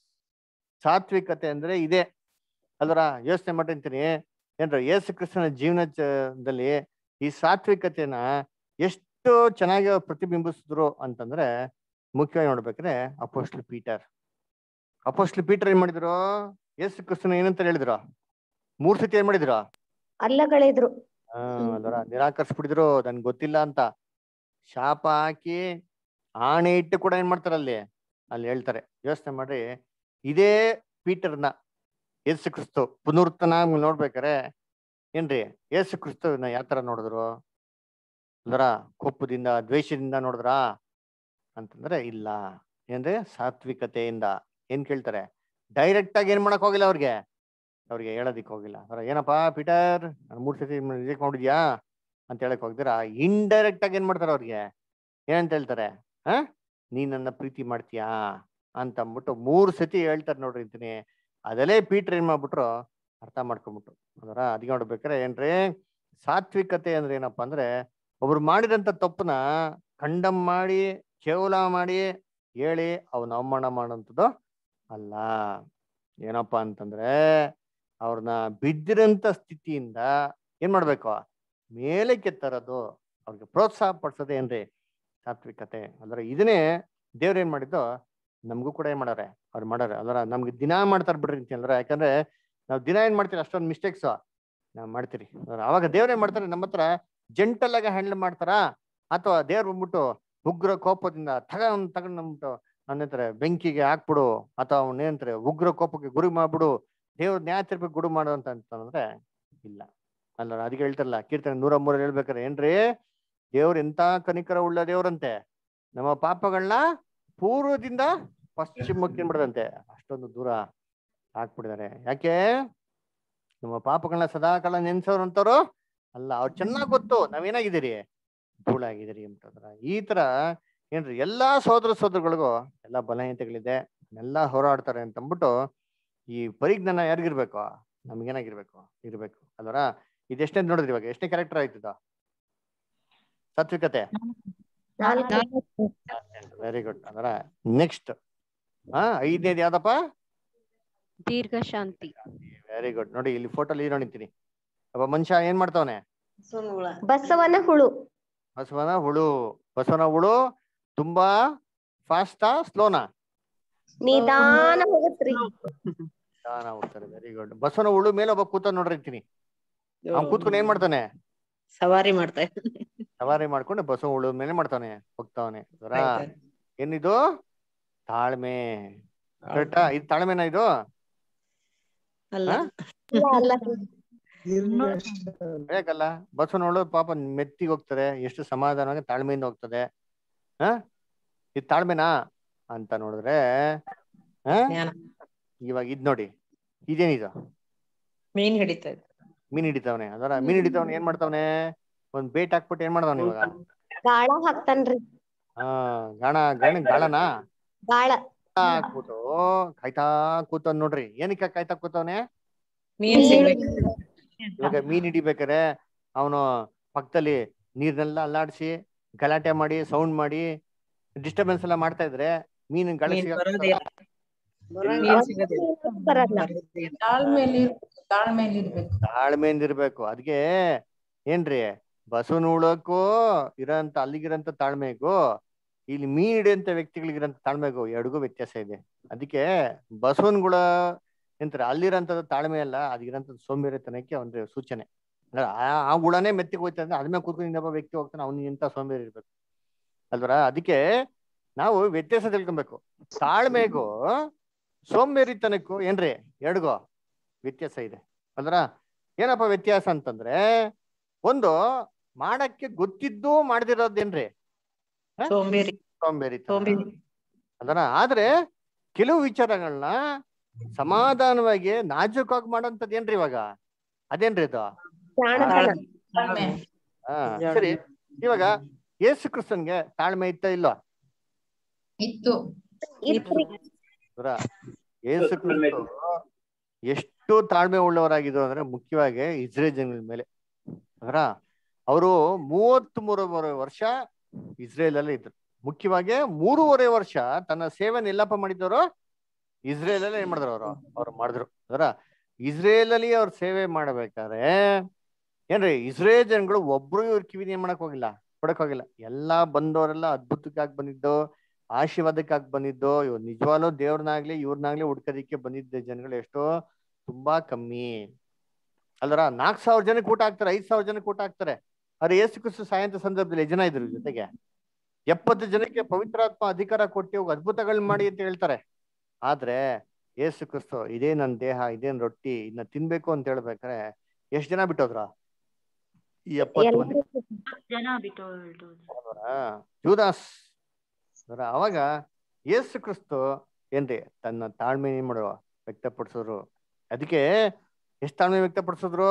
ಸಾತ್ವಿಕತೆ ಅಂದ್ರೆ ಇದೆ ಅದರ ಯೋಚನೆ ಮಾಡಿರ್ತೀನಿ ಏನ್ರ ಯೇಸು ಕ್ರಿಸ್ತನ ಜೀವನದಲ್ಲಿ ಈ ಸಾತ್ವಿಕತೆನ ಎಷ್ಟು ಚೆನ್ನಾಗಿ ಅವ್ರು ಪ್ರತಿಬಿಂಬಿಸಿದ್ರು ಅಂತಂದ್ರೆ ಮುಖ್ಯವಾಗಿ ನೋಡ್ಬೇಕ್ರೆ ಅಪೋಸ್ಟ್ಲ್ ಪೀಟರ್ ಅಪೋಸ್ಟ್ಲ್ ಪೀಟರ್ ಏನ್ ಮಾಡಿದ್ರು ಯೇಸು ಕ್ರಿಸ್ತನ ಏನಂತ ಹೇಳಿದ್ರು ಮೂರ್ ಸತಿ ಏನ್ ಮಾಡಿದ್ರು ಅಲ್ಲಗಳಿದ್ರು ಆ, ಅದರ ನಿರಾಕರಿಸ್ಬಿಟ್ಟಿದ್ರು ನನ್ಗೆ ಗೊತ್ತಿಲ್ಲ ಅಂತ ಶಾಪ ಹಾಕಿ ಆಣೆ ಇಟ್ಟು ಕೂಡ ಏನ್ ಮಾಡ್ತಾರೆ ಅಲ್ಲಿ ಅಲ್ಲಿ ಹೇಳ್ತಾರೆ ಯೋಚನೆ ಮಾಡ್ರಿ ಇದೇ ಪೀಟರ್ನ ಯೇಸು ಕ್ರಿಸ್ತು ಪುನರುತ್ಥಾನ ನೋಡ್ಬೇಕಾರೆ ಏನ್ರಿ ಯೇಸು ಕ್ರಿಸ್ತುನ ಯಾವ ತರ ನೋಡಿದ್ರು ಅಂದ್ರ ಕೋಪದಿಂದ ದ್ವೇಷದಿಂದ ನೋಡಿದ್ರಾ ಅಂತಂದ್ರೆ ಇಲ್ಲ ಏನ್ರಿ ಸಾತ್ವಿಕತೆಯಿಂದ ಏನ್ ಕೇಳ್ತಾರೆ ಡೈರೆಕ್ಟ್ ಆಗಿ ಏನ್ ಮಾಡಕ್ ಹೋಗಿಲ್ಲ ಅವ್ರಿಗೆ ಅವ್ರಿಗೆ ಹೇಳೋದಿಕ್ ಹೋಗಿಲ್ಲ ಅವ್ರ ಏನಪ್ಪಾ ಪೀಟರ್ ನಾನು ಮೂರ್ ಸತಿ ರಿಜೆಕ್ಟ್ ಮಾಡಿದ್ಯಾ ಅಂತ ಹೇಳಕ್ ಹೋಗ್ದಿರಾ ಇಂಡೈರೆಕ್ಟ್ ಆಗಿ ಏನ್ ಮಾಡ್ತಾರೆ ಅವ್ರಿಗೆ ಏನಂತ ಹೇಳ್ತಾರೆ ಹ ನೀನ್ ನನ್ನ ಪ್ರೀತಿ ಮಾಡ್ತೀಯಾ ಅಂತ ಅಂದ್ಬಿಟ್ಟು ಮೂರ್ ಸತಿ ಹೇಳ್ತಾರೆ ನೋಡ್ರಿ ಅಂತೀನಿ ಅದಲ್ಲೇ ಪೀಟರ್ ಏನ್ ಮಾಡ್ಬಿಟ್ರು ಅರ್ಥ ಮಾಡ್ಕೊಂಬಿಟ್ರು ಅದರ ಅದಕ್ಕೆ ನೋಡ್ಬೇಕಾರೆ ಏನ್ರಿ ಸಾತ್ವಿಕತೆ ಅಂದ್ರೆ ಏನಪ್ಪಾ ಅಂದ್ರೆ ಒಬ್ರು ಮಾಡಿದಂತ ತಪ್ಪನ ಖಂಡಮ್ ಮಾಡಿ ಕೇವಲ ಮಾಡಿ ಹೇಳಿ ಅವನ ಅವಮಾನ ಮಾಡೋಂಥದ್ದು ಅಲ್ಲ ಏನಪ್ಪಾ ಅಂತಂದ್ರೆ ಅವ್ರನ್ನ ಬಿದ್ದಿರಂತ ಸ್ಥಿತಿಯಿಂದ ಏನ್ ಮಾಡ್ಬೇಕು ಮೇಲಕ್ಕೆ ತರೋದು ಅವ್ರಿಗೆ ಪ್ರೋತ್ಸಾಹ ಪಡಿಸೋದೇ ಏನ್ರಿ ಸಾತ್ವಿಕತೆ ಅಂದ್ರೆ ಇದನ್ನೇ ದೇವ್ರ ಏನ್ ಮಾಡಿದ್ದು ನಮಗೂ ಕೂಡ ಏನ್ ಮಾಡಾರೆ ಅವ್ರು ಮಾಡಾರೆ ಅದರ ನಮ್ಗೆ ದಿನ ಮಾಡ್ತಾರೆ ಬಿಡ್ರಿ ಅಂತ ಅಂದ್ರೆ ಯಾಕಂದ್ರೆ ನಾವು ದಿನ ಏನ್ ಮಾಡ್ತೀರಿ ಅಷ್ಟೊಂದು ಮಿಸ್ಟೇಕ್ಸ್ ನಾವು ಮಾಡ್ತೀರಿ ಅದ್ರ ಅವಾಗ ದೇವ್ರ ಏನ್ ಮಾಡ್ತಾರೆ ನಮ್ಮ ಹತ್ರ ಜೆಂಟಲ್ ಆಗಿ ಹ್ಯಾಂಡಲ್ ಮಾಡ್ತಾರಾ ಅಥವಾ ದೇವ್ರು ಬಂದ್ಬಿಟ್ಟು ಉಗ್ರ ಕೋಪದಿಂದ ತಗೊಂಡ್ ತಗೊಂಡ್ ನಮ್ಬಿಟ್ಟು ಅನ್ನಂತಾರೆ ಬೆಂಕಿಗೆ ಹಾಕ್ಬಿಡು ಅಥವಾ ಅವನೇಂತಾರೆ ಉಗ್ರ ಕೋಪಕ್ಕೆ ಗುರಿ ಮಾಡ್ಬಿಡು ದೇವ್ರ ನ್ಯಾಯ ತೀರ್ಪಿಗೆ ಗುರು ಮಾಡು ಅಂತ ಅಂತಂದ್ರೆ ಇಲ್ಲ ಅಲ್ಲ ಅದಕ್ಕೆ ಹೇಳ್ತಾರಲ್ಲ ಕೀರ್ತನೆ ನೂರ ಮೂರಲ್ಲಿ ಹೇಳ್ಬೇಕಾರೆ ಏನ್ರಿ ದೇವ್ರ ಎಂತ ಕನಿಕರ ಉಳ್ಳ ದೇವ್ರಂತೆ ನಮ್ಮ ಪಾಪಗಳನ್ನ ಪೂರ್ವದಿಂದ ಪಶ್ಚಿಮಕ್ಕೆ ಏನ್ ಮಾಡ್ದಂತೆ ಅಷ್ಟೊಂದು ದೂರ ಹಾಕ್ಬಿಟ್ಟಿದ್ದಾರೆ ಯಾಕೆ ನಮ್ಮ ಪಾಪಗಳನ್ನ ಸದಾಕಾಲ ನೆನ್ಸೋರು ಅಂತವ್ರು ಅಲ್ಲ ಅವ್ರು ಚೆನ್ನಾಗ್ ಗೊತ್ತು ನಾವೇನಾಗಿದ್ದೀರಿ ಧೂಳಾಗಿದ್ದೀರಿ ಅಂತಂದ್ರ ಈ ತರ ಏನ್ರಿ ಎಲ್ಲಾ ಸೋದರ ಸೋದರಗಳಿಗೂ ಎಲ್ಲಾ ಬಲಹೀನತೆಗಳಿದೆ ಎಲ್ಲಾ ಹೋರಾಡ್ತಾರೆ ಅಂತ ಅಂದ್ಬಿಟ್ಟು ಈ ಪರಿಜ್ಞಾನ ಯಾರಿಗಿರ್ಬೇಕು ನಮ್ಗೇನಾಗಿರ್ಬೇಕು ಇರ್ಬೇಕು ಅಲ್ವರ ಇದೆಷ್ಟೇ ನೋಡಿದ್ರಿ ಇವಾಗ ಎಷ್ಟನೇ ಕ್ಯಾರೆಕ್ಟರ್ ಆಯ್ತದ ಸಾತ್ವಿಕತೆ ವೆರಿ ಗುಡ್ ಅದರ ನೆಕ್ಸ್ಟ್ ಹಾ ಐದನೇದು ಯಾವ್ದಪ್ಪ ದೀರ್ಘ ಶಾಂತಿ ವೆರಿ ಗುಡ್ ನೋಡಿ ಇಲ್ಲಿ ಫೋಟೋಲಿ ನೋಡಿತೀನಿ ಒಬ್ಬ ಮನುಷ್ಯ ಏನ್ ಮಾಡ್ತಾವನೆ ಬಸವನ ಹುಳು ಬಸವನ ಹುಳು ಬಸವನ ಹುಳು ತುಂಬಾ ಫಾಸ್ಟಾ ಸ್ಲೋನಾ ನಿಧಾನ ಹೋಗತ್ರಿ ನಿಧಾನ ಹೋಗ್ತಾರೆ ವೆರಿ ಗುಡ್ ಬಸವನ ಹುಳು ಮೇಲೆ ಒಬ್ಬ ಕೂತ ನೋಡಿರ್ತೀನಿ ಅವ್ನ್ ಕೂತ್ಕೊಂಡು ಏನ್ ಮಾಡ್ತಾನೆ ಸವಾರಿ ಮಾಡ್ತಾ ಸವಾರಿ ಮಾಡ್ಕೊಂಡು ಬಸವ ಹುಳು ಮೇಲೆ ಮಾಡ್ತಾನೆ ಹೋಗ್ತಾವನೆ ಅದರ ಏನಿದು ತಾಳ್ಮೆ ಕರೆಕ್ಟಾ ಇದು ತಾಳ್ಮೆನಾ ಇದು ಅಲ್ಲ ಹಾ? ಬೇಕಲ್ಲ ಬಸವನವಳು ಪಾಪ ಮೆತ್ತಿಗೆ ಹೋಗ್ತದೆ ಎಷ್ಟು ಸಮಾಧಾನವಾಗಿ ತಾಳ್ಮೆಯಿಂದ ಹೋಗ್ತದೆ ಹ ಇದು ತಾಳ್ಮೆನಾ ಅಂತ ನೋಡಿದ್ರೆ ಹ ಇವಾಗ ಇದ್ ನೋಡಿ ಇದೇನಿದು ಮೀನ್ ಹಿಡಿತಾ ಇದ್ದ ಮೀನ್ ಹಿಡಿತಾವನೆ ಅದರ ಮೀನ್ ಹಿಡಿತಾವನೆ ಏನ್ ಮಾಡ್ತಾವನೆ ಒಂದ್ ಬೇಟ್ ಹಾಕ್ಬಿಟ್ಟು ಏನ್ ಮಾಡ್ತಾವನೆ ಇವಾಗ ಗಾಳ ಹಾಕ್ತಾನ್ರಿ ಹಾ ಗಾಣ ಗಾಣ ಗಾಳನಾ ಗಾಳ ಹಾಕ್ಬಿಟ್ಟು ಕಾಯ್ತಾ ಕೂತವ್ ನೋಡ್ರಿ ಏನಕ್ಕೆ ಕಾಯ್ತಾ ಕೂತವನೆ ಮೀನ್ ಸಿಗ್ಬೇಕು ಇವಾಗ ಮೀನ್ ಹಿಡಿಬೇಕಾರೆ ಅವನು ಪಕ್ಕದಲ್ಲಿ ನೀರ್ನೆಲ್ಲ ಅಲ್ಲಾಡ್ಸಿ ಗಲಾಟೆ ಮಾಡಿ ಸೌಂಡ್ ಮಾಡಿ ಡಿಸ್ಟರ್ಬೆನ್ಸ್ ಎಲ್ಲ ಮಾಡ್ತಾ ಇದ್ರೆ ಮೀನ್ ಗಳ ಮೀನ್ ಬರೋದೇ ಇಲ್ಲ. ಬರಂಗಿಲ್ಲ. ಮೀನ್ ಸಿಗೋದಿಲ್ಲ. ಬರಲ್ಲ ತಾಳ್ಮೇಲಿ ತಾಳ್ಮೇಲಿ ಇರ್ಬೇಕು ತಾಳ್ಮೆಯಿಂದ ಇರ್ಬೇಕು ಅದಕ್ಕೆ ಏನ್ರಿ ಬಸವನ ಉಳಕ್ಕೂ ಇರೋಂತ ಅಲ್ಲಿಗಿರಂತ ತಾಳ್ಮೆಗೂ ಇಲ್ಲಿ ಮೀನ್ ಹಿಡಿಯಂತ ವ್ಯಕ್ತಿಗಳಿಗಿರಂತ ತಾಳ್ಮೆಗೂ ಎರಡಿಗೂ ವ್ಯತ್ಯಾಸ ಇದೆ ಅದಕ್ಕೆ ಬಸವನ್ಗುಳ ಎಂತಾರೆ ಅಲ್ಲಿರೋಂಥದ್ದು ತಾಳ್ಮೆ ಅಲ್ಲ ಅದಿರಂಥದ್ದು ಸೋಂಬೇರಿತನಕ್ಕೆ ಒಂದು ಸೂಚನೆ ಅಂದ್ರೆ ಆ ಆ ಗುಣನೇ ಮೆತ್ತಿಗೆ ಹೋಯ್ತಾ ಅಂದ್ರೆ ಅದ್ಮೇಲೆ ಕೂತ್ಕೊಂಡು ಇನ್ನೊಬ್ಬ ವ್ಯಕ್ತಿ ಹೋಗ್ತಾನೆ ಅವ್ನಿಗೆ ಎಂತ ಸೋಂಬೇರಿ ಇರ್ಬೇಕು ಅಲ್ವರ ಅದಕ್ಕೆ ನಾವು ವ್ಯತ್ಯಾಸ ತಿಳ್ಕೊಬೇಕು ತಾಳ್ಮೆಗೂ ಸೋಂಬೇರಿತನಕ್ಕೂ ಏನ್ರಿ ಎರಡ್ಗೋ ವ್ಯತ್ಯಾಸ ಇದೆ ಅಲ್ರ ಏನಪ್ಪ ವ್ಯತ್ಯಾಸ ಅಂತಂದ್ರೆ ಒಂದು ಮಾಡಕ್ಕೆ ಗೊತ್ತಿದ್ದು ಮಾಡದಿರೋದೇನ್ರಿ ಹ? ಸೋಂಬೇರಿ ಸೋಂಬೇರಿ ಸೋಂಬೇರಿ ಅದನ್ನ ಆದ್ರೆ ಕೆಲವು ವಿಚಾರಗಳನ್ನ ಸಮಾಧಾನವಾಗಿ ನಾಜೂಕಾಗಿ ಮಾಡೋಂಥದ್ದು ಏನ್ರಿ ಇವಾಗ ಅದೇನ್ರಿ ಇದು ತಾಳ್ಮೆ ಹಾ ಸರಿ ಇವಾಗ ಯೇಸು ಕ್ರಿಸ್ತನ್ಗೆ ತಾಳ್ಮೆ ಇತ್ತ ಇಲ್ವಾ ಇತ್ತು ಅವರ ಯೇಸು ಕ್ರಿಸ್ತು ಎಷ್ಟು ತಾಳ್ಮೆ ಉಳ್ಳವರಾಗಿದ್ರು ಅಂದ್ರೆ ಮುಖ್ಯವಾಗಿ ಇಸ್ರೇಲ್ ಜನಗಳ ಮೇಲೆ ಅವರ ಅವರು ಮೂವತ್ತ್ ಮೂರುವರೆ ವರ್ಷ ಇಸ್ರೇಲ್ ಅಲ್ಲಿ ಇದ್ರು ಮುಖ್ಯವಾಗಿ ಮೂರುವರೆ ವರ್ಷ ತನ್ನ ಸೇವೆನ ಎಲ್ಲಪ್ಪ ಮಾಡಿದವರು ಇಸ್ರೇಲ್ ಅಲ್ಲಿ ಏನ್ ಮಾಡಿದ್ರು ಅವರು ಅವ್ರು ಮಾಡಿದ್ರು ಅದರ ಇಸ್ರೇಲ್ ಅಲ್ಲಿ ಅವ್ರ ಸೇವೆ ಮಾಡ್ಬೇಕಾದ್ರೆ ಏನ್ರಿ ಇಸ್ರೇಲ್ ಜನಗಳು ಒಬ್ರು ಇವ್ರ ಕಿವಿನ ಏನ್ ಮಾಡಕ್ ಹೋಗಿಲ್ಲ ಕೊಡಕ್ ಹೋಗಿಲ್ಲ ಎಲ್ಲಾ ಬಂದವರೆಲ್ಲ ಅದ್ಭುತಕ್ಕಾಗಿ ಬಂದಿದ್ದು ಆಶೀರ್ವಾದಕ್ಕಾಗಿ ಬಂದಿದ್ದು ಇವ್ ನಿಜವಾಗ್ಲೂ ದೇವ್ರನ್ನಾಗ್ಲಿ ಇವ್ರನ್ನಾಗ್ಲಿ ಹುಡ್ಕೋದಿಕ್ಕೆ ಬಂದಿದ್ದ ಜನಗಳು ಎಷ್ಟೋ ತುಂಬಾ ಕಮ್ಮಿ ಅಲ್ದರ ನಾಲ್ಕ್ ಸಾವಿರ ಜನಕ್ಕೆ ಊಟ ಹಾಕ್ತಾರೆ ಐದ್ ಸಾವಿರ ಜನಕ್ಕೆ ಊಟ ಹಾಕ್ತಾರೆ ಆದ್ರೆ ಏಸು ಕ್ರಿಸ್ತು ಸಾಯಂತ ಸಂದರ್ಭದಲ್ಲಿ ಎಷ್ಟು ಜನ ಇದ್ರು ಜೊತೆಗೆ ಎಪ್ಪತ್ತು ಜನಕ್ಕೆ ಪವಿತ್ರಾತ್ಮ ಅಧಿಕಾರ ಕೊಟ್ಟು ಹೋಗಿ ಅದ್ಭುತಗಳ್ ಮಾಡಿ ಅಂತ ಹೇಳ್ತಾರೆ ಆದ್ರೆ ಏಸು ಕ್ರಿಸ್ತು ಇದೇ ನನ್ ದೇಹ ಇದೇನ್ ರೊಟ್ಟಿ ಇದನ್ನ ತಿನ್ಬೇಕು ಅಂತ ಹೇಳ್ಬೇಕಾರೆ ಎಷ್ಟ್ ಜನ ಬಿಟ್ಟೋದ್ರ ಈ ಎಪ್ಪತ್ತು ಮಂದಿ ಜನ ಬಿಟ್ಟು ಹೊರಟೋದ್ರು. ಅಲ್ವರಾ? ಜೂದಾಸ್ ಅದರ ಅವಾಗ ಯೇಸು ಕ್ರಿಸ್ತು ಏನ್ರಿ ತನ್ನ ತಾಳ್ಮೆ ಏನ್ ಮಾಡುವ ವ್ಯಕ್ತಪಡಿಸಿದ್ರು ಅದಕ್ಕೆ ಎಷ್ಟು ತಾಳ್ಮೆ ವ್ಯಕ್ತಪಡಿಸಿದ್ರು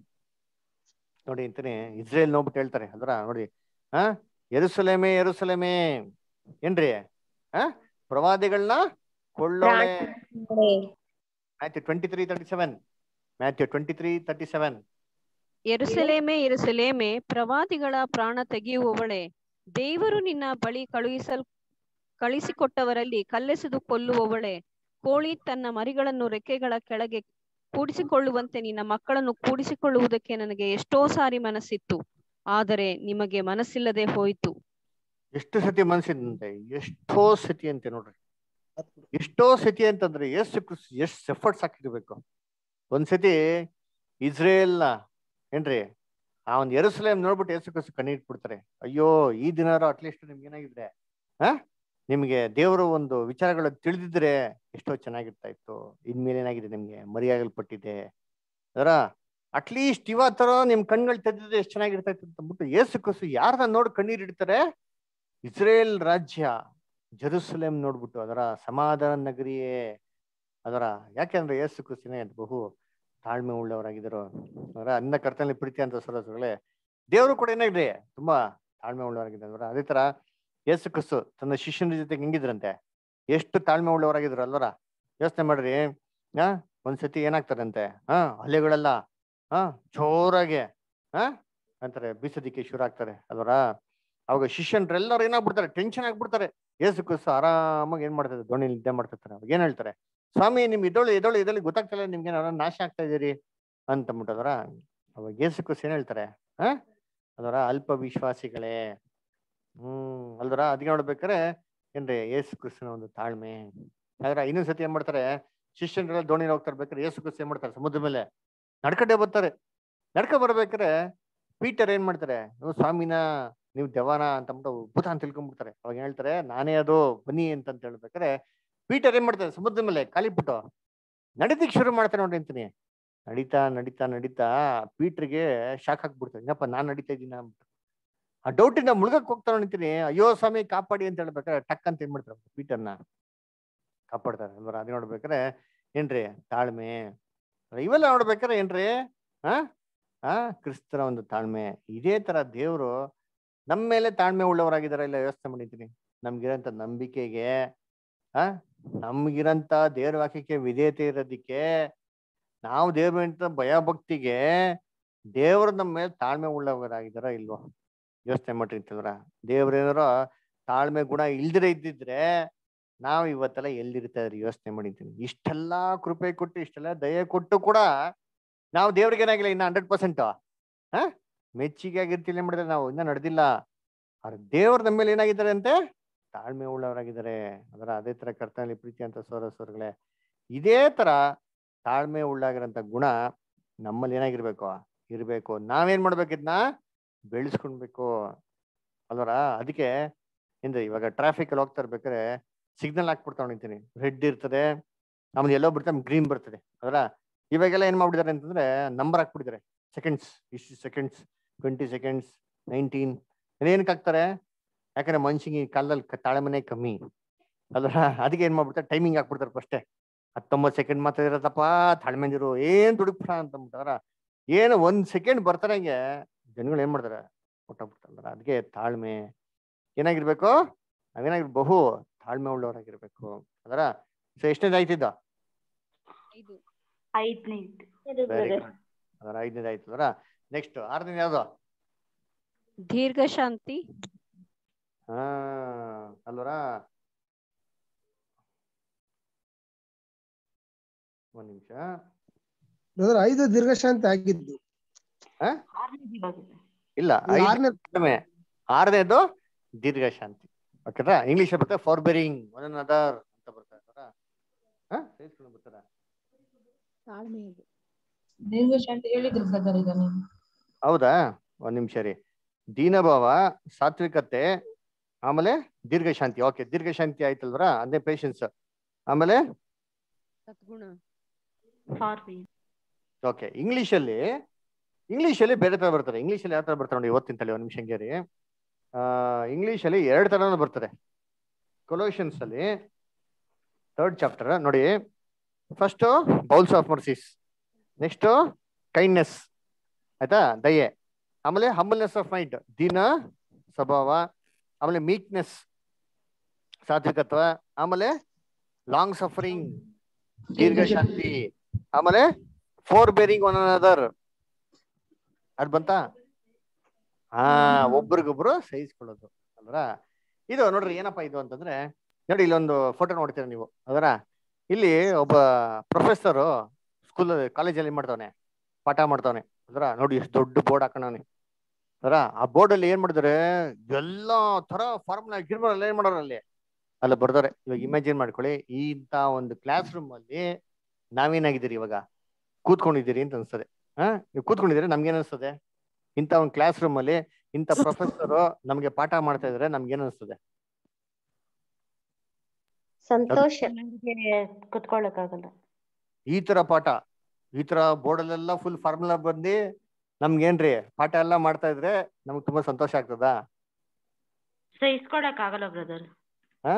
ನೋಡಿ ಅಂತಾನೆ ಇಸ್ರೇಲ್ ನೋಡ್ಬಿಟ್ಟು ಹೇಳ್ತಾರೆ ಅದರ ನೋಡಿ ಹಾ ಎರುಸಲೇಮೆ ಎರುಸಲೇಮೆ ಏನ್ರಿ ಹಾ ಪ್ರವಾದಿಗಳನ್ನ ಕೊಳ್ಳೋಳೆ Matthew twenty three thirty seven Matthew twenty three thirty seven ಎರುಸಲೇಮೆ ಎರುಸಲೇಮೆ ಪ್ರವಾದಿಗಳ ಪ್ರಾಣ ತೆಗೆಯುವವಳೆ ದೇವರು ನಿನ್ನ ಬಳಿ ಕಳುಹಿಸಲ್ ಕಳಿಸಿಕೊಟ್ಟವರಲ್ಲಿ ಕಲ್ಲೆಸೆದು ಕೊಲ್ಲುವವಳೆ ಕೋಳಿ ತನ್ನ ಮರಿಗಳನ್ನು ರೆಕ್ಕೆಗಳ ಕೆಳಗೆ ಕೂಡಿಸಿಕೊಳ್ಳುವಂತೆ ನಿನ್ನ ಮಕ್ಕಳನ್ನು ಕೂಡಿಸಿಕೊಳ್ಳುವುದಕ್ಕೆ ನನಗೆ ಎಷ್ಟೋ ಸಾರಿ ಮನಸ್ಸಿತ್ತು ಆದರೆ ನಿಮಗೆ ಮನಸ್ಸಿಲ್ಲದೆ ಹೋಯಿತು ಎಷ್ಟು ಸತಿ ಮನಸ್ಸಿದಂತೆ ಎಷ್ಟೋ ಸತಿ ಅಂತೆ ನೋಡ್ರಿ ಎಷ್ಟೋ ಸತಿ ಅಂತಂದ್ರೆ ಎಷ್ಟು ಕ್ರಿಸ್- ಎಷ್ಟು ಎಫರ್ಟ್ಸ್ ಹಾಕಿರ್ಬೇಕು ಒಂದ್ಸತಿ ಇಸ್ರೇಲ್ನ ಏನ್ರಿ ಆ ಒಂದು ಎರಸಲೇಮ್ ನೋಡ್ಬಿಟ್ಟು ಏಸು ಕ್ರಿಸ್ತು ಕಣ್ಣೀರ್ ಬಿಡ್ತಾರೆ ಅಯ್ಯೋ ಈ ದಿನಾರು ಅಟ್ಲೀಸ್ಟ್ ನಿಮ್ಗೆ ಏನಾಗಿದ್ರೆ ಆ ನಿಮ್ಗೆ ದೇವರು ಒಂದು ವಿಚಾರಗಳು ತಿಳಿದಿದ್ರೆ ಎಷ್ಟೋ ಚೆನ್ನಾಗಿರ್ತಾ ಇತ್ತು ಇನ್ಮೇಲೆ ಏನಾಗಿದೆ ನಿಮ್ಗೆ ಮರಿಯಾಗಲ್ಪಟ್ಟಿದೆ ಅದರ ಅಟ್ಲೀಸ್ಟ್ ಇವತ್ತರ ನಿಮ್ ಕಣ್ಗಳು ತೆಗೆದಿದ್ರೆ ಎಷ್ಟು ಚೆನ್ನಾಗಿರ್ತಾ ಇತ್ತು ಅಂತ ಅಂದ್ಬಿಟ್ಟು ಏಸು ಕ್ರಿಸ್ತು ಯಾರನ್ನ ನೋಡಿ ಕಣ್ಣೀರ್ ಇಡ್ತಾರೆ ಇಸ್ರೇಲ್ ರಾಜ್ಯ ಜೆರುಸಲೇಮ್ ನೋಡ್ಬಿಟ್ಟು ಅದರ ಸಮಾಧಾನ ನಗರಿಯೇ ಅದರ ಯಾಕೆಂದ್ರೆ ಯೇಸು ಕ್ರಿಸ್ತನೇ ಬಹು ತಾಳ್ಮೆ ಉಳ್ಳವರಾಗಿದ್ದರು ಅದರ ಅನ್ನ ಕರ್ತನಲ್ಲಿ ಪ್ರೀತಿ ಅಂತ ಸರೋಸಗಳೇ ದೇವರು ಕೂಡ ಏನಾಗಿದೆ ತುಂಬಾ ತಾಳ್ಮೆ ಉಳ್ಳವರಾಗಿದ್ದಾರೆ ಅದೇ ತರ ಯೇಸು ಕ್ರಿಸ್ತು ತನ್ನ ಶಿಷ್ಯನ ಜೊತೆಗೆ ಹೆಂಗಿದ್ರಂತೆ ಎಷ್ಟು ತಾಳ್ಮೆ ಉಳ್ಳವರಾಗಿದ್ರು ಅಲ್ವರ ಯೋಚನೆ ಮಾಡ್ರಿ ಹಾ ಒಂದ್ಸತಿ ಏನಾಗ್ತಾರಂತೆ ಹಾ ಅಲೆಗಳೆಲ್ಲ ಹಾ ಜೋರಾಗೆ ಹಾ ಅಂತಾರೆ ಬೀಸೋದಿಕ್ಕೆ ಶುರು ಆಗ್ತಾರೆ ಅಲ್ವರ ಅವಾಗ ಶಿಷ್ಯನ್ರೆಲ್ಲರೂ ಏನಾಗ್ಬಿಡ್ತಾರೆ ಟೆನ್ಷನ್ ಆಗ್ಬಿಡ್ತಾರೆ ಏಸು ಕ್ರಿಸ್ತು ಆರಾಮಾಗಿ ಏನ್ ಮಾಡ್ತಾರೆ ದೋಣಿ ನಿದ್ದೆ ಮಾಡ್ತಿರ್ತಾರೆ ಅವಾಗ ಏನ್ ಹೇಳ್ತಾರೆ ಸ್ವಾಮಿ ನಿಮ್ ಇದೊಳು ಇದೊಳು ಇದೊಳು ಗೊತ್ತಾಗ್ತಿಲ್ಲ ನಿಮ್ಗೆ ಏನಾರ ನಾಶ ಆಗ್ತಾ ಇದೀರಿ ಅಂತ ಅಂದ್ಬಿಟ್ಟದ್ರ ಅವಾಗ ಏಸು ಕ್ರಿಸ್ತು ಏನ್ ಹೇಳ್ತಾರೆ ಹ ಅದರ ಅಲ್ಪ ವಿಶ್ವಾಸಿಗಳೇ ಹ್ಮ್ ಅಲ್ದರ ಅದಕ್ಕೆ ನೋಡ್ಬೇಕಾರೆ ಏನ್ರಿ ಏಸು ಕ್ರಿಸ್ತನ ಒಂದು ತಾಳ್ಮೆ ಆದ್ರೆ ಇನ್ನೊಂದ್ ಸತಿ ಏನ್ ಮಾಡ್ತಾರೆ ಶಿಷ್ಯನ್ರೆಲ್ಲ ದೋಣಿ ಹೋಗ್ತಾ ಇರ್ಬೇಕಾದ್ರೆ ಏಸು ಕ್ರಿಸ್ತು ಏನ್ ಮಾಡ್ತಾರೆ ಸಮುದ್ರ ಮೇಲೆ ನಡ್ಕಡೆ ಬರ್ತಾರೆ ನಡ್ಕ ಬರ್ಬೇಕಾರೆ ಪೀಟರ್ ಏನ್ ಮಾಡ್ತಾರೆ "ಓ ಸ್ವಾಮಿನ ನೀವು ದೆವಾನ ಅಂತ ಅಂದ್ಬಿಟ್ಟು ಭೂತ ಅಂತ ತಿಳ್ಕೊಂಡ್ಬಿಡ್ತಾರೆ ಅವಾಗ ಏನ್ ಹೇಳ್ತಾರೆ ನಾನೇ ಅದು ಬನ್ನಿ ಅಂತ ಅಂತ ಹೇಳ್ಬೇಕಾರೆ ಪೀಟರ್ ಏನ್ ಮಾಡ್ತಾರೆ ಸಮುದ್ರ ಮೇಲೆ ಕಾಲಿಬಿಟ್ಟು ನಡೀತಿಕ್ ಶುರು ಮಾಡ್ತಾರೆ ನೋಡಿ ಅಂತೀನಿ ನಡೀತಾ ನಡೀತಾ ನಡೀತಾ ಪೀಟರ್ಗೆ ಶಾಕ್ ಹಾಕ್ಬಿಡ್ತಾರೆ ಏನಪ್ಪ ನಾನ್ ನಡೀತಾ ಇದ್ದೀನ ಅಂದ್ಬಿಟ್ಟು ಆ ಡೌಟಿಂದ ಮುಳುಗಕ್ ಹೋಗ್ತಾ ನಿಂತೀನಿ ಅಯ್ಯೋ ಸ್ವಾಮಿ ಕಾಪಾಡಿ ಅಂತ ಹೇಳ್ಬೇಕಾರೆ ಟಕ್ ಅಂತ ಏನ್ ಮಾಡ್ತಾರೆ ಪೀಟರ್ನ ಕಾಪಾಡ್ತಾರೆ ಅಲ್ವರ ಅದ್ ನೋಡ್ಬೇಕಾರೆ ಏನ್ರಿ ತಾಳ್ಮೆ ಇವೆಲ್ಲ ನೋಡ್ಬೇಕಾರೆ ಏನ್ರಿ ಆ ಆ ಕ್ರಿಸ್ತರ ಒಂದು ತಾಳ್ಮೆ ಇದೇ ತರ ದೇವರು ನಮ್ಮ ಮೇಲೆ ತಾಳ್ಮೆ ಉಳ್ಳವರಾಗಿದಾರ ಇಲ್ಲ ಯೋಚನೆ ಮಾಡಿದ್ದೀನಿ ನಮ್ಗಿರಂತ ನಂಬಿಕೆಗೆ ಆ ನಮ್ಗಿರಂತ ದೇವ್ರ ವಾಕ್ಯಕ್ಕೆ ವಿಧೇಯತೆ ಇರೋದಿಕ್ಕೆ ನಾವು ದೇವ್ರ ಭಯ ಭಕ್ತಿಗೆ ದೇವರು ನಮ್ಮ ಮೇಲೆ ತಾಳ್ಮೆ ಉಳ್ಳವರಾಗಿದಾರ ಇಲ್ವೋ ಯೋಚನೆ ಮಾಡಿರ್ತೀವ್ರ ದೇವ್ರೇನಾರ ತಾಳ್ಮೆ ಗುಣ ಇಲ್ದಿರ ಇದ್ದಿದ್ರೆ ನಾವು ಇವತ್ತೆಲ್ಲ ಎಲ್ಲಿರ್ತಾ ಇದ್ರಿ ಯೋಚನೆ ಮಾಡಿದ್ದೀನಿ ಇಷ್ಟೆಲ್ಲಾ ಕೃಪೆ ಕೊಟ್ಟು ಇಷ್ಟೆಲ್ಲ ದಯೆ ಕೊಟ್ಟು ಕೂಡ ನಾವು ದೇವ್ರಿಗೆ ಏನಾಗಿಲ್ಲ ಇನ್ನ ಹಂಡ್ರೆಡ್ ಪರ್ಸೆಂಟ್ ಹಾ ಮೆಚ್ಚಿಗೆ ಆಗಿರ್ತಿಲ್ಲ ಮಾಡಿದ್ರೆ ನಾವು ಇನ್ನ ನಡೆದಿಲ್ಲ ಆದ್ರೆ ದೇವ್ರ ನಮ್ಮ ಮೇಲೆ ಏನಾಗಿದ್ದಾರೆ ಅಂತೆ ತಾಳ್ಮೆ ಉಳ್ಳವರಾಗಿದ್ದಾರೆ ಅದರ ಅದೇ ತರ ಕರ್ತನಲ್ಲಿ ಪ್ರೀತಿ ಅಂತ ಸೋರ ಸೋರಗಳೇ ಇದೇ ತರ ತಾಳ್ಮೆ ಉಳ್ಳಾಗಿರೋಂಥ ಗುಣ ನಮ್ಮಲ್ಲಿ ಏನಾಗಿರ್ಬೇಕು ಇರ್ಬೇಕು ನಾವೇನ್ ಮಾಡ್ಬೇಕು ಇದನ್ನ ಬೆಳೆಸ್ಕೊಳ್ಬೇಕು ಅಲ್ವರ ಅದಕ್ಕೆ ಅಂದ್ರೆ ಇವಾಗ ಟ್ರಾಫಿಕ್ ಅಲ್ಲಿ ಹೋಗ್ತಾ ಇರ್ಬೇಕಾದ್ರೆ ಸಿಗ್ನಲ್ ಹಾಕ್ಬಿಡ್ತಾ ನಿಂತೀನಿ ರೆಡ್ ಇರ್ತದೆ ಆಮೇಲೆ ಎಲ್ಲೋ ಬಿಡ್ತಾರೆ ಗ್ರೀನ್ ಬರ್ತದೆ ಅದರ ಇವಾಗೆಲ್ಲ ಏನ್ ಮಾಡ್ಬಿಟ್ಟಿದ್ದಾರೆ ಅಂತಂದ್ರೆ ನಂಬರ್ ಹಾಕ್ಬಿಟ್ಟಿದ್ದಾರೆ ಸೆಕೆಂಡ್ಸ್ ಇಷ್ಟು ಸೆಕೆಂಡ್ಸ್ ಟ್ವೆಂಟಿ ಸೆಕೆಂಡ್ಸ್ ನೈನ್ಟೀನ್ ಏನಕ್ಕೆ ಹಾಕ್ತಾರೆ ಯಾಕಂದ್ರೆ ಮನುಷ್ಯಂಗೆ ಈ ಕಾಲದಲ್ಲಿ ಕ- ತಾಳ್ಮೆನೆ ಕಮ್ಮಿ ಅಲ್ರ ಅದಕ್ಕೆ ಏನ್ ಮಾಡ್ಬಿಡ್ತಾರೆ ಟೈಮಿಂಗ್ ಹಾಕ್ಬಿಡ್ತಾರೆ ಫಸ್ಟೇ ಹತ್ತೊಂಬತ್ತು ಸೆಕೆಂಡ್ ಮಾತ್ರ ಇರತ್ತಪ್ಪ ತಾಳ್ಮೆಂದಿರು ಏನ್ ದುಡುಕ್ಬಿಡ ಅಂತ ಅಂದ್ಬಿಟ್ಟಾರ ಏನು ಒಂದ್ ಸೆಕೆಂಡ್ ಬರ್ತಾರಂಗೆ ಜನಗಳು ಏನ್ ಮಾಡ್ತಾರೆ ಕೊಟ್ಟೋಗ್ಬಿಡ್ತಾರ ಅದಕ್ಕೆ ತಾಳ್ಮೆ ಏನಾಗಿರ್ಬೇಕು ನಾವೇನಾಗಿರ್ ಬಹು ತಾಳ್ಮೆ ಉಳ್ಳವರಾಗಿರ್ಬೇಕು ಅದರ ಸೊ ಎಷ್ಟನೇದು ಆಯ್ತಿದ್ದ ಐದನೇ ವೆರಿ ಗುಡ್ ಅದರ ಐದನೇದು ಆಯ್ತು ಅದರ ನೆಕ್ಸ್ಟ್ ಆರನೇದು ಯಾವ್ದು ದೀರ್ಘ ಶಾಂತಿ ಹಾ ಅಲ್ವರ ಒಂದ್ ನಿಮಿಷ ಬ್ರದರ್ ಐದು ದೀರ್ಘಶಾಂತಿ ಆಗಿದ್ದು ಹಾ ಇಲ್ಲ ಇದು ಐದು ಆರನೇ ಕಡಿಮೆ ಆರನೇದು ದೀರ್ಘ ಶಾಂತಿ ಓಕೆನಾ ಇಂಗ್ಲಿಷ್ ಬರುತ್ತೆ ಫಾರ್ ಬೆರಿಂಗ್ ಒನ್ ಅನದರ್ ಅಂತ ಬರ್ತಾ ಇರ್ತಾರ ಹಾ ಸೇರಿಸ್ಕೊಂಡು ಬರ್ತಾರ ದೀರ್ಘ ಶಾಂತಿ ಹೇಳಿದ್ರು ಬ್ರದರ್ ಈಗ ನೀವು ಹೌದಾ ಒಂದ್ ನಿಮಿಷ ರೀ ದೀನಭಾವ ಸಾತ್ವಿಕತೆ ಆಮೇಲೆ ದೀರ್ಘ ಶಾಂತಿ ಓಕೆ ದೀರ್ಘ ಶಾಂತಿ ಆಯ್ತಲ್ವರ ಅದೇ ಪೇಷನ್ಸ್ ಆಮೇಲೆ ಸದ್ಗುಣ ಓಕೆ ಇಂಗ್ಲಿಷ್ ಅಲ್ಲಿ ಇಂಗ್ಲಿಷ್ ಅಲ್ಲಿ ಬೇರೆ ತರ ಬರ್ತಾರೆ ಇಂಗ್ಲಿಷ್ ಅಲ್ಲಿ ಯಾವ ತರ ಬರ್ತಾರೆ ನೋಡಿ ಓದ್ತೀನಿ ತಲೆ ಒಂದ್ ನಿಮಿಷ ಹಂಗೆ ರೀ ಇಂಗ್ಲಿಷ್ ಅಲ್ಲಿ ಎರಡು ತರನೂ ಬರ್ತಾರೆ ಕೊಲೋಷನ್ಸ್ ಅಲ್ಲಿ ಥರ್ಡ್ ಚಾಪ್ಟರ್ ನೋಡಿ first bowels of mercies next kindness ಆಯ್ತಾ ದಯೆ ಆಮೇಲೆ ಹಂಬಲ್ನೆಸ್ ಆಫ್ ಮೈಂಡ್ ದೀನ ಸ್ವಭಾವ ಆಮೇಲೆ ಮೀಕ್ನೆಸ್ ಸಾತ್ವಿಕತ್ವ ಆಮೇಲೆ ಲಾಂಗ್ ಸಫರಿಂಗ್ ದೀರ್ಘ ಶಾಂತಿ ಆಮೇಲೆ ಫೋರ್ ಬೇರಿಂಗ್ ಒನ್ ಅನದರ್ ಅದ್ ಬಂತಾ ಹಾ ಒಬ್ರಿಗೊಬ್ರು ಸಹಿಸ್ಕೊಳ್ಳೋದು ಅಲ್ರ ಇದು ನೋಡ್ರಿ ಏನಪ್ಪಾ ಇದು ಅಂತಂದ್ರೆ ನೋಡಿ ಇಲ್ಲೊಂದು ಫೋಟೋ ನೋಡ್ತೀರ ನೀವು ಅದರ ಇಲ್ಲಿ ಒಬ್ಬ ಪ್ರೊಫೆಸರ್ ಸ್ಕೂಲ್ ಕಾಲೇಜಲ್ಲಿ ಮಾಡ್ತಾವನೆ ಪಾಠ ಮಾಡ್ತಾವನೆ ಅದರ ನೋಡಿ ಎಷ್ಟು ದೊಡ್ಡ ಬೋರ್ಡ್ ಹಾಕೋಣವನೆ ಅದರ ಆ ಬೋರ್ಡ್ ಅಲ್ಲಿ ಏನ್ ಮಾಡಿದಾರೆ ಎಲ್ಲಾ ತರ ಫಾರ್ಮುಲಾ ಗಿರ್ಮಲ್ ಏನ್ ಮಾಡೋರು ಅಲ್ಲಿ ಅಲ್ಲ ಬರ್ದಾರೆ ಇವಾಗ ಇಮ್ಯಾಜಿನ್ ಮಾಡ್ಕೊಳ್ಳಿ ಇಂತ ಒಂದು ಕ್ಲಾಸ್ ರೂಮ್ ಅಲ್ಲಿ ನಾವೇನಾಗಿದ್ದೀರಿ ಇವಾಗ ಕೂತ್ಕೊಂಡಿದ್ದೀರಿ ಅಂತ ಅನ್ಸ್ತದೆ ಹಾ ನೀವು ಕೂತ್ಕೊಂಡಿದ್ದೀರಿ ನಮ್ಗೆ ಅನಿಸ್ತದೆ ಇಂಥ ಒಂದು ಕ್ಲಾಸ್ ರೂಮ್ ಅಲ್ಲಿ ಇಂಥ ಪ್ರೊಫೆಸರ್ ನಮ್ಗೆ ಪಾಠ ಮಾಡ್ತಾ ಇದ್ರೆ ನಮ್ಗೆ ಏನ್ ಅನಿಸ್ತದೆ ಸಂತೋಷ ಕುತ್ಕೊಳ್ಳಕ್ಕಾಗಲ್ಲ ಈ ತರ ಪಾಠ ಈ ತರ ಬೋರ್ಡ್ ಅಲ್ಲೆಲ್ಲ ಫುಲ್ ಫಾರ್ಮುಲಾ ಬಂದು ನಮ್ಗೇನ್ರಿ ಪಾಠ ಎಲ್ಲ ಮಾಡ್ತಾ ಇದ್ರೆ ನಮ್ಗೆ ತುಂಬಾ ಸಂತೋಷ ಆಗ್ತದಾ ಸಹಿಸ್ಕೊಳಕ್ ಆಗಲ್ಲ ಬ್ರದರ್ ಹಾ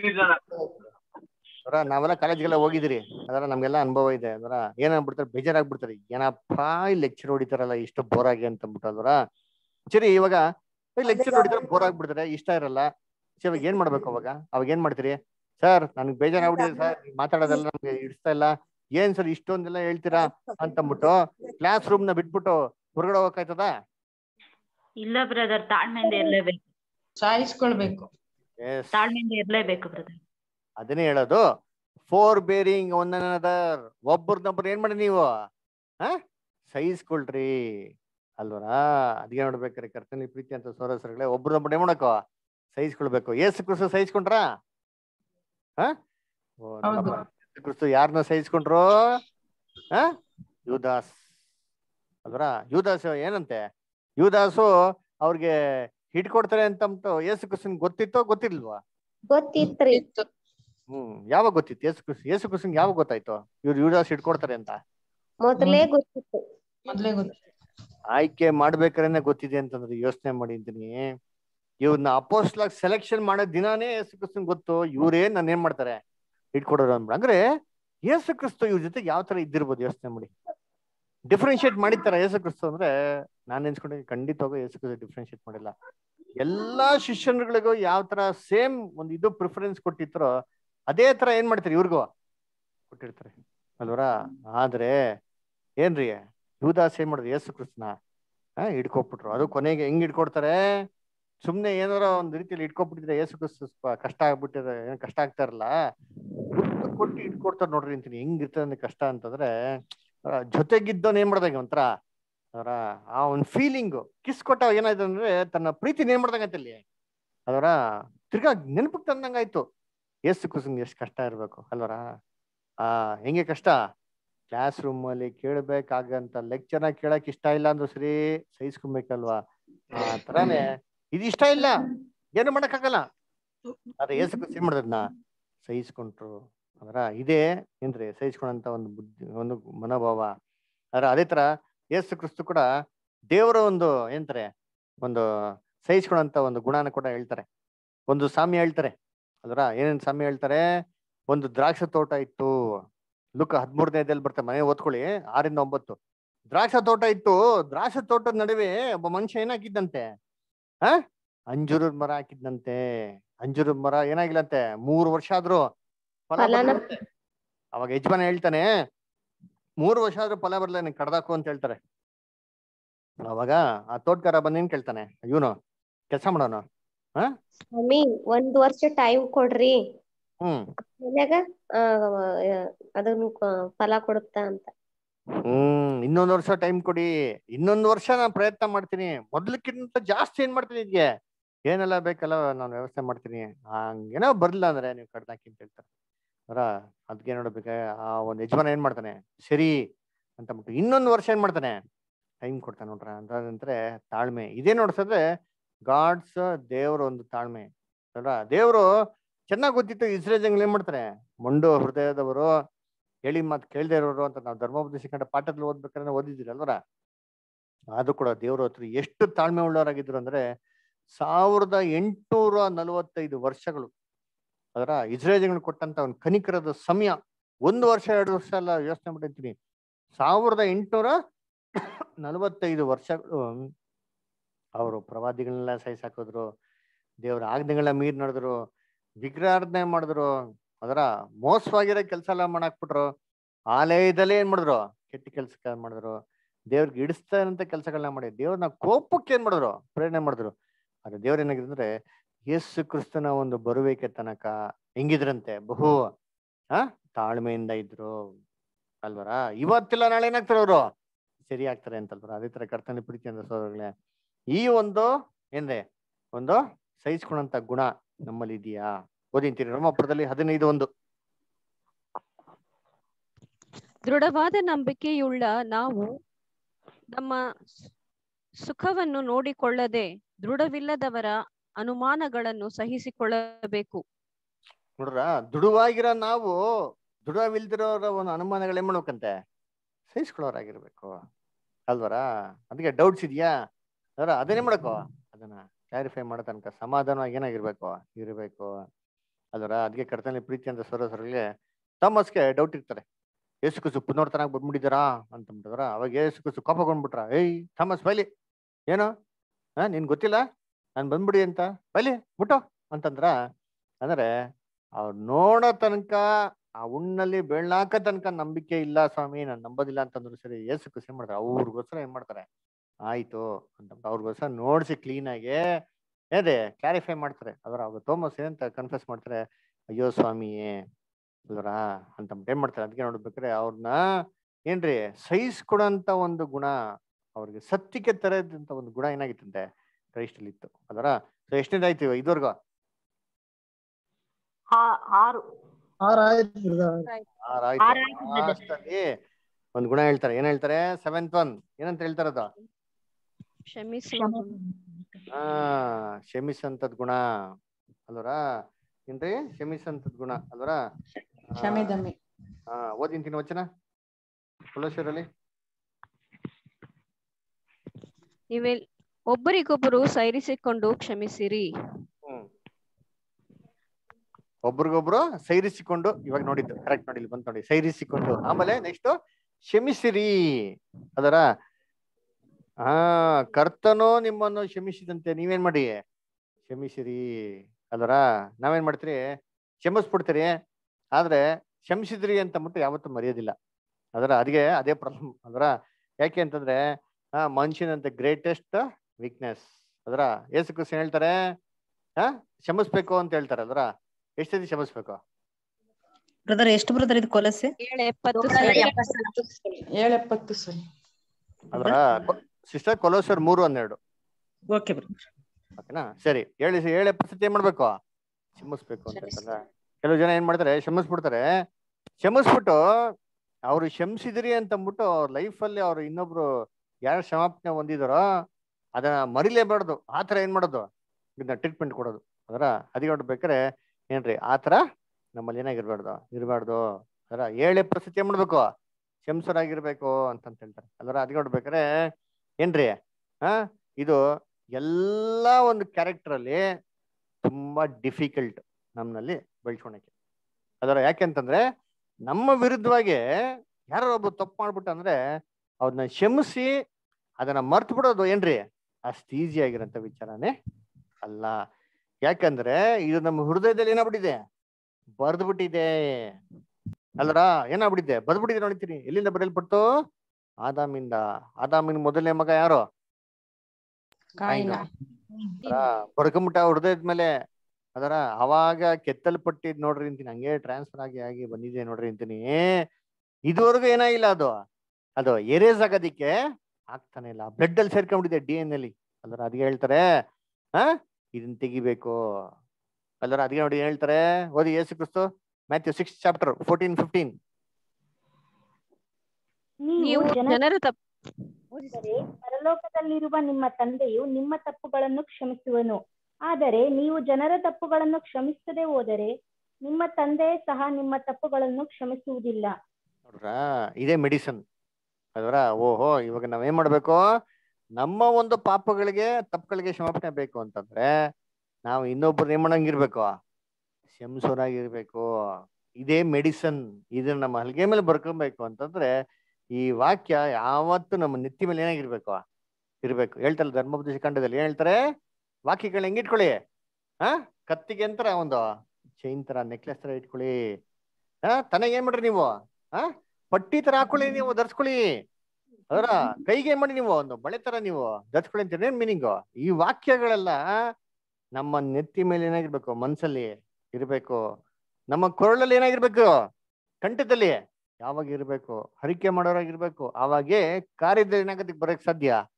ಅದರ ನಾವೆಲ್ಲ ಕಾಲೇಜ್ಗೆಲ್ಲ ಹೋಗಿದಿರಿ ಅದರ ನಮ್ಗೆಲ್ಲ ಅನುಭವ ಇದೆ ಅದರ ಏನಾಗ್ಬಿಡ್ತಾರೆ ಬೇಜಾರಾಗ್ಬಿಡ್ತಾರೆ ಏನಪ್ಪಾ ಈ ಲೆಕ್ಚರ್ ಹೊಡಿತಾರಲ್ಲ ಇಷ್ಟು ಬೋರ್ ಆಗಿ ಅಂತ ಅಂದ್ಬಿಟ್ಟು ಅದರ ಸರಿ ಇವಾಗ ಲೆಕ್ಚರ್ ಹೊಡಿತಾರೆ ಬೋರ್ ಆಗ್ಬಿಡ್ತಾರೆ ಇಷ್ಟ ಇರಲ್ಲ ಸರಿ ಇವಾಗ ಏನ್ ಮಾಡ್ಬೇಕು ಅವಾಗ ಅವಾಗ ಏನ್ ಮಾಡ್ತೀರಿ ಸರ್ ನನ್ಗೆ ಬೇಜಾರಾಗ್ಬಿಟ್ಟಿದೆ ಸರ್ ಮಾತಾಡೋದೆಲ್ಲ ನಮ್ಗೆ ಇಡಿಸ್ತಾ ಇಲ್ಲ ಏನ್ ಸರ್ ಇಷ್ಟೊಂದೆಲ್ಲ ಹೇಳ್ತೀರಾ ಅಂತಂದ್ಬಿಟ್ಟು ಕ್ಲಾಸ್ ರೂಮ್ ನ ಬಿಟ್ಬಿಟ್ಟು ಹೊರಗಡೆ ಹೋಗಕ್ಕಾಯ್ತದ ಇಲ್ಲ ಬ್ರದರ್ ತಾಳ್ಮೆಯಿಂದ ಇರ್ಲೇಬೇಕು ಸಾಯಿಸ್ಕೊಳ್ಬೇಕು ಎಸ್ ತಾಳ್ಮೆಯಿಂದ ಇರ್ಲೇಬೇಕು ಬ್ರದರ್ ಅದನ್ನೇ ಹೇಳೋದು ಫೋರ್ ಬೇರಿಂಗ್ ಒನ್ ಅನದರ್ ಒಬ್ಬರನ್ನೊಬ್ರು ಏನ್ ಮಾಡಿ ನೀವು ಹಾ ಸಹಿಸ್ಕೊಳ್ರಿ ಅಲ್ವರಾ ಅದಕ್ಕೆ ನೋಡ್ಬೇಕಾರೆ ಕರ್ತನಲ್ಲಿ ಪ್ರೀತಿ ಅಂತ ಸೋರಸರುಗಳೇ ಒಬ್ರನ್ನೊಬ್ರು ಏನ್ ಮಾಡಕೋ ಸಹಿಸ್ಕೊಳ್ಬೇಕು ಏಸು ಕ್ರಿಸ್ತು ಸಹಿಸ್ಕೊಂಡ್ರ ಹಾ ಓ ನೋಡಪ್ಪ, ಯೇಸು ಕ್ರಿಸ್ತು ಯಾರನ್ನ ಸಹಿಸ್ಕೊಂಡ್ರು ಹಾ ಯುದಾಸ್ ಅಲ್ವರಾ ಯುದಾಸ್ ಏನಂತೆ ಯುದಾಸು ಅವ್ರಿಗೆ ಹಿಡ್ಕೊಡ್ತಾರೆ ಅಂತಂತು ಏಸು ಕ್ರಿಸ್ತನ್ ಗೊತ್ತಿತ್ತೋ ಗೊತ್ತಿಲ್ವಾ ಗೊತ್ತಿತ್ರಿ ಹ್ಮ್ ಯಾವಾಗ ಗೊತ್ತಿತ್ತು ಯೇಸು ಕ್ರಿಸ್ತ ಯೇಸು ಕ್ರಿಸ್ತನ್ಗೆ ಯಾವಾಗ ಗೊತ್ತಾಯ್ತು ಇವ್ರು ಯುದಾಸ್ ಹಿಡ್ಕೊಡ್ತಾರೆ ಅಂತ ಮೊದಲೇ ಗೊತ್ತಿತ್ತು ಮೊದ್ಲೇ ಗೊತ್ತು ಆಯ್ಕೆ ಮಾಡ್ಬೇಕಾದ್ರೆ ಗೊತ್ತಿದೆ ಅಂತಂದ್ರೆ ಯೋಚನೆ ಮಾಡಿದ್ದೀನಿ ಇವ್ರನ್ನ ಅಪೋಸ್ಲಾಗ್ ಸೆಲೆಕ್ಷನ್ ಮಾಡೋ ದಿನಾನೇ ಯೇಸು ಕ್ರಿಸ್ತನ್ ಗೊತ್ತು ಇವ್ರೇ ನಾನು ಏನ್ ಮಾಡ್ತಾರೆ ಇಟ್ಕೊಡೋರು ಅಂದ್ಬಿಡ ಅಂದ್ರೆ ಯೇಸು ಕ್ರಿಸ್ತು ಇವ್ರ ಜೊತೆ ಯಾವ ತರ ಇದ್ದಿರ್ಬೋದು ಯೋಚನೆ ಮಾಡಿ ಡಿಫ್ರೆನ್ಶಿಯೇಟ್ ಮಾಡಿರ್ತಾರ ಯೇಸು ಕ್ರಿಸ್ತು ಅಂದ್ರೆ ನಾನು ಎನ್ಸ್ಕೊಂಡೆ ಖಂಡಿತವಾಗೂ ಯೇಸು ಕ್ರಿಸ್ತು ಡಿಫ್ರೆನ್ಶಿಯೇಟ್ ಮಾಡಿಲ್ಲ ಎಲ್ಲಾ ಶಿಷ್ಯರುಗಳಿಗೂ ಯಾವ ತರ ಸೇಮ್ ಒಂದು ಇದು ಪ್ರಿಫರೆನ್ಸ್ ಕೊಟ್ಟಿರ್ತಾರೋ ಅದೇ ತರ ಏನ್ ಮಾಡ್ತಾರೆ ಇವ್ರಿಗೂ ಕೊಟ್ಟಿರ್ತಾರೆ ಅಲ್ವರ ಆದ್ರೆ ಏನ್ರಿ ಯುವದಾಸ್ ಏನ್ ಮಾಡಿದ್ರು ಯೇಸು ಕ್ರಿಸ್ತನ ಹಾ ಹಿಡ್ಕೊಬಿಟ್ರು ಅದು ಕೊನೆಗೆ ಹೆಂಗ್ ಹಿಡ್ಕೊಡ್ತಾರೆ ಸುಮ್ನೆ ಏನಾರ ಒಂದ್ ರೀತಿಯಲ್ಲಿ ಇಟ್ಕೊಬಿಟ್ಟಿದ್ರೆ ಯೇಸು ಕ್ರಿಸ್ತು ಸ್ವಲ್ಪ ಕಷ್ಟ ಆಗ್ಬಿಟ್ಟಿದ್ರೆ ಏನ್ ಕಷ್ಟ ಆಗ್ತಾ ಇರಲ್ಲ ದುಡ್ಡು ಕೊಟ್ಟು ಇಟ್ಕೊಡ್ತಾರೆ ನೋಡ್ರಿ ಅಂತೀನಿ ಹೆಂಗಿರ್ತದೆ ಅಂದ್ರೆ ಕಷ್ಟ ಅಂತಂದ್ರೆ ಆ, ಜೊತೆಗಿದ್ದವನ್ ಏನ್ ಮಾಡ್ದಂಗೆ ಒಂಥರ ಅದರ ಆ ಒಂದ್ ಫೀಲಿಂಗ್ ಕಿಸ್ ಕೊಟ್ಟ ಏನಾಯ್ತು ಅಂದ್ರೆ ತನ್ನ ಪ್ರೀತಿ ಏನ್ ಮಾಡ್ದಂಗೈತೆ ಅಲ್ಲಿ ಅದರ ತಿರ್ಗಾ ನೆನಪಿಗೆ ತಂದಂಗಾಯ್ತು ಯೇಸು ಕ್ರಿಸ್ತನ್ಗೆ ಎಷ್ಟು ಕಷ್ಟ ಇರ್ಬೇಕು ಅಲ್ವರ ಆ ಹೆಂಗೆ ಕಷ್ಟ ಕ್ಲಾಸ್ ರೂಮ್ ಅಲ್ಲಿ ಕೇಳ್ಬೇಕಾಗಂತ ಲೆಕ್ಚರ್ನ ಕೇಳಕ್ ಇಷ್ಟ ಇಲ್ಲ ಅಂದ್ರು ಸರಿ ಸಹಿಸ್ಕೊಬೇಕಲ್ವಾ ಆ ತರಾನೇ ಇದು ಇಷ್ಟ ಇಲ್ಲ ಏನು ಮಾಡಕ್ಕಾಗಲ್ಲ ಆದ್ರೆ ಏಸು ಕ್ರಿಸ್ತ ಏನ್ ಮಾಡಿದ್ನ ಸಹಿಸ್ಕೊಂಡ್ರು ಅಂದ್ರ ಇದೇ ಏನ್ರಿ ಸಹಿಸ್ಕೊಂಡಂತ ಒಂದು ಬುದ್ಧಿ ಒಂದು ಮನೋಭಾವ ಆದ್ರೆ ಅದೇ ತರ ಏಸು ಕ್ರಿಸ್ತು ಕೂಡ ದೇವರ ಒಂದು ಏನಂತಾರೆ ಒಂದು ಸಹಿಸ್ಕೊಳಂತ ಒಂದು ಗುಣನ ಕೂಡ ಹೇಳ್ತಾರೆ ಒಂದು ಸಾಮ್ಯ ಹೇಳ್ತಾರೆ ಅಲ್ರ ಏನೇನ್ ಸಾಮ್ಯ ಹೇಳ್ತಾರೆ ಒಂದು ದ್ರಾಕ್ಷ ತೋಟ ಇತ್ತು ಲುಕ್ ಹದಿಮೂರನೇದಲ್ಲಿ ಬರ್ತದೆ ಮನೆ ಓದ್ಕೊಳ್ಳಿ ಆರಿಂದ ಒಂಬತ್ತು ದ್ರಾಕ್ಷ ತೋಟ ಇತ್ತು ದ್ರಾಕ್ಷ ತೋಟದ ನಡುವೆ ಒಬ್ಬ ಮನುಷ್ಯ ಏನಾಕಿದ್ದಂತೆ ಆ ಅಂಜೂರದ ಮರ ಹಾಕಿದ್ನಂತೆ ಅಂಜೂರದ ಮರ ಏನಾಗಿಲ್ಲಂತೆ ಮೂರು ವರ್ಷ ಆದ್ರೂ ಫಲ ಫಲನ- ಬರ್ಲಿಲ್ಲಂತೆ. ಅವಾಗ ಯಜಮಾನ ಹೇಳ್ತಾನೆ ಮೂರು ವರ್ಷ ಆದ್ರೂ ಫಲ ಬರ್ಲ ನೀನ್ ಕಡ್ದಾಕು ಅಂತ ಹೇಳ್ತಾರೆ ಅವಾಗ ಆ ತೋಟಗಾರ ಬಂದೇನ್ ಕೇಳ್ತಾನೆ ಇವನು ಕೆಲಸ ಮಾಡೋನು ಹಾ ಸ್ವಾಮಿ ಒಂದ್ ವರ್ಷ ಟೈಮ್ ಕೊಡ್ರಿ ಹ್ಮ್ ಮನ್ಯಾಗ ಆ, ಅದನ್ನು ಕ- ಫಲ ಕೊಡುತ್ತಾ ಅಂತ ಹ್ಮ್ ಇನ್ನೊಂದ್ ವರ್ಷ ಟೈಮ್ ಕೊಡಿ ಇನ್ನೊಂದ್ ವರ್ಷ ನಾನು ಪ್ರಯತ್ನ ಮಾಡ್ತೀನಿ ಮೊದ್ಲಕ್ಕಿಂತ ಜಾಸ್ತಿ ಏನ್ ಮಾಡ್ತೀನಿ ಇದ್ಗೆ ಏನೆಲ್ಲ ಬೇಕಲ್ಲ ನಾನು ವ್ಯವಸ್ಥೆ ಮಾಡ್ತೀನಿ ಹಂಗೇನೋ ಬರ್ಲಿಲ್ಲ ಅಂದ್ರೆ ನೀವು ಕಡ್ದಾಕಿ ಅಂತ ಹೇಳ್ತಾರೆ ಅವರ ಅದ್ಕೆ ನೋಡ್ಬೇಕ ಆ ಒಂದ್ ಯಜಮಾನ ಏನ್ ಮಾಡ್ತಾನೆ ಸರಿ ಅಂತ ಬಿಟ್ಟು ಇನ್ನೊಂದ್ ವರ್ಷ ಏನ್ ಮಾಡ್ತಾನೆ ಟೈಮ್ ಕೊಡ್ತಾನೆ ನೋಡ್ರ ಅಂತಂದ್ರೆ ತಾಳ್ಮೆ ಇದೇ ನೋಡ್ಸಿದ್ರೆ ಗಾಡ್ಸ್ ದೇವ್ರ ಒಂದು ತಾಳ್ಮೆ ಅಲ್ವಾ ದೇವ್ರು ಚೆನ್ನಾಗ್ ಗೊತ್ತಿತ್ತು ಇಸ್ರೇಲ್ ಜಂಗ್ಲ್ ಏನ್ ಮಾಡ್ತಾರೆ ಮೊಂಡು ಹೃದಯದವರು ಹೇಳಿ ಮಾತು ಕೇಳದೆ ಇರೋರು ಅಂತ ನಾವು ಧರ್ಮೋಪದೇಶ ಕಂಡ ಪಾಠದಲ್ಲಿ ಓದ್ಬೇಕಾದ್ರೆ ಓದಿದ್ದೀರಿ ಅಲ್ವರ ಅದು ಕೂಡ ದೇವ್ರ ಹತ್ರ ಎಷ್ಟು ತಾಳ್ಮೆ ಉಳ್ಳವರಾಗಿದ್ರು ಅಂದ್ರೆ ಸಾವಿರದ ಎಂಟುನೂರ ನಲವತ್ತೈದು ವರ್ಷಗಳು ಅದರ ಇಸ್ರೇಲ್ಗಳು ಕೊಟ್ಟಂತ ಒಂದು ಕನಿಕರದ ಸಮಯ ಒಂದು ವರ್ಷ ಎರಡು ವರ್ಷ ಎಲ್ಲ ಯೋಚನೆ ಮಾಡಿರ್ತೀನಿ ಸಾವಿರದ ಎಂಟುನೂರ ನಲವತ್ತೈದು ವರ್ಷಗಳು ಅವರು ಪ್ರವಾದಿಗಳನ್ನೆಲ್ಲ ಸಹಿಸಾಕಿದ್ರು ದೇವರ ಆಜ್ಞೆಗಳನ್ನ ಮೀರ್ ನಡೆದ್ರು ವಿಗ್ರಹಾರ್ಧನೆ ಮಾಡಿದ್ರು ಅದರ ಮೋಸವಾಗಿರೋ ಕೆಲಸ ಎಲ್ಲ ಮಾಡಾಕ್ಬಿಟ್ರು ಆಲಯದಲ್ಲೇ ಏನ್ ಮಾಡಿದ್ರು ಕೆಟ್ಟ ಕೆಲಸ ಮಾಡಿದ್ರು ದೇವ್ರಿಗೆ ಇಡಿಸ್ತಾ ಇರೋಂಥ ಕೆಲಸಗಳನ್ನ ಮಾಡಿ ದೇವ್ರನ್ನ ಕೋಪಕ್ಕೆ ಏನ್ ಮಾಡಿದ್ರು ಪ್ರೇರಣೆ ಮಾಡಿದ್ರು ಆದ್ರೆ ದೇವ್ರ ಏನಾಗಿದೆ ಅಂದ್ರೆ ಯೇಸು ಕ್ರಿಸ್ತನ ಒಂದು ಬರುವಿಕೆ ತನಕ ಹೆಂಗಿದ್ರಂತೆ ಬಹು ಆ ತಾಳ್ಮೆಯಿಂದ ಇದ್ರು ಅಲ್ವರ ಇವತ್ತಿಲ್ಲ ನಾಳೆ ಏನಾಗ್ತಾರೆ ಅವರು ಸರಿ ಆಗ್ತಾರೆ ಅಂತಲ್ವರ ಅದೇ ತರ ಕರ್ತನ ಪ್ರೀತಿ ಅಂತ ಸೋದರಗಳೇ ಈ ಒಂದು ಏನ್ರಿ ಒಂದು ಸಹಿಸ್ಕೊಳಂತ ಗುಣ ನಮ್ಮಲ್ಲಿ ಇದೆಯಾ ಓದಿಂತೀರಿ ರೋಮಾಪುರದಲ್ಲಿ ಹದಿನೈದು ಒಂದು ದೃಢವಾದ ನಂಬಿಕೆಯುಳ್ಳ ನಾವು ನಮ್ಮ ಸ್- ಸುಖವನ್ನು ನೋಡಿಕೊಳ್ಳದೆ ದೃಢವಿಲ್ಲದವರ ಅನುಮಾನಗಳನ್ನು ಸಹಿಸಿಕೊಳ್ಳಬೇಕು ನೋಡ್ರ ದೃಢವಾಗಿರೋ ನಾವು ದೃಢವಿಲ್ದಿರೋರ ಒಂದು ಅನುಮಾನಗಳು ಏನ್ ಮಾಡ್ಬೇಕಂತೆ ಸಹಿಸ್ಕೊಳ್ಳೋರಾಗಿರ್ಬೇಕು ಅಲ್ವರ ಅದಕ್ಕೆ ಡೌಟ್ಸ್ ಇದೆಯಾ ಅದರ ಅದನ್ನೇ ಮಾಡಕೋ ಅದನ್ನ ಕ್ಲಾರಿಫೈ ಮಾಡೋ ತನಕ ಸಮಾಧಾನವಾಗಿ ಏನಾಗಿರ್ಬೇಕು ಇರಬೇಕು ಅಲ್ವರ ಅದಕ್ಕೆ ಕರ್ತನಲ್ಲಿ ಪ್ರೀತಿ ಅಂತ ಸರೋಸರಿಗೆ ಥಾಮಸ್ಗೆ ಡೌಟ್ ಇರ್ತಾರೆ ಏಸು ಕುಸು ಪುನರ್ತನಾಗ ಬಂದ್ಬಿಟ್ಟಿದ್ದಾರಾ ಅಂತಂಬಿಟ್ಟಿದ್ರ ಅವಾಗ ಏಸು ಕುಸು ಕೋಪಗೊಂಡ್ಬಿಟ್ರ ಏಯ್ ಥಾಮಸ್ ಬೈಲಿ ಏನು ಹಾ ನಿನ್ ಗೊತ್ತಿಲ್ಲ ನಾನು ಬಂದ್ಬಿಡಿ ಅಂತ ಬೈಲಿ ಮುಟ್ಟೋ ಅಂತಂದ್ರ ಅಂದ್ರೆ ಅವ್ರು ನೋಡೋ ತನಕ ಆ ಉಣ್ಣಲ್ಲಿ ಬೆಳ್ಳಾಕ ತನಕ ನಂಬಿಕೆ ಇಲ್ಲ ಸ್ವಾಮಿ ನಾನು ನಂಬೋದಿಲ್ಲ ಅಂತಂದ್ರು ಸರಿ ಏಸು ಖುಷಿ ಮಾಡ್ತಾರೆ ಅವ್ರಿಗೋಸ್ಕರ ಏನ್ ಮಾಡ್ತಾರೆ ಆಯ್ತು ಅಂತ ಅವ್ರಿಗೋಸ್ಕರ ನೋಡ್ಸಿ ಕ್ಲೀನ್ ಆಗಿ ಏದೇ ಕ್ಲಾರಿಫೈ ಮಾಡ್ತಾರೆ ಅದ್ರ ಅವ್ರು ತೋಮಸ್ ಏನಂತ ಕನ್ಫ್ಯೂಸ್ ಮಾಡ್ತಾರೆ ಅಯ್ಯೋ ಸ್ವಾಮಿ ಅಲ್ವರಾ ಅಂತ ಏನ್ ಮಾಡ್ತಾರೆ ಅದಕ್ಕೆ ನೋಡ್ಬೇಕಾರೆ ಅವ್ರನ್ನ ಏನ್ರಿ ಸಹಿಸ್ಕೊಡಂತ ಒಂದು ಗುಣ ಅವ್ರಿಗೆ ಸತ್ಯಕ್ಕೆ ತರದಂತ ಒಂದು ಗುಣ ಏನಾಗಿತ್ತಂತೆ ಕ್ರೈಸ್ಟಲ್ಲಿ ಇತ್ತು ಅದರ ಸೊ ಎಷ್ಟನೇದಾಯ್ತು ಇದುವರೆಗೂ ಆರು ಆರಾಯ್ತು brother. ಆರಾಯ್ತು ಆರಾಯ್ತು brother. ಲಾಸ್ಟ್ ಅಲ್ಲಿ ಒಂದ್ ಗುಣ ಹೇಳ್ತಾರೆ ಏನ್ ಹೇಳ್ತಾರೆ ಸೆವೆಂತ್ ಒನ್ ಏನಂತ ಹೇಳ್ತಾರೆ ಅದು ಕ್ಷಮಿಸುವ ಹಾ ಕ್ಷಮಿಸಂತದ್ ಗುಣ ಅಲ್ವರಾ ಏನ್ರಿ ಕ್ಷಮಿಸಂತದ್ ಗುಣ ಅಲ್ವರಾ ಆ, ಕ್ಷಮೆ ದಮ್ಮೆ ಹಾ ಓದಿಂತೀನಿ ವಚನ ಕುಲಶರಲ್ಲಿ ನೀವೆಲ್ ಒಬ್ಬರಿಗೊಬ್ಬರು ಸೈರಿಸಿಕೊಂಡು ಕ್ಷಮಿಸಿರಿ ಹ್ಮ್ ಒಬ್ರಿಗೊಬ್ರು ಸೈರಿಸಿಕೊಂಡು ಇವಾಗ ನೋಡಿದ್ದು ಕರೆಕ್ಟ್ ನೋಡಿ ಇಲ್ಲಿ ಬಂತು ನೋಡಿ ಸೈರಿಸಿಕೊಂಡು ಆಮೇಲೆ ನೆಕ್ಸ್ಟ್ ಕ್ಷಮಿಸಿರಿ ಅದರ ಹಾ ಕರ್ತನೋ ನಿಮ್ಮನ್ನು ಕ್ಷಮಿಸಿದಂತೆ ನೀವೇನ್ ಮಾಡಿ ಕ್ಷಮಿಸಿರಿ ಅದರ ನಾವೇನ್ ಮಾಡ್ತೀರಿ ಕ್ಷಮಿಸ್ಬಿಡ್ತೀರಿ ಆದ್ರೆ ಕ್ಷಮಿಸಿದ್ರಿ ಅಂತ ಅಂದ್ಬಿಟ್ಟು ಯಾವತ್ತೂ ಮರೆಯೋದಿಲ್ಲ ಅದರ ಅದಕ್ಕೆ ಅದೇ ಪ್ರಾಬ್ಲಮ್ ಅದರ ಯಾಕೆ ಅಂತಂದ್ರೆ ಆ ಮನುಷ್ಯನಂತ ಗ್ರೇಟೆಸ್ಟ್ ವೀಕ್ನೆಸ್ ಅದರ ಏಸು ಕ್ರಿಸ್ತ ಹೇಳ್ತಾರೆ ಹಾ ಕ್ಷಮಿಸ್ಬೇಕು ಅಂತ ಹೇಳ್ತಾರೆ ಅದರ ಎಷ್ಟು ಸತಿ ಕ್ಷಮಿಸ್ಬೇಕು ಬ್ರದರ್ ಎಷ್ಟು ಬ್ರದರ್ ಇದು ಕೊಲಸೆ ಏಳು ಎಪ್ಪತ್ತು ಏಳು ಎಪ್ಪತ್ತು ಸರಿ ಅದರ ಸಿಸ್ಟರ್ ಕೊಲೋಸರ್ ಮೂರು ಹನ್ನೆರಡು ಓಕೆ ಬ್ರದರ್ ಓಕೆನಾ ಸರಿ ಹೇಳಿ ಏಳು ಎಪ್ಪತ್ತು ಸತಿ ಏನ್ ಮಾಡ್ಬೇಕು ಕ್ಷಮಿಸ್ಬೇಕು ಅಂತ ಹೇಳ್ತಾರಲ್ಲ ಕೆಲವು ಜನ ಏನ್ ಮಾಡ್ತಾರೆ ಕ್ಷಮಿಸ್ಬಿಡ್ತಾರೆ ಕ್ಷಮಿಸ್ಬಿಟ್ಟು ಅವ್ರು ಕ್ಷಮಿಸಿದ್ರಿ ಅಂತ ಅಂದ್ಬಿಟ್ಟು ಅವ್ರ ಲೈಫಲ್ಲಿ ಅವ್ರು ಇನ್ನೊಬ್ರು ಯಾರು ಕ್ಷಮಾಪಣೆ ಹೊಂದಿದಾರೋ ಅದನ್ನ ಮರಿಲೇಬಾರ್ದು ಆ ಥರ ಏನ್ ಮಾಡೋದು ಇದನ್ನ ಟ್ರೀಟ್ಮೆಂಟ್ ಕೊಡೋದು ಅದರ ಅದಕ್ಕೆ ನೋಡ್ಬೇಕಾರೆ ಏನ್ರಿ ಆ ಥರ ನಮ್ಮಲ್ಲಿ ಏನಾಗಿರ್ಬಾರ್ದು ಇರಬಾರ್ದು ಅದರ ಏಳೆ ಪರಿಸ್ಥಿತಿ ಏನ್ ಮಾಡ್ಬೇಕು ಕ್ಷಮಿಸೋರಾಗಿರ್ಬೇಕು ಅಂತಂತ ಹೇಳ್ತಾರೆ ಅದರ ಅದಕ್ಕೆ ನೋಡ್ಬೇಕಾರೆ ಏನ್ರಿ ಹಾ ಇದು ಎಲ್ಲಾ ಒಂದು ಕ್ಯಾರೆಕ್ಟರ್ ಅಲ್ಲಿ ತುಂಬಾ ಡಿಫಿಕಲ್ಟ್ ನಮ್ಮಲ್ಲಿ ಬೆಳ್ಸ್ಕೊಳಕ್ಕೆ ಅದರ ಯಾಕೆಂತಂದ್ರೆ ನಮ್ಮ ವಿರುದ್ಧವಾಗಿ ಯಾರೋ ಒಬ್ಬ ತಪ್ಪು ಮಾಡ್ಬಿಟ್ಟ ಅಂದ್ರೆ ಅವ್ರನ್ನ ಕ್ಷಮಿಸಿ ಅದನ್ನ ಮರ್ತು ಬಿಡೋದು ಏನ್ರಿ ಅಷ್ಟು ಈಸಿ ಆಗಿರೋಂಥ ವಿಚಾರನೇ ಅಲ್ಲ ಯಾಕಂದ್ರೆ ಇದು ನಮ್ಮ ಹೃದಯದಲ್ಲಿ ಏನಾಗ್ಬಿಟ್ಟಿದೆ ಬರ್ದು ಬಿಟ್ಟಿದೆ ಅಲ್ರ ಏನಾಗ್ಬಿಟ್ಟಿದೆ ಬರ್ದ್ಬಿಟ್ಟಿದೆ ನೋಡ್ತೀನಿ ಎಲ್ಲಿಂದ ಬರೆಯಲ್ಪಟ್ಟು ಆದಾಮಿಂದ ಆದಾಮಿನ ಮೊದಲನೇ ಮಗ ಯಾರು ಕಾಯಿನ ಬಡ್ಕೊಂಬಿಟ್ಟ ಹೃದಯದ ಮೇಲೆ ಅದರ ಅವಾಗ ಕೆತ್ತಲ್ಪಟ್ಟಿದ್ ನೋಡ್ರಿ ಅಂತೀನಿ ಹಂಗೆ ಟ್ರಾನ್ಸ್ಫರ್ ಆಗಿ ಆಗಿ ಬಂದಿದೆ ನೋಡ್ರಿ ಅಂತೀನಿ ಇದುವರೆಗೂ ಏನಾಗಿಲ್ಲ ಅದು ಅದು ಎರೇಸ್ ಆಗೋದಿಕ್ಕೆ ಆಗ್ತಾನೆ ಇಲ್ಲ ಬ್ಲಡ್ ಅಲ್ಲಿ ಸೇರ್ಕೊಂಡ್ಬಿಟ್ಟಿದೆ ಡಿ ಎನ್ ಅಲ್ಲಿ ಅಲ್ಲರ ಅದಕ್ಕೆ ಹೇಳ್ತಾರೆ ಹಾ ಇದನ್ನ ತೆಗಿಬೇಕು ಅಲ್ಲರ ಅದಕ್ಕೆ ನೋಡಿ ಏನ್ ಹೇಳ್ತಾರೆ ಓದಿ ಯೇಸು ಕ್ರಿಸ್ತು Matthew six chapter fourteen fifteen ನೀವು ಜನರ ತಪ್ಪು ಓದಿದರೆ ಪರಲೋಕದಲ್ಲಿರುವ ನಿಮ್ಮ ತಂದೆಯು ನಿಮ್ಮ ತಪ್ಪುಗಳನ್ನು ಕ್ಷಮಿಸುವನು ಆದರೆ ನೀವು ಜನರ ತಪ್ಪುಗಳನ್ನು ಕ್ಷಮಿಸದೆ ಹೋದರೆ ನಿಮ್ಮ ತಂದೆ ಸಹ ನಿಮ್ಮ ತಪ್ಪುಗಳನ್ನು ಕ್ಷಮಿಸುವುದಿಲ್ಲ ನೋಡ್ರ ಇದೇ ಮೆಡಿಸನ್ ಅದರ ಓಹೋ ಇವಾಗ ನಾವೇನ್ ಮಾಡ್ಬೇಕು ನಮ್ಮ ಒಂದು ಪಾಪಗಳಿಗೆ ತಪ್ಪುಗಳಿಗೆ ಕ್ಷಮಾಪಣೆ ಬೇಕು ಅಂತಂದ್ರೆ ನಾವು ಇನ್ನೊಬ್ರು ಏನ್ ಮಾಡಂಗಿರ್ಬೇಕು ಕ್ಷಮಿಸೋರಾಗಿರ್ಬೇಕು ಇದೇ ಮೆಡಿಸನ್ ಇದನ್ನ ನಮ್ಮ ಹಲಿಗೆ ಮೇಲೆ ಬರ್ಕೊಬೇಕು ಅಂತಂದ್ರೆ ಈ ವಾಕ್ಯ ಯಾವತ್ತು ನಮ್ಮ ನೆತ್ತಿ ಮೇಲೆ ಏನಾಗಿರ್ಬೇಕು ಇರ್ಬೇಕು ಹೇಳ್ತಲ್ಲ ಧರ್ಮೋಪದೇಶ ಖಂಡದಲ್ಲಿ ಏನ್ ಹೇಳ್ತಾರೆ ವಾಕ್ಯಗಳನ್ನ ಹೆಂಗಿಟ್ಕೊಳ್ಳಿ ಹಾ ಕತ್ತಿಗೆ ಅಂತ ಒಂದು ಚೈನ್ ತರ ನೆಕ್ಲೆಸ್ ತರ ಇಟ್ಕೊಳ್ಳಿ ಹಾ ತನಗೆ ಏನ್ ಮಾಡ್ರಿ ನೀವು ಹಾ ಪಟ್ಟಿ ತರ ಹಾಕೊಳ್ಳಿ ನೀವು ಧರಿಸ್ಕೊಳ್ಳಿ ಅದರ ಕೈಗೆ ಏನ್ ಮಾಡಿ ನೀವು ಒಂದು ಬಳೆ ತರ ನೀವು ಧರಿಸ್ಕೊಳ್ಳಿ ಅಂತ ಏನ್ ಮೀನಿಂಗು ಈ ವಾಕ್ಯಗಳೆಲ್ಲ ನಮ್ಮ ನೆತ್ತಿ ಮೇಲೆ ಏನಾಗಿರ್ಬೇಕು ಮನ್ಸಲ್ಲಿ ಇರ್ಬೇಕು ನಮ್ಮ ಕೊರಳಲ್ಲಿ ಏನಾಗಿರ್ಬೇಕು ಕಂಠದಲ್ಲಿ ಯಾವಾಗ ಇರ್ಬೇಕು ಹರಿಕೆ ಮಾಡೋರಾಗಿರ್ಬೇಕು ಅವಾಗೆ ಕಾರ್ಯದಲ್ಲಿ ಏನಾಗತ್ತೆ ಬರಕ್ ಸಾಧ್ಯ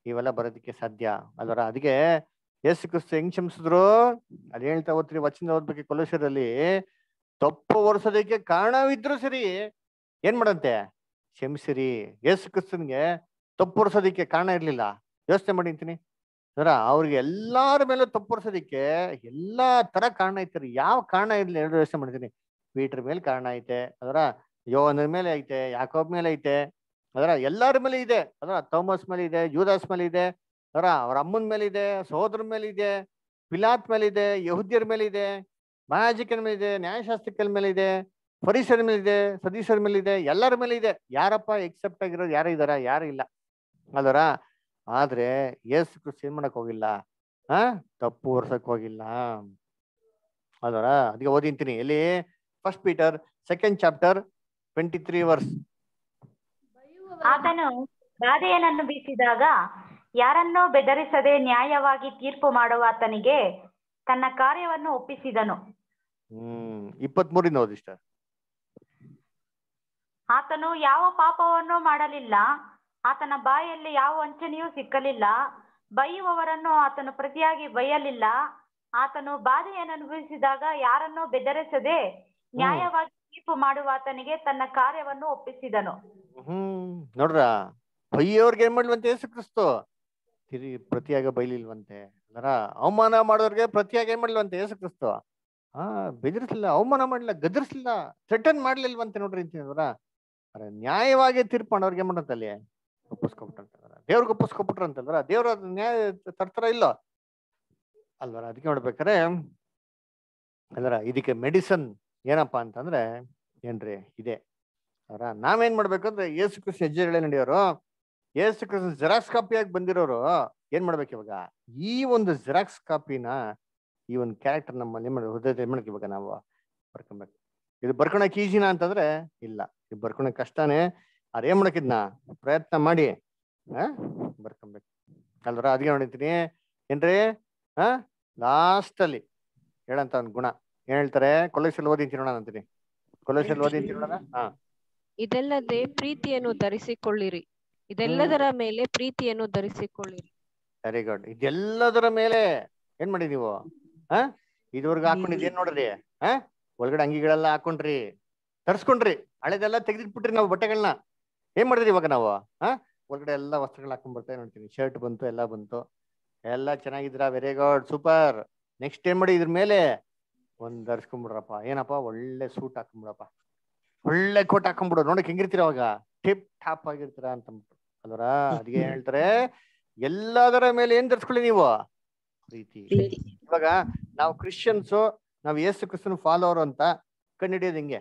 ಇವೆಲ್ಲ ಬರೋದಕ್ಕೆ ಸಾಧ್ಯ ಅಲ್ವರ ಅದಕ್ಕೆ ಯೇಸು ಕ್ರಿಸ್ತು ಹೆಂಗ್ ಕ್ಷಮಿಸಿದ್ರು ಅದ್ ಹೇಳ್ತಾ ಓದ್ತೀರಿ ವಚನ ಓದ್ಬೇಕು ಕೊಲೋಸರಲ್ಲಿ ತಪ್ಪು ಹೊರ್ಸೋದಕ್ಕೆ ಕಾರಣವಿದ್ರು ಸರಿ ಏನ್ ಮಾಡಂತೆ ಕ್ಷಮಿಸಿರಿ ಯೇಸು ಕ್ರಿಸ್ತನ್ಗೆ ತಪ್ಪು ಹೊರ್ಸೋದಕ್ಕೆ ಕಾರಣ ಇರ್ಲಿಲ್ಲ ಯೋಚನೆ ಮಾಡಿಂತೀನಿ ಅದರ ಅವ್ರಿಗೆ ಎಲ್ಲಾರ ಮೇಲೂ ತಪ್ಪು ಹೊರ್ಸೋದಕ್ಕೆ ಎಲ್ಲಾ ತರ ಕಾರಣ ಐತ್ರಿ ಯಾವ ಕಾರಣ ಇರ್ಲಿ ಎರಡು ಯೋಚನೆ ಮಾಡಿದ್ದೀನಿ ಪೀಟರ್ ಮೇಲೆ ಕಾರಣ ಐತೆ ಅದರ ಯೋವನ ಮೇಲೆ ಐತೆ ಯಾಕೋಬ್ ಮೇಲೆ ಐತೆ ಅದರ ಎಲ್ಲಾರ ಮೇಲೆ ಇದೆ ಅದರ ಥೋಮಸ್ ಮೇಲೆ ಇದೆ ಯೂದಾಸ್ ಮೇಲೆ ಇದೆ ಅದರ ಅವ್ರ ಅಮ್ಮನ ಮೇಲೆ ಇದೆ ಸಹೋದರ ಮೇಲೆ ಇದೆ ಪಿಲಾತ್ ಮೇಲೆ ಇದೆ ಯಹುದ್ಯರ ಮೇಲೆ ಇದೆ ಮಹಾಜಿಕನ ಮೇಲೆ ಇದೆ ನ್ಯಾಯಶಾಸ್ತ್ರಜ್ಞರ ಮೇಲೆ ಇದೆ ಪರಿಸರ ಮೇಲೆ ಇದೆ ಸದೀಸರ ಮೇಲೆ ಇದೆ ಎಲ್ಲರ ಮೇಲೆ ಇದೆ ಯಾರಪ್ಪ ಎಕ್ಸೆಪ್ಟ್ ಆಗಿರೋದು ಯಾರು ಇದಾರ ಯಾರು ಇಲ್ಲ ಅಲ್ವರ ಆದ್ರೆ ಯೇಸು ಕ್ರಿಸ್ತ ಏನ್ ಮಾಡಕ್ ಹೋಗಿಲ್ಲ ಆ ತಪ್ಪು ಹೊರ್ಸಕ್ ಹೋಗಿಲ್ಲ ಅಲ್ವರ ಅದಕ್ಕೆ ಓದಿಂತೀನಿ ಎಲ್ಲಿ first Peter second chapter twenty three verse ಆತನು ಬಾಧೆಯನನ್ನು ಬೀಸಿದಾಗ ಯಾರನ್ನೋ ಬೆದರಿಸದೆ ನ್ಯಾಯವಾಗಿ ತೀರ್ಪು ಮಾಡುವ ಆತನಿಗೆ ತನ್ನ ಕಾರ್ಯವನ್ನು ಒಪ್ಪಿಸಿದನು ಹ್ಮ್ ಇಪ್ಪತ್ತ್ ಮೂರಿಂದ ಓದಿ ಸರ್ ಆತನು ಯಾವ ಪಾಪವನ್ನೂ ಮಾಡಲಿಲ್ಲ ಆತನ ಬಾಯಲ್ಲಿ ಯಾವ ವಂಚನೆಯೂ ಸಿಕ್ಕಲಿಲ್ಲ ಬೈಯುವವರನ್ನು ಆತನು ಪ್ರತಿಯಾಗಿ ಬೈಯಲಿಲ್ಲ ಆತನು ಬಾಧೆಯನ್ನು ಅನುಭವಿಸಿದಾಗ ಯಾರನ್ನೋ ಬೆದರಿಸದೆ ನ್ಯಾಯವಾಗಿ ತೀರ್ಪು ಮಾಡುವ ಆತನಿಗೆ ತನ್ನ ಕಾರ್ಯವನ್ನು ಒಪ್ಪಿಸಿದನು ಹ್ಮ್ ನೋಡ್ರ ಬೈಯೋರ್ಗೆ ಏನ್ ಮಾಡ್ಲಂತೆ ಯೇಸು ಕ್ರಿಸ್ತು ತಿರುಗಿ ಪ್ರತಿಯಾಗ ಬೈಲಿಲ್ವಂತೆ ಅದರ ಅವಮಾನ ಮಾಡೋರ್ಗೆ ಪ್ರತಿಯಾಗ ಏನ್ ಮಾಡ್ಲಂತೆ ಯೇಸು ಕ್ರಿಸ್ತು ಹಾ ಬೆದರಿಸ್ಲಿಲ್ಲ ಅವಮಾನ ಮಾಡ್ಲಿಲ್ಲ ಗದರ್ಸ್ಲಿಲ್ಲ ಥ್ರೆಟನ್ ಮಾಡ್ಲಿಲ್ವಂತೆ ನೋಡ್ರಿ ಅಂತೀನವ್ರ ಅರೆ ನ್ಯಾಯವಾಗಿ ತೀರ್ಪು ಮಾಡೋರ್ಗೆ ಏನ್ ಮಾಡಂತಲ್ಲಿ ಒಪ್ಪಿಸ್ಕೊಬಿಟ್ರಂತಂದ್ರ ದೇವ್ರಿಗೆ ಒಪ್ಪಿಸ್ಕೊಬಿಟ್ರಂತಂದ್ರ ದೇವ್ರ ಅದ್ ನ್ಯಾಯ ತರ್ತಾರ ಇಲ್ಲೋ ಅಲ್ವರ ಅದಕ್ಕೆ ನೋಡ್ಬೇಕಾರೆ ಅಲ್ವರ ಇದಕ್ಕೆ ಮೆಡಿಸನ್ ಏನಪ್ಪಾ ಅಂತಂದ್ರೆ ಏನ್ರಿ ಇದೆ ಅವರ ನಾವೇನ್ ಮಾಡ್ಬೇಕಂದ್ರೆ ಯೇಸು ಕ್ರಿಸ್ತ ಹೆಜ್ಜೆಗಳೇ ನಡೆಯೋರು ಯೇಸು ಕ್ರಿಸ್ತ ಜೆರಾಕ್ಸ್ ಕಾಪಿಯಾಗಿ ಬಂದಿರೋರು ಏನ್ ಮಾಡ್ಬೇಕು ಇವಾಗ ಈ ಒಂದು ಜೆರಾಕ್ಸ್ ಕಾಪಿನ ಈ ಒಂದು ಕ್ಯಾರೆಕ್ಟರ್ ನಮ್ಮಲ್ಲಿ ಏನ್ ಮಾಡ್ಬೇಕು ಹೃದಯದ ಏನ್ ಮಾಡ್ಬೇಕು ಇವಾಗ ನಾವು ಬರ್ಕೊಬೇಕು ಇದು ಬರ್ಕೊಳಕ್ ಈಜಿನಾ ಅಂತಂದ್ರೆ ಇಲ್ಲ ಇದು ಬರ್ಕೊಳಕ್ ಕಷ್ಟನೇ ಅವ್ರ ಏನ್ ಮಾಡಕ್ಕಿದ್ನ ಪ್ರಯತ್ನ ಮಾಡಿ ಆ ಬರ್ಕೊಬೇಕು ಅಲ್ವರ ಅದಕ್ಕೆ ನೋಡಿರ್ತೀನಿ ಏನ್ರಿ ಹಾ ಲಾಸ್ಟ್ ಅಲ್ಲಿ ಹೇಳಂತ ಒಂದ್ ಗುಣ ಏನ್ ಹೇಳ್ತಾರೆ ಕೊಲೆಸಲ್ ಓದಿ ನೋಡೋಣ ಅಂತೀನಿ ಕೊಲೆಸಲ್ ಓದಿ ನೋಡೋಣ ಹಾ ಇದಲ್ಲದೆ ಪ್ರೀತಿಯನ್ನು ಧರಿಸಿಕೊಳ್ಳಿರಿ ಇದೆಲ್ಲದರ ಮೇಲೆ ಪ್ರೀತಿಯನ್ನು ಧರಿಸಿಕೊಳ್ಳಿರಿ ವೆರಿ ಗುಡ್ ಇದೆಲ್ಲದರ ಮೇಲೆ ಏನ್ ಮಾಡಿ ನೀವು ಹಾ ಇದುವರೆಗೂ ಹಾಕೊಂಡಿದ್ ಏನ್ ನೋಡ್ರಿ ಹಾ ಒಳಗಡೆ ಅಂಗಿಗಳೆಲ್ಲ ಹಾಕೊಂಡ್ರಿ ತರ್ಸ್ಕೊಂಡ್ರಿ ಹಳೆದೆಲ್ಲ ತೆಗೆದಿಟ್ಬಿಟ್ರಿ ನಾವು ಬಟ್ಟೆಗಳನ್ನ ಏನ್ ಮಾಡಿದ್ರಿ ಇವಾಗ ನಾವು ಹಾ ಒಳಗಡೆ ಎಲ್ಲ ವಸ್ತ್ರಗಳು ಹಾಕೊಂಡ್ ಬರ್ತಾ ನೋಡ್ತೀನಿ ಶರ್ಟ್ ಬಂತು ಎಲ್ಲ ಬಂತು ಎಲ್ಲ ಚೆನ್ನಾಗಿದ್ರ ವೆರಿ ಗುಡ್ ಸೂಪರ್ ನೆಕ್ಸ್ಟ್ ಏನ್ ಮಾಡಿ ಇದ್ರ ಮೇಲೆ ಒಂದ್ ಧರ್ಸ್ಕೊಂಡ್ಬಿಡ್ರಪ್ಪ ಏನಪ್ಪ ಒಳ್ಳೆ ಸೂಟ್ ಹಾಕೊಂಡ್ಬಿಡಪ್ಪ ಒಳ್ಳೆ ಕೋಟ್ ಹಾಕೊಂಡ್ಬಿಡು ನೋಡಕ್ ಹೆಂಗಿರ್ತೀರ ಅವಾಗ ಟಿಪ್ ಟಾಪ್ ಆಗಿರ್ತೀರ ಅಂತ ಅಲ್ವರ ಅದಕ್ಕೆ ಏನ್ ಹೇಳ್ತಾರೆ ಎಲ್ಲದರ ಮೇಲೆ ಏನ್ ಧರಿಸ್ಕೊಳ್ಳಿ ನೀವು ಪ್ರೀತಿ ಇವಾಗ ನಾವು ಕ್ರಿಶ್ಚಿಯನ್ಸ್ ನಾವು ಯೇಸು ಕ್ರಿಸ್ತನ ಫಾಲೋವರ್ ಅಂತ ಕಂಡಿಡಿಯೋದು ಹೆಂಗೆ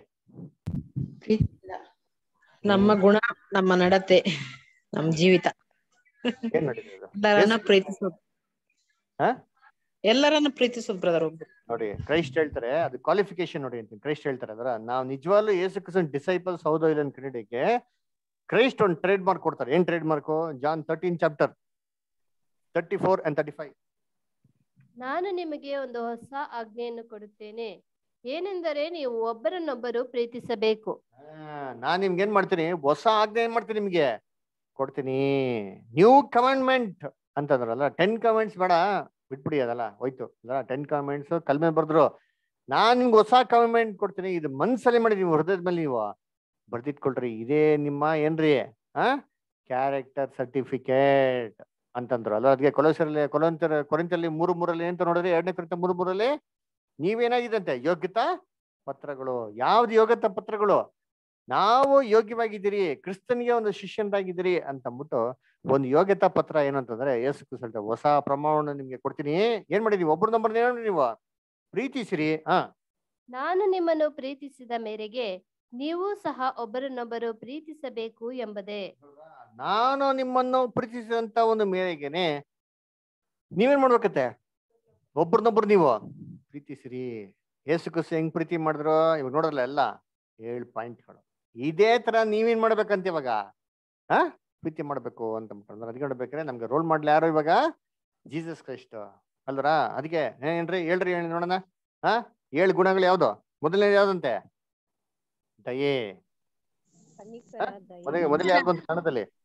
ನಮ್ಮ ಗುಣ ನಮ್ಮ ನಡತೆ ನಮ್ಮ ಜೀವಿತ ಏನ್ ನಡೀತದೆ ಎಲ್ಲರನ್ನ ಪ್ರೀತಿಸೋದು ಹಾ ಎಲ್ಲರನ್ನ ಪ್ರೀತಿಸೋದು ಬ್ರದರ್ ಒಬ್ರು ನೋಡಿ ಕ್ರೈಸ್ಟ್ ಹೇಳ್ತಾರೆ ಅದು ಕ್ವಾಲಿಫಿಕೇಶನ್ ನೋಡಿ ಅಂತೀನಿ ಕ್ರೈಸ್ಟ್ ಹೇಳ್ತಾರೆ ಅದರ ನಾವು ನಿಜವಾಗ್ಲೂ ಯೇಸು ಕ್ರಿಸ್ತನ್ ಡಿಸೈಪಲ್ಸ್ ಹೌದೋ ಇಲ್ಲ ಕಂಡಿಡಿಯಕ್ಕೆ ಕ್ರೈಸ್ಟ್ ಒಂದು ಟ್ರೇಡ್ ಮಾರ್ಕ್ ಕೊಡ್ತಾರೆ ಏನ್ trade mark John thirteen chapter thirty four and thirty five ನಾನು ನಿಮಗೆ ಒಂದು ಹೊಸ ಆಜ್ಞೆಯನ್ನು ಕೊಡುತ್ತೇನೆ ಏನೆಂದರೆ ನೀವು ಒಬ್ಬರನ್ನೊಬ್ಬರು ಪ್ರೀತಿಸಬೇಕು ನಾನ್ ನಿಮ್ಗೆ ಏನ್ ಮಾಡ್ತೀನಿ ಹೊಸ ಆಜ್ಞೆ ಏನ್ ಮಾಡ್ತೀನಿ ನಿಮ್ಗೆ ಕೊಡ್ತೀನಿ ನ್ಯೂ ಕಮಾಂಡ್ಮೆಂಟ್ ಅಂತಂದ್ರಲ್ಲ ಟೆನ್ ಕಮೆಂಟ್ಸ್ ಬೇಡ ಬಿಟ್ಬಿಡಿ ಅದಲ್ಲ ಹೋಯ್ತು ಅಲ್ಲ ಟೆನ್ ಕಮೆಂಟ್ಸ್ ಕಲ್ಮೆ ಬರ್ದ್ರು ನಾನ್ ನಿಮ್ಗೆ ಹೊಸ ಕಮೆಂಟ್ ಕೊಡ್ತೀನಿ ಇದು ಮನ್ಸಲ್ಲಿ ಮಾಡಿ ನೀವು ಹೃದಯದ ಮೇಲೆ ನೀವು ಬರ್ದಿಟ್ಕೊಳ್ರಿ ಇದೇ ನಿಮ್ಮ ಏನ್ರಿ ಆ ಕ್ಯಾರೆಕ್ಟರ್ ಸರ್ಟಿಫಿಕೇಟ್ ಅಂತಂದ್ರು ಅಲ್ಲ ಅದಕ್ಕೆ ಕೊಲೋಸರಲ್ಲಿ ಕೊಲಂತರ ಕೊರಿಂತಲ್ಲಿ ಮೂರು ಮೂರಲ್ಲಿ ಅಂತ ನೋಡಿದ್ರೆ ಎರಡನೇ ಕೊರಿಂತ ಮೂರು ಮೂರಲ್ಲಿ ನೀವೇನಾಗಿದಂತೆ ಯೋಗ್ಯತಾ ಪತ್ರಗಳು ಯಾವ್ದು ಯೋಗ್ಯತಾ ಪತ್ರಗಳು ನಾವು ಯೋಗ್ಯವಾಗಿದ್ದೀರಿ ಕ್ರಿಸ್ತನಿಗೆ ಒಂದು ಶಿಷ್ಯನರಾಗಿದ್ದೀರಿ ಅಂತಂದ್ಬಿಟ್ಟು ಒಂದು ಯೋಗ್ಯತಾ ಪತ್ರ ಏನು ಅಂತಂದ್ರೆ ಯೇಸು ಕ್ರಿಸ್ತ ಹೊಸ ಪ್ರಮಾಣ ನಿಮ್ಗೆ ಕೊಡ್ತೀನಿ ಏನ್ ಮಾಡಿದೀವಿ ಒಬ್ರು ನಂಬರ್ ಏನು ನೀವು ಪ್ರೀತಿಸಿರಿ ಹಾ ನಾನು ನಿಮ್ಮನ್ನು ಪ್ರೀತಿಸಿದ ಮೇರೆಗೆ ನೀವು ಸಹ ಒಬ್ಬರನ್ನೊಬ್ಬರು ಪ್ರೀತಿಸಬೇಕು ಎಂಬುದೇ ನಾನು ನಿಮ್ಮನ್ನು ಪ್ರೀತಿಸಿದಂತ ಒಂದು ಮೇರೆಗೆನೆ ನೀವೇನ್ ಮಾಡ್ಬೇಕತ್ತೆ ಒಬ್ರನ್ನೊಬ್ರು ನೀವು ಪ್ರೀತಿಸಿರಿ ಯೇಸು ಕ್ರಿಸ್ತ ಹೆಂಗ್ ಪ್ರೀತಿ ಮಾಡಿದ್ರು ಇವಾಗ ನೋಡಲ್ಲ ಎಲ್ಲ ಏಳು ಪಾಯಿಂಟ್ಗಳು ಇದೇ ತರ ನೀವೇನ್ ಮಾಡ್ಬೇಕಂತ ಇವಾಗ ಹಾ ಪ್ರೀತಿ ಮಾಡ್ಬೇಕು ಅಂತ ಅನ್ಕೊಂಡ್ರೆ ಅದಕ್ಕೆ ನೋಡ್ಬೇಕಾದ್ರೆ ನಮ್ಗೆ ರೋಲ್ ಮಾಡ್ಲಿ ಯಾರು ಇವಾಗ ಜೀಸಸ್ ಕ್ರೈಸ್ಟ್ ಅಲ್ವರ ಅದಕ್ಕೆ ಏನ್ರಿ ಹೇಳ್ರಿ ಹೇಳಿ ನೋಡೋಣ ಹಾ ಏಳು ಗುಣಗಳು ಯಾವ್ದು ಮೊದಲನೇ ಯಾವ್ದಂತೆ ದಯೆ ಕನಿಕರ ಮೊದಲೇ ಮೊದಲೇ ಯಾವ್ದು ಬಂತು ಕನ್ನಡದಲ್ಲಿ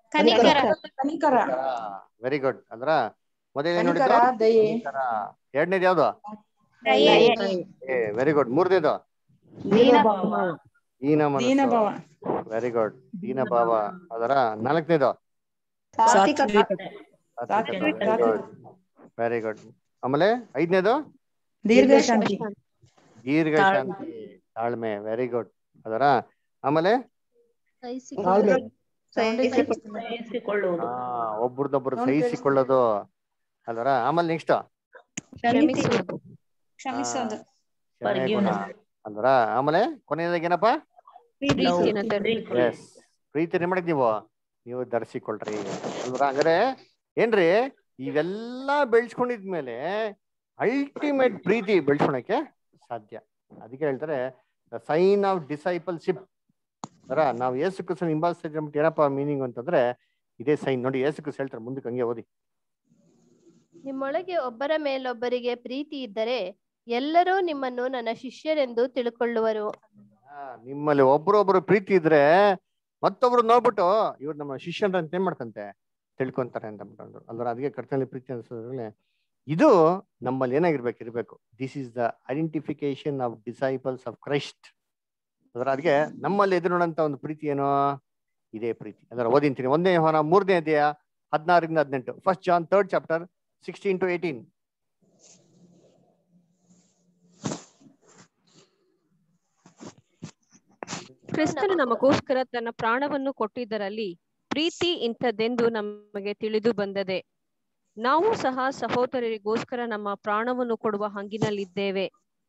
ಕನಿಕರ ಕನಿಕರ ವೆರಿ ಗುಡ್ ಅಂದ್ರ ಮೊದಲನೇ ಕನಿಕರ, ನೋಡಿದ್ದು ದಯೆ. ಕನಿಕರ. ಎರಡನೇದು ಯಾವ್ದು ದಯೆ. ಏ ವೆರಿ ಗುಡ್ ಮೂರನೇದು ದೀನಭಾವ ದೀನ ಮನಸ್ಸು ದೀನಭಾವ ವೆರಿ ಗುಡ್ ದೀನ ಭಾವ ಅದರ ನಾಲ್ಕನೇದು ಸಾತ್ವಿಕತೆ ಸಾತ್ವಿಕ ವೆರಿ ಗುಡ್ ಆಮೇಲೆ ಐದನೇದು ದೀರ್ಘ ಶಾಂತಿ ದೀರ್ಘ ಶಾಂತಿ ತಾಳ್ಮೆ ವೆರಿ ಗುಡ್ ಅದರ ಆಮೇಲೆ ತಾಳ್ಮೆ ಸಹಿಸಿಕೊಳ್ಳುವುದು ಆ, ಒಬ್ರದೊಬ್ರು ಸಹಿಸಿಕೊಳ್ಳೋದು ಅದರ ಆಮೇಲೆ ನೆಕ್ಸ್ಟ್ ಕ್ಷಮಿಸುವುದು ಕ್ಷಮಿಸೋದು ಕ್ಷಮೆ ಗುಣ ಅಂದ್ರ ಆಮೇಲೆ ಕೊನೆಯದಾಗ ಏನಪ್ಪ ಪ್ರೀತಿಯನ್ನು ಧರಿಸಿಕೊಳ್ಳಿ ಎಸ್ ಪ್ರೀತಿ ಏನ್ ಮಾಡಕ್ ನೀವು ನೀವು ಧರಿಸಿಕೊಳ್ರಿ ಅಲ್ವಾ ಹಂಗಾರೆ ಏನ್ರಿ ಇವೆಲ್ಲ ಬೆಳ್ಸ್ಕೊಂಡಿದ್ಮೇಲೆ ಅಲ್ಟಿಮೇಟ್ ಪ್ರೀತಿ ಬೆಳ್ಸ್ಕೊಳಕ್ಕೆ ಸಾಧ್ಯ ಅದಕ್ಕೆ ಹೇಳ್ತಾರೆ ಸೈನ್ ಆಫ್ ಡಿಸೈಪಲ್ಶಿಪ್ ಅದರ ನಾವು ಏಸು ಕ್ರಿಸ್ತನ ಹಿಂಬಾಲಿಸ್ತಾ ಇದ್ರೆ ಅಂದ್ಬಿಟ್ಟು ಏನಪ್ಪ ಮೀನಿಂಗ್ ಅಂತಂದ್ರೆ ಇದೇ ಸೈನ್ ನೋಡಿ ಏಸು ಕ್ರಿಸ್ತ ಹೇಳ್ತಾರೆ ಮುಂದಕ್ಕೆ ಹಂಗೆ ಓದಿ ನಿಮ್ಮೊಳಗೆ ಒಬ್ಬರ ಮೇಲೊಬ್ಬರಿಗೆ ಪ್ರೀತಿ ಇದ್ದರೆ ಎಲ್ಲರೂ ನಿಮ್ಮನ್ನು ನನ್ನ ಶಿಷ್ಯರೆಂದು ತಿಳ್ಕೊಳ್ಳುವರು ಆ, ನಿಮ್ಮಲ್ಲಿ ಒಬ್ರೊಬ್ರು ಪ್ರೀತಿ ಇದ್ರೆ ಮತ್ತೊಬ್ರು ನೋಡ್ಬಿಟ್ಟು ಇವ್ರು ನಮ್ಮ ಶಿಷ್ಯರ ಅಂತ ಏನ್ ಮಾಡ್ತಂತೆ ತಿಳ್ಕೊಂತಾರೆ ಅಂತ ಅಂದ್ಕೊಂಡು ಅಲ್ವಾ ಅದಕ್ಕೆ ಕರ್ತನಲ್ಲಿ ಪ್ರೀತಿ ಅನ್ಸೋದ್ರಲ್ಲಿ ಇದು ನಮ್ಮಲ್ಲಿ ಏನಾಗಿರ್ಬೇಕು ಇರ್ಬೇಕು this is the identification of disciples of Christ ಅದರ ಅದಕ್ಕೆ ನಮ್ಮಲ್ಲಿ ಎದುರು ನೋಡಂತ ಒಂದು ಪ್ರೀತಿ ಏನೋ ಇದೇ ಪ್ರೀತಿ ಅದರ ಓದಿಂತೀನಿ ಒಂದನೇ ಹೊರ ಮೂರನೇ ಅಧ್ಯಾಯ ಹದಿನಾರರಿಂದ ಹದಿನೆಂಟು first John third chapter sixteen to eighteen ಕ್ರಿಸ್ತನು ನಮಗೋಸ್ಕರ ತನ್ನ ಪ್ರಾಣವನ್ನು ಕೊಟ್ಟಿದ್ದರಲ್ಲಿ ಪ್ರೀತಿ ಇಂಥದ್ದೆಂದು ನಮಗೆ ತಿಳಿದು ಬಂದದೆ ನಾವು ಸಹ ಸಹೋದರರಿಗೋಸ್ಕರ ನಮ್ಮ ಪ್ರಾಣವನ್ನು ಕೊಡುವ ಹಂಗಿನಲ್ಲಿದ್ದೇವೆ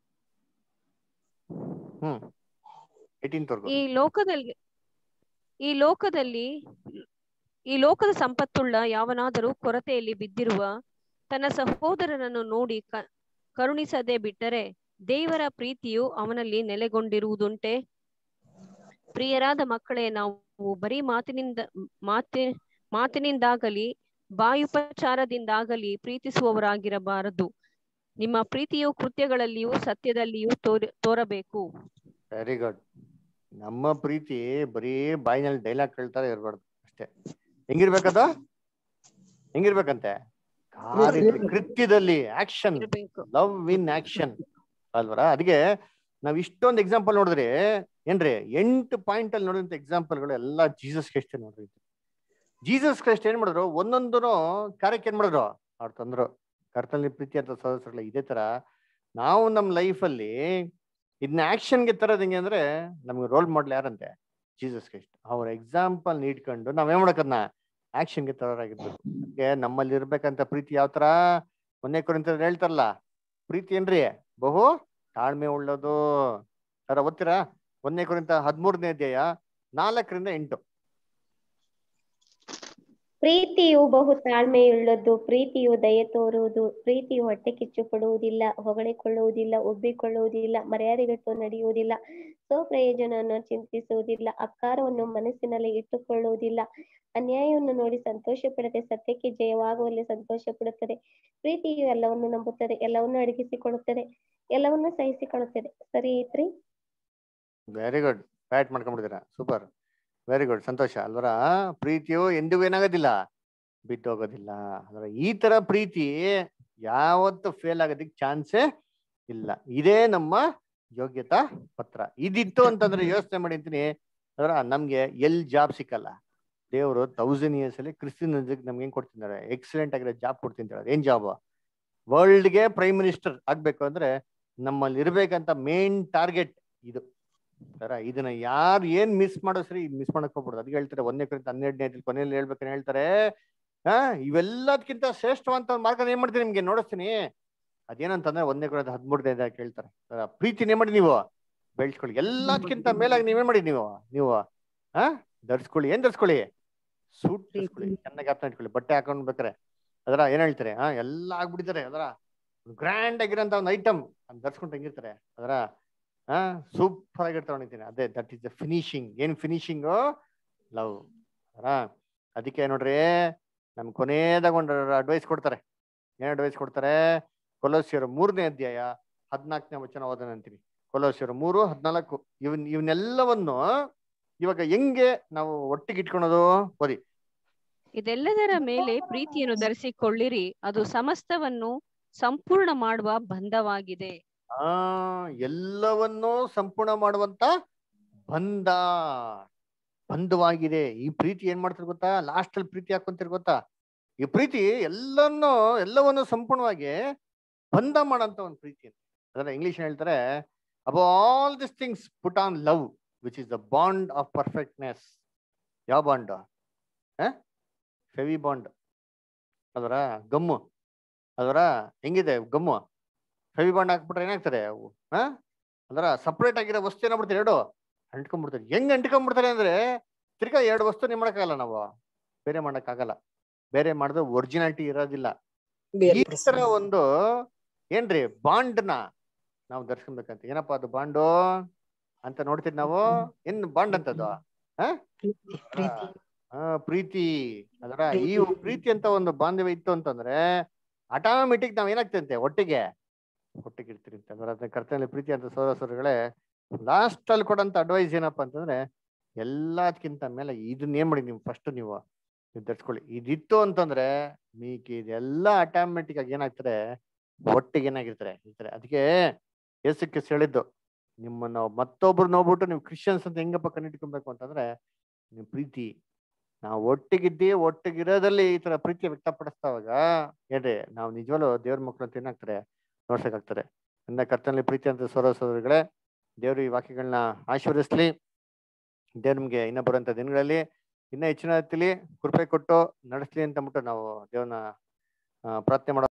ಹ್ಮ್ ಏಯ್ಟೀನ್ ಈ ಲೋಕದಲ್ಲಿ ಈ ಲೋಕದಲ್ಲಿ ಈ ಲೋಕದ ಸಂಪತ್ತುಳ್ಳ ಯಾವನಾದರೂ ಕೊರತೆಯಲ್ಲಿ ಬಿದ್ದಿರುವ ತನ್ನ ಸಹೋದರನನ್ನು ನೋಡಿ ಕ- ಕರುಣಿಸದೆ ಬಿಟ್ಟರೆ ದೇವರ ಪ್ರೀತಿಯು ಅವನಲ್ಲಿ ನೆಲೆಗೊಂಡಿರುವುದುಂಟೆ ಪ್ರಿಯರಾದ ಮಕ್ಕಳೇ ನಾವು ಬರೀ ಮಾತಿನಿಂದ ಮಾತಿ ಮಾತಿನಿಂದಾಗಲಿ ಬಾಯುಪಚಾರದಿಂದಾಗಲಿ ಪ್ರೀತಿಸುವವರಾಗಿರಬಾರದು ನಿಮ್ಮ ಪ್ರೀತಿಯು ಕೃತ್ಯಗಳಲ್ಲಿಯೂ ಸತ್ಯದಲ್ಲಿಯೂ ತೋರ ತೋರಬೇಕು ವೆರಿ ಗುಡ್ ನಮ್ಮ ಪ್ರೀತಿ ಬರೀ ಬಾಯಿನಲ್ಲಿ ಡೈಲಾಗ್ ಕೇಳ್ತಾರೆ ಇರ್ಬಾರ್ದು ಅಷ್ಟೇ ಹೆಂಗಿರ್ಬೇಕದ ಹೆಂಗಿರ್ಬೇಕಂತೆ ಕಾರ್ಯ- ಕೃತ್ಯದಲ್ಲಿ ಆಕ್ಷನ್ ಲವ್ ಇನ್ ಆಕ್ಷನ್ ಅಲ್ವರ ಅದಕ್ಕೆ ನಾವ್ ಇಷ್ಟೊಂದು ಎಕ್ಸಾಂಪಲ್ ನೋಡಿದ್ರೆ ಏನ್ರಿ ಎಂಟು ಪಾಯಿಂಟ್ ಅಲ್ಲಿ ನೋಡಿದಂತ ಎಕ್ಸಾಂಪಲ್ಗಳು ಎಲ್ಲ ಜೀಸಸ್ ಕ್ರೈಸ್ಟ್ ನೋಡ್ರಿ ಜೀಸಸ್ ಕ್ರೈಸ್ಟ್ ಏನ್ ಮಾಡಿದ್ರು ಒಂದೊಂದು ಕಾರ್ಯಕ್ಕೆ ಏನ್ ಮಾಡಿದ್ರು ಅವ್ರು ತಂದ್ರು ಕರ್ತನಲ್ಲಿ ಪ್ರೀತಿ ಅಂತ ಸದಸ್ಯರಲ್ಲ ಇದೇ ತರ ನಾವು ನಮ್ಮ ಲೈಫಲ್ಲಿ ಇದನ್ನ ಆಕ್ಷನ್ಗೆ ತರೋದು ಹೆಂಗೆ ಅಂದ್ರೆ ನಮ್ಗೆ ರೋಲ್ ಮಾಡಲ್ ಯಾರಂತೆ ಜೀಸಸ್ ಕ್ರೈಸ್ಟ್ ಅವ್ರ ಎಕ್ಸಾಂಪಲ್ ನೀಡ್ಕೊಂಡು ನಾವೇನ್ ಮಾಡಕದ್ನ ಆಕ್ಷನ್ಗೆ ತರೋರಾಗಿರ್ಬೇಕು ಅದಕ್ಕೆ ನಮ್ಮಲ್ಲಿ ಇರ್ಬೇಕಂತ ಪ್ರೀತಿ ಯಾವ ತರ ಮೊನ್ನೆ ಕುರಿತ ಹೇಳ್ತಾರಲ್ಲ ಪ್ರೀತಿ ಏನ್ರಿ ಬಹು ತಾಳ್ಮೆ ಉಳ್ಳದು ಸರ ಓದ್ತೀರಾ ಒಂದನೇ ಕುರಿತ ಹದಿಮೂರನೇ ಅಧ್ಯಾಯ ನಾಲ್ಕರಿಂದ ಎಂಟು ಪ್ರೀತಿಯು ಬಹು ತಾಳ್ಮೆಯುಳ್ಳದ್ದು ಪ್ರೀತಿಯು ದಯೆ ತೋರುವುದು ಪ್ರೀತಿಯು ಹೊಟ್ಟೆ ಕಿಚ್ಚು ಪಡುವುದಿಲ್ಲ ಹೊಗಳಿಕೊಳ್ಳುವುದಿಲ್ಲ ಉಬ್ಬಿಕೊಳ್ಳುವುದಿಲ್ಲ ಮರ್ಯಾದೆಗೆಟ್ಟು ನಡೆಯುವುದಿಲ್ಲ ಸ್ವಪ್ರಯೋಜನವನ್ನು ಚಿಂತಿಸುವುದಿಲ್ಲ ಅಕ್ಕಾರವನ್ನು ಮನಸ್ಸಿನಲ್ಲಿ ಇಟ್ಟುಕೊಳ್ಳುವುದಿಲ್ಲ ಅನ್ಯಾಯವನ್ನು ನೋಡಿ ಸಂತೋಷ ಪಡದೆ ಸತ್ಯಕ್ಕೆ ಜಯವಾಗುವಲ್ಲಿ ಸಂತೋಷ ಪಡುತ್ತದೆ ಪ್ರೀತಿಯು ಎಲ್ಲವನ್ನು ನಂಬುತ್ತದೆ ಎಲ್ಲವನ್ನು ಅಡಗಿಸಿಕೊಳ್ಳುತ್ತದೆ ಎಲ್ಲವನ್ನು ಸಹಿಸಿಕೊಳ್ಳುತ್ತದೆ ಸರಿ ಐತ್ರಿ ವೆರಿ ಗುಡ್ ಬ್ಯಾಟ್ ಮಾಡ್ಕೊಂಡ್ಬಿಡ್ತೀರಾ ಸೂಪರ್ ವೆರಿ ಗುಡ್ ಸಂತೋಷ ಅಲ್ವರ ಪ್ರೀತಿಯು ಎಂದಿಗೂ ಏನಾಗೋದಿಲ್ಲ ಬಿಟ್ಟೋಗೋದಿಲ್ಲ ಅಂದ್ರೆ ಈ ತರ ಪ್ರೀತಿ ಯಾವತ್ತು ಫೇಲ್ ಆಗೋದಕ್ಕೆ ಚಾನ್ಸೇ ಇಲ್ಲ ಇದೇ ನಮ್ಮ ಯೋಗ್ಯತಾ ಪತ್ರ ಇದಿತ್ತು ಅಂತಂದ್ರೆ ಯೋಚನೆ ಮಾಡಿ ಅಂತೀನಿ ಅದರ ನಮ್ಗೆ ಎಲ್ ಜಾಬ್ ಸಿಕ್ಕಲ್ಲ ದೇವರು ತೌಸಂಡ್ ಇಯರ್ಸ್ ಅಲ್ಲಿ ಕ್ರಿಸ್ಟಿಯನ್ ನಮ್ಗೆ ಏನ್ ಕೊಡ್ತಿದ್ದಾರೆ ಎಕ್ಸಲೆಂಟ್ ಆಗಿರೋ ಜಾಬ್ ಕೊಡ್ತೀನಿ ಏನ್ ಜಾಬ್ ವರ್ಲ್ಡ್ಗೆ ಪ್ರೈಮ್ ಮಿನಿಸ್ಟರ್ ಆಗ್ಬೇಕು ಅಂದ್ರೆ ನಮ್ಮಲ್ಲಿ ಇರ್ಬೇಕಂತ ಮೇನ್ ಟಾರ್ಗೆಟ್ ಇದು ಸರ ಇದನ್ನ ಯಾರು ಏನ್ ಮಿಸ್ ಮಾಡೋ ಸರಿ ಮಿಸ್ ಮಾಡಕ್ ಹೋಗ್ಬಿಡುದು ಅದಕ್ಕೆ ಹೇಳ್ತಾರೆ ಒಂದನೇ ಕುರಿತ ಹನ್ನೆರಡನೇ ಅಧ್ಯಾಯದಲ್ಲಿ ಕೊನೆಯಲ್ಲಿ ಹೇಳ್ಬೇಕಂತ ಹೇಳ್ತಾರೆ ಹಾ ಇವೆಲ್ಲದಕ್ಕಿಂತ ಶ್ರೇಷ್ಠವಂತ ಒಂದು ಮಾರ್ಗ ಏನ್ ಮಾಡ್ತೀನಿ ನಿಮ್ಗೆ ನೋಡಿಸ್ತೀನಿ ಅದೇನಂತಂದ್ರೆ ಒಂದನೇ ಕುರಿತ ಹದಿಮೂರನೇ ಅಧ್ಯಾಯ ಕೇಳ್ತಾರೆ ಸರ ಪ್ರೀತಿನೇ ಮಾಡಿ ನೀವು ಬೆಳೆಸ್ಕೊಳ್ಳಿ ಎಲ್ಲದಕ್ಕಿಂತ ಮೇಲಾಗಿ ನೀವೇನ್ ಮಾಡಿ ನೀವು ನೀವು ಹಾ ಧರಿಸ್ಕೊಳ್ಳಿ ಏನ್ ಧರಿಸ್ಕೊಳ್ಳಿ ಸೂಟ್ ಧರಿಸ್ಕೊಳ್ಳಿ ಚೆನ್ನಾಗಿ ಅರ್ಥ ಇಟ್ಕೊಳ್ಳಿ ಬಟ್ಟೆ ಹಾಕೊಂಡ್ ಬೇಕಾರೆ ಅದರ ಏನ್ ಹೇಳ್ತಾರೆ ಹಾ ಎಲ್ಲ ಆಗ್ಬಿಟ್ಟಿದ್ದಾರೆ ಅದರ ಗ್ರ್ಯಾಂಡ್ ಆಗಿರೋಂತ ಒಂದು ಐಟಮ್ ಅದ್ ಧರಿಸ್ಕೊಂಡು ಹೆಂಗಿರ್ತಾರೆ ಅದರ ಹಾ ಸೂಪರ್ ಆಗಿರ್ತಾವ ಅಂತೀನಿ ಅದೇ ದಟ್ ಇಸ್ ದ ಫಿನಿಶಿಂಗ್ ಏನ್ ಫಿನಿಶಿಂಗ್ ಲವ್ ಅದಕ್ಕೆ ನೋಡ್ರಿ ನಮ್ ಕೊನೆಯದಾಗ ಒಂದು ಅಡ್ವೈಸ್ ಕೊಡ್ತಾರೆ ಏನ್ ಅಡ್ವೈಸ್ ಕೊಡ್ತಾರೆ ಕೊಲೋಸಿಯರು ಮೂರನೇ ಅಧ್ಯಾಯ ಹದಿನಾಲ್ಕನೇ ವಚನ ಓದೋಣ ಅಂತೀನಿ ಕೊಲೋಸಿಯರು ಮೂರು ಹದಿನಾಲ್ಕು ಇವನ್ ಇವನ್ನೆಲ್ಲವನ್ನು ಇವಾಗ ಹೆಂಗೆ ನಾವು ಒಟ್ಟಿಗೆ ಇಟ್ಕೊಳೋದು ಓದಿ ಇದೆಲ್ಲದರ ಮೇಲೆ ಪ್ರೀತಿಯನ್ನು ಧರಿಸಿಕೊಳ್ಳಿರಿ ಅದು ಸಮಸ್ತವನ್ನು ಸಂಪೂರ್ಣ ಮಾಡುವ ಬಂಧವಾಗಿದೆ ಆ ಎಲ್ಲವನ್ನೂ ಸಂಪೂರ್ಣ ಮಾಡುವಂತ ಬಂಧ ಬಂಧವಾಗಿದೆ ಈ ಪ್ರೀತಿ ಏನ್ ಮಾಡ್ತಾರೆ ಗೊತ್ತಾ ಲಾಸ್ಟ್ ಅಲ್ಲಿ ಪ್ರೀತಿ ಹಾಕೊಂತೀರಿ ಗೊತ್ತಾ ಈ ಪ್ರೀತಿ ಎಲ್ಲನ್ನೂ ಎಲ್ಲವನ್ನು ಸಂಪೂರ್ಣವಾಗಿ ಬಂಧ ಮಾಡಂತ ಒಂದು ಪ್ರೀತಿ ಅಂತ ಅದನ್ನ ಇಂಗ್ಲಿಷ್ ಹೇಳ್ತಾರೆ above all this things put on love which is the bond of perfectness ಯಾವ ಬಾಂಡ್ ಫೆವಿ ಬಾಂಡ್ ಅದರ ಗಮ್ಮು ಅದರ ಹೆಂಗಿದೆ ಗಮ್ಮು ಫೆವಿ ಬಾಂಡ್ ಹಾಕ್ಬಿಟ್ರೆ ಏನಾಗ್ತದೆ ಅವು ಹಾ ಅದರ ಸಪ್ರೇಟ್ ಆಗಿರೋ ವಸ್ತು ಏನಾಗ್ಬಿಡ್ತಾರೆ ಎರಡು ಅಂಟ್ಕೊಂಡ್ಬಿಡ್ತಾರೆ ಹೆಂಗ್ ಅಂಟ್ಕೊಂಡ್ಬಿಡ್ತಾರೆ ಅಂದ್ರೆ ತಿರ್ಗಾ ಎರಡು ವಸ್ತು ನೀವು ಮಾಡಕ್ಕಾಗಲ್ಲ ನಾವು ಬೇರೆ ಮಾಡಕ್ಕಾಗಲ್ಲ ಬೇರೆ ಮಾಡಿದ್ರೆ ಒರಿಜಿನಾಲಿಟಿ ಇರೋದಿಲ್ಲ ಈ ತರ ಒಂದು ಏನ್ರಿ ಬಾಂಡ್ ನ ನಾವು ಧರಿಸ್ಕೊಬೇಕಂತ ಏನಪ್ಪಾ ಅದು ಬಾಂಡು ಅಂತ ನೋಡ್ತೀವಿ ನಾವು ಏನ್ ಬಾಂಡ್ ಅಂತದ್ದು ಆ? ಆ, ಪ್ರೀತಿ ಅದರ ಈ ಪ್ರೀತಿ ಅಂತ ಒಂದು ಬಾಂಧವ್ಯ ಇತ್ತು ಅಂತಂದ್ರೆ ಆಟೋಮೆಟಿಕ್ ನಾವ್ ಏನಾಗ್ತಂತೆ ಒಟ್ಟಿಗೆ ಒಟ್ಟಿಗೆ ಇರ್ತೀರಿ ಅಂತ ಅಂದ್ರೆ ಅದನ್ನ ಕರ್ತನಲ್ಲಿ ಪ್ರೀತಿ ಅಂತ ಸೋದರ ಸೋದರಿಗಳೇ ಲಾಸ್ಟ್ ಅಲ್ಲಿ ಕೊಡಂತ ಅಡ್ವೈಸ್ ಏನಪ್ಪಾ ಅಂತಂದ್ರೆ ಎಲ್ಲದಕ್ಕಿಂತ ಮೇಲೆ ಇದನ್ನ ಏನ್ ಮಾಡಿ ನೀವು ಫಸ್ಟ್ ನೀವು ನೀವು ಧರಿಸ್ಕೊಳ್ಳಿ ಇದಿತ್ತು ಅಂತಂದ್ರೆ ಮೀಕಿ ಇದೆಲ್ಲ ಆಟೋಮೆಟಿಕ್ ಆಗಿ ಏನಾಗ್ತಾರೆ ಒಟ್ಟಿಗೆ ಏನಾಗಿರ್ತಾರೆ ಇರ್ತಾರೆ ಅದಕ್ಕೆ ಯೇಸು ಕ್ರಿಸ್ತ ಹೇಳಿದ್ದು ನಿಮ್ಮನ್ನ ಮತ್ತೊಬ್ರು ನೋಡ್ಬಿಟ್ಟು ನೀವು ಕ್ರಿಶ್ಚಿಯನ್ಸ್ ಅಂತ ಹೆಂಗಪ್ಪ ಕಂಡಿಡ್ಕೊಬೇಕು ಅಂತಂದ್ರೆ ನೀವು ಪ್ರೀತಿ ನಾವು ಒಟ್ಟಿಗಿದ್ದಿ ಒಟ್ಟಿಗಿರೋದಲ್ಲಿ ಈ ತರ ಪ್ರೀತಿ ವ್ಯಕ್ತಪಡಿಸ್ತಾವಾಗ ಏನ್ರಿ ನಾವು ನಿಜವಾಗ್ಲೂ ದೇವ್ರ ಮಕ್ಕಳು ಅಂತ ಏನಾಗ್ತಾರೆ ನೋಡ್ಸಕ್ಕಾಗ್ತದೆ ಅಂದ ಕರ್ತನಲ್ಲಿ ಪ್ರೀತಿ ಅಂತ ಸೋದರ ಸೋದರಿಗಳೇ ದೇವ್ರು ಈ ವಾಕ್ಯಗಳನ್ನ ಆಶೀರ್ವದಿಸ್ಲಿ ದೇವ್ರ ನಿಮ್ಗೆ ಇನ್ನ ಬರುವಂತ ದಿನಗಳಲ್ಲಿ ಇನ್ನ ಹೆಚ್ಚಿನ ರೀತಿಲಿ ಕೃಪೆ ಕೊಟ್ಟು ನಡೆಸ್ಲಿ ಅಂತ ಅಂದ್ಬಿಟ್ಟು ನಾವು ದೇವ್ರನ್ನ ಆ, ಪ್ರಾರ್ಥನೆ ಮಾಡೋ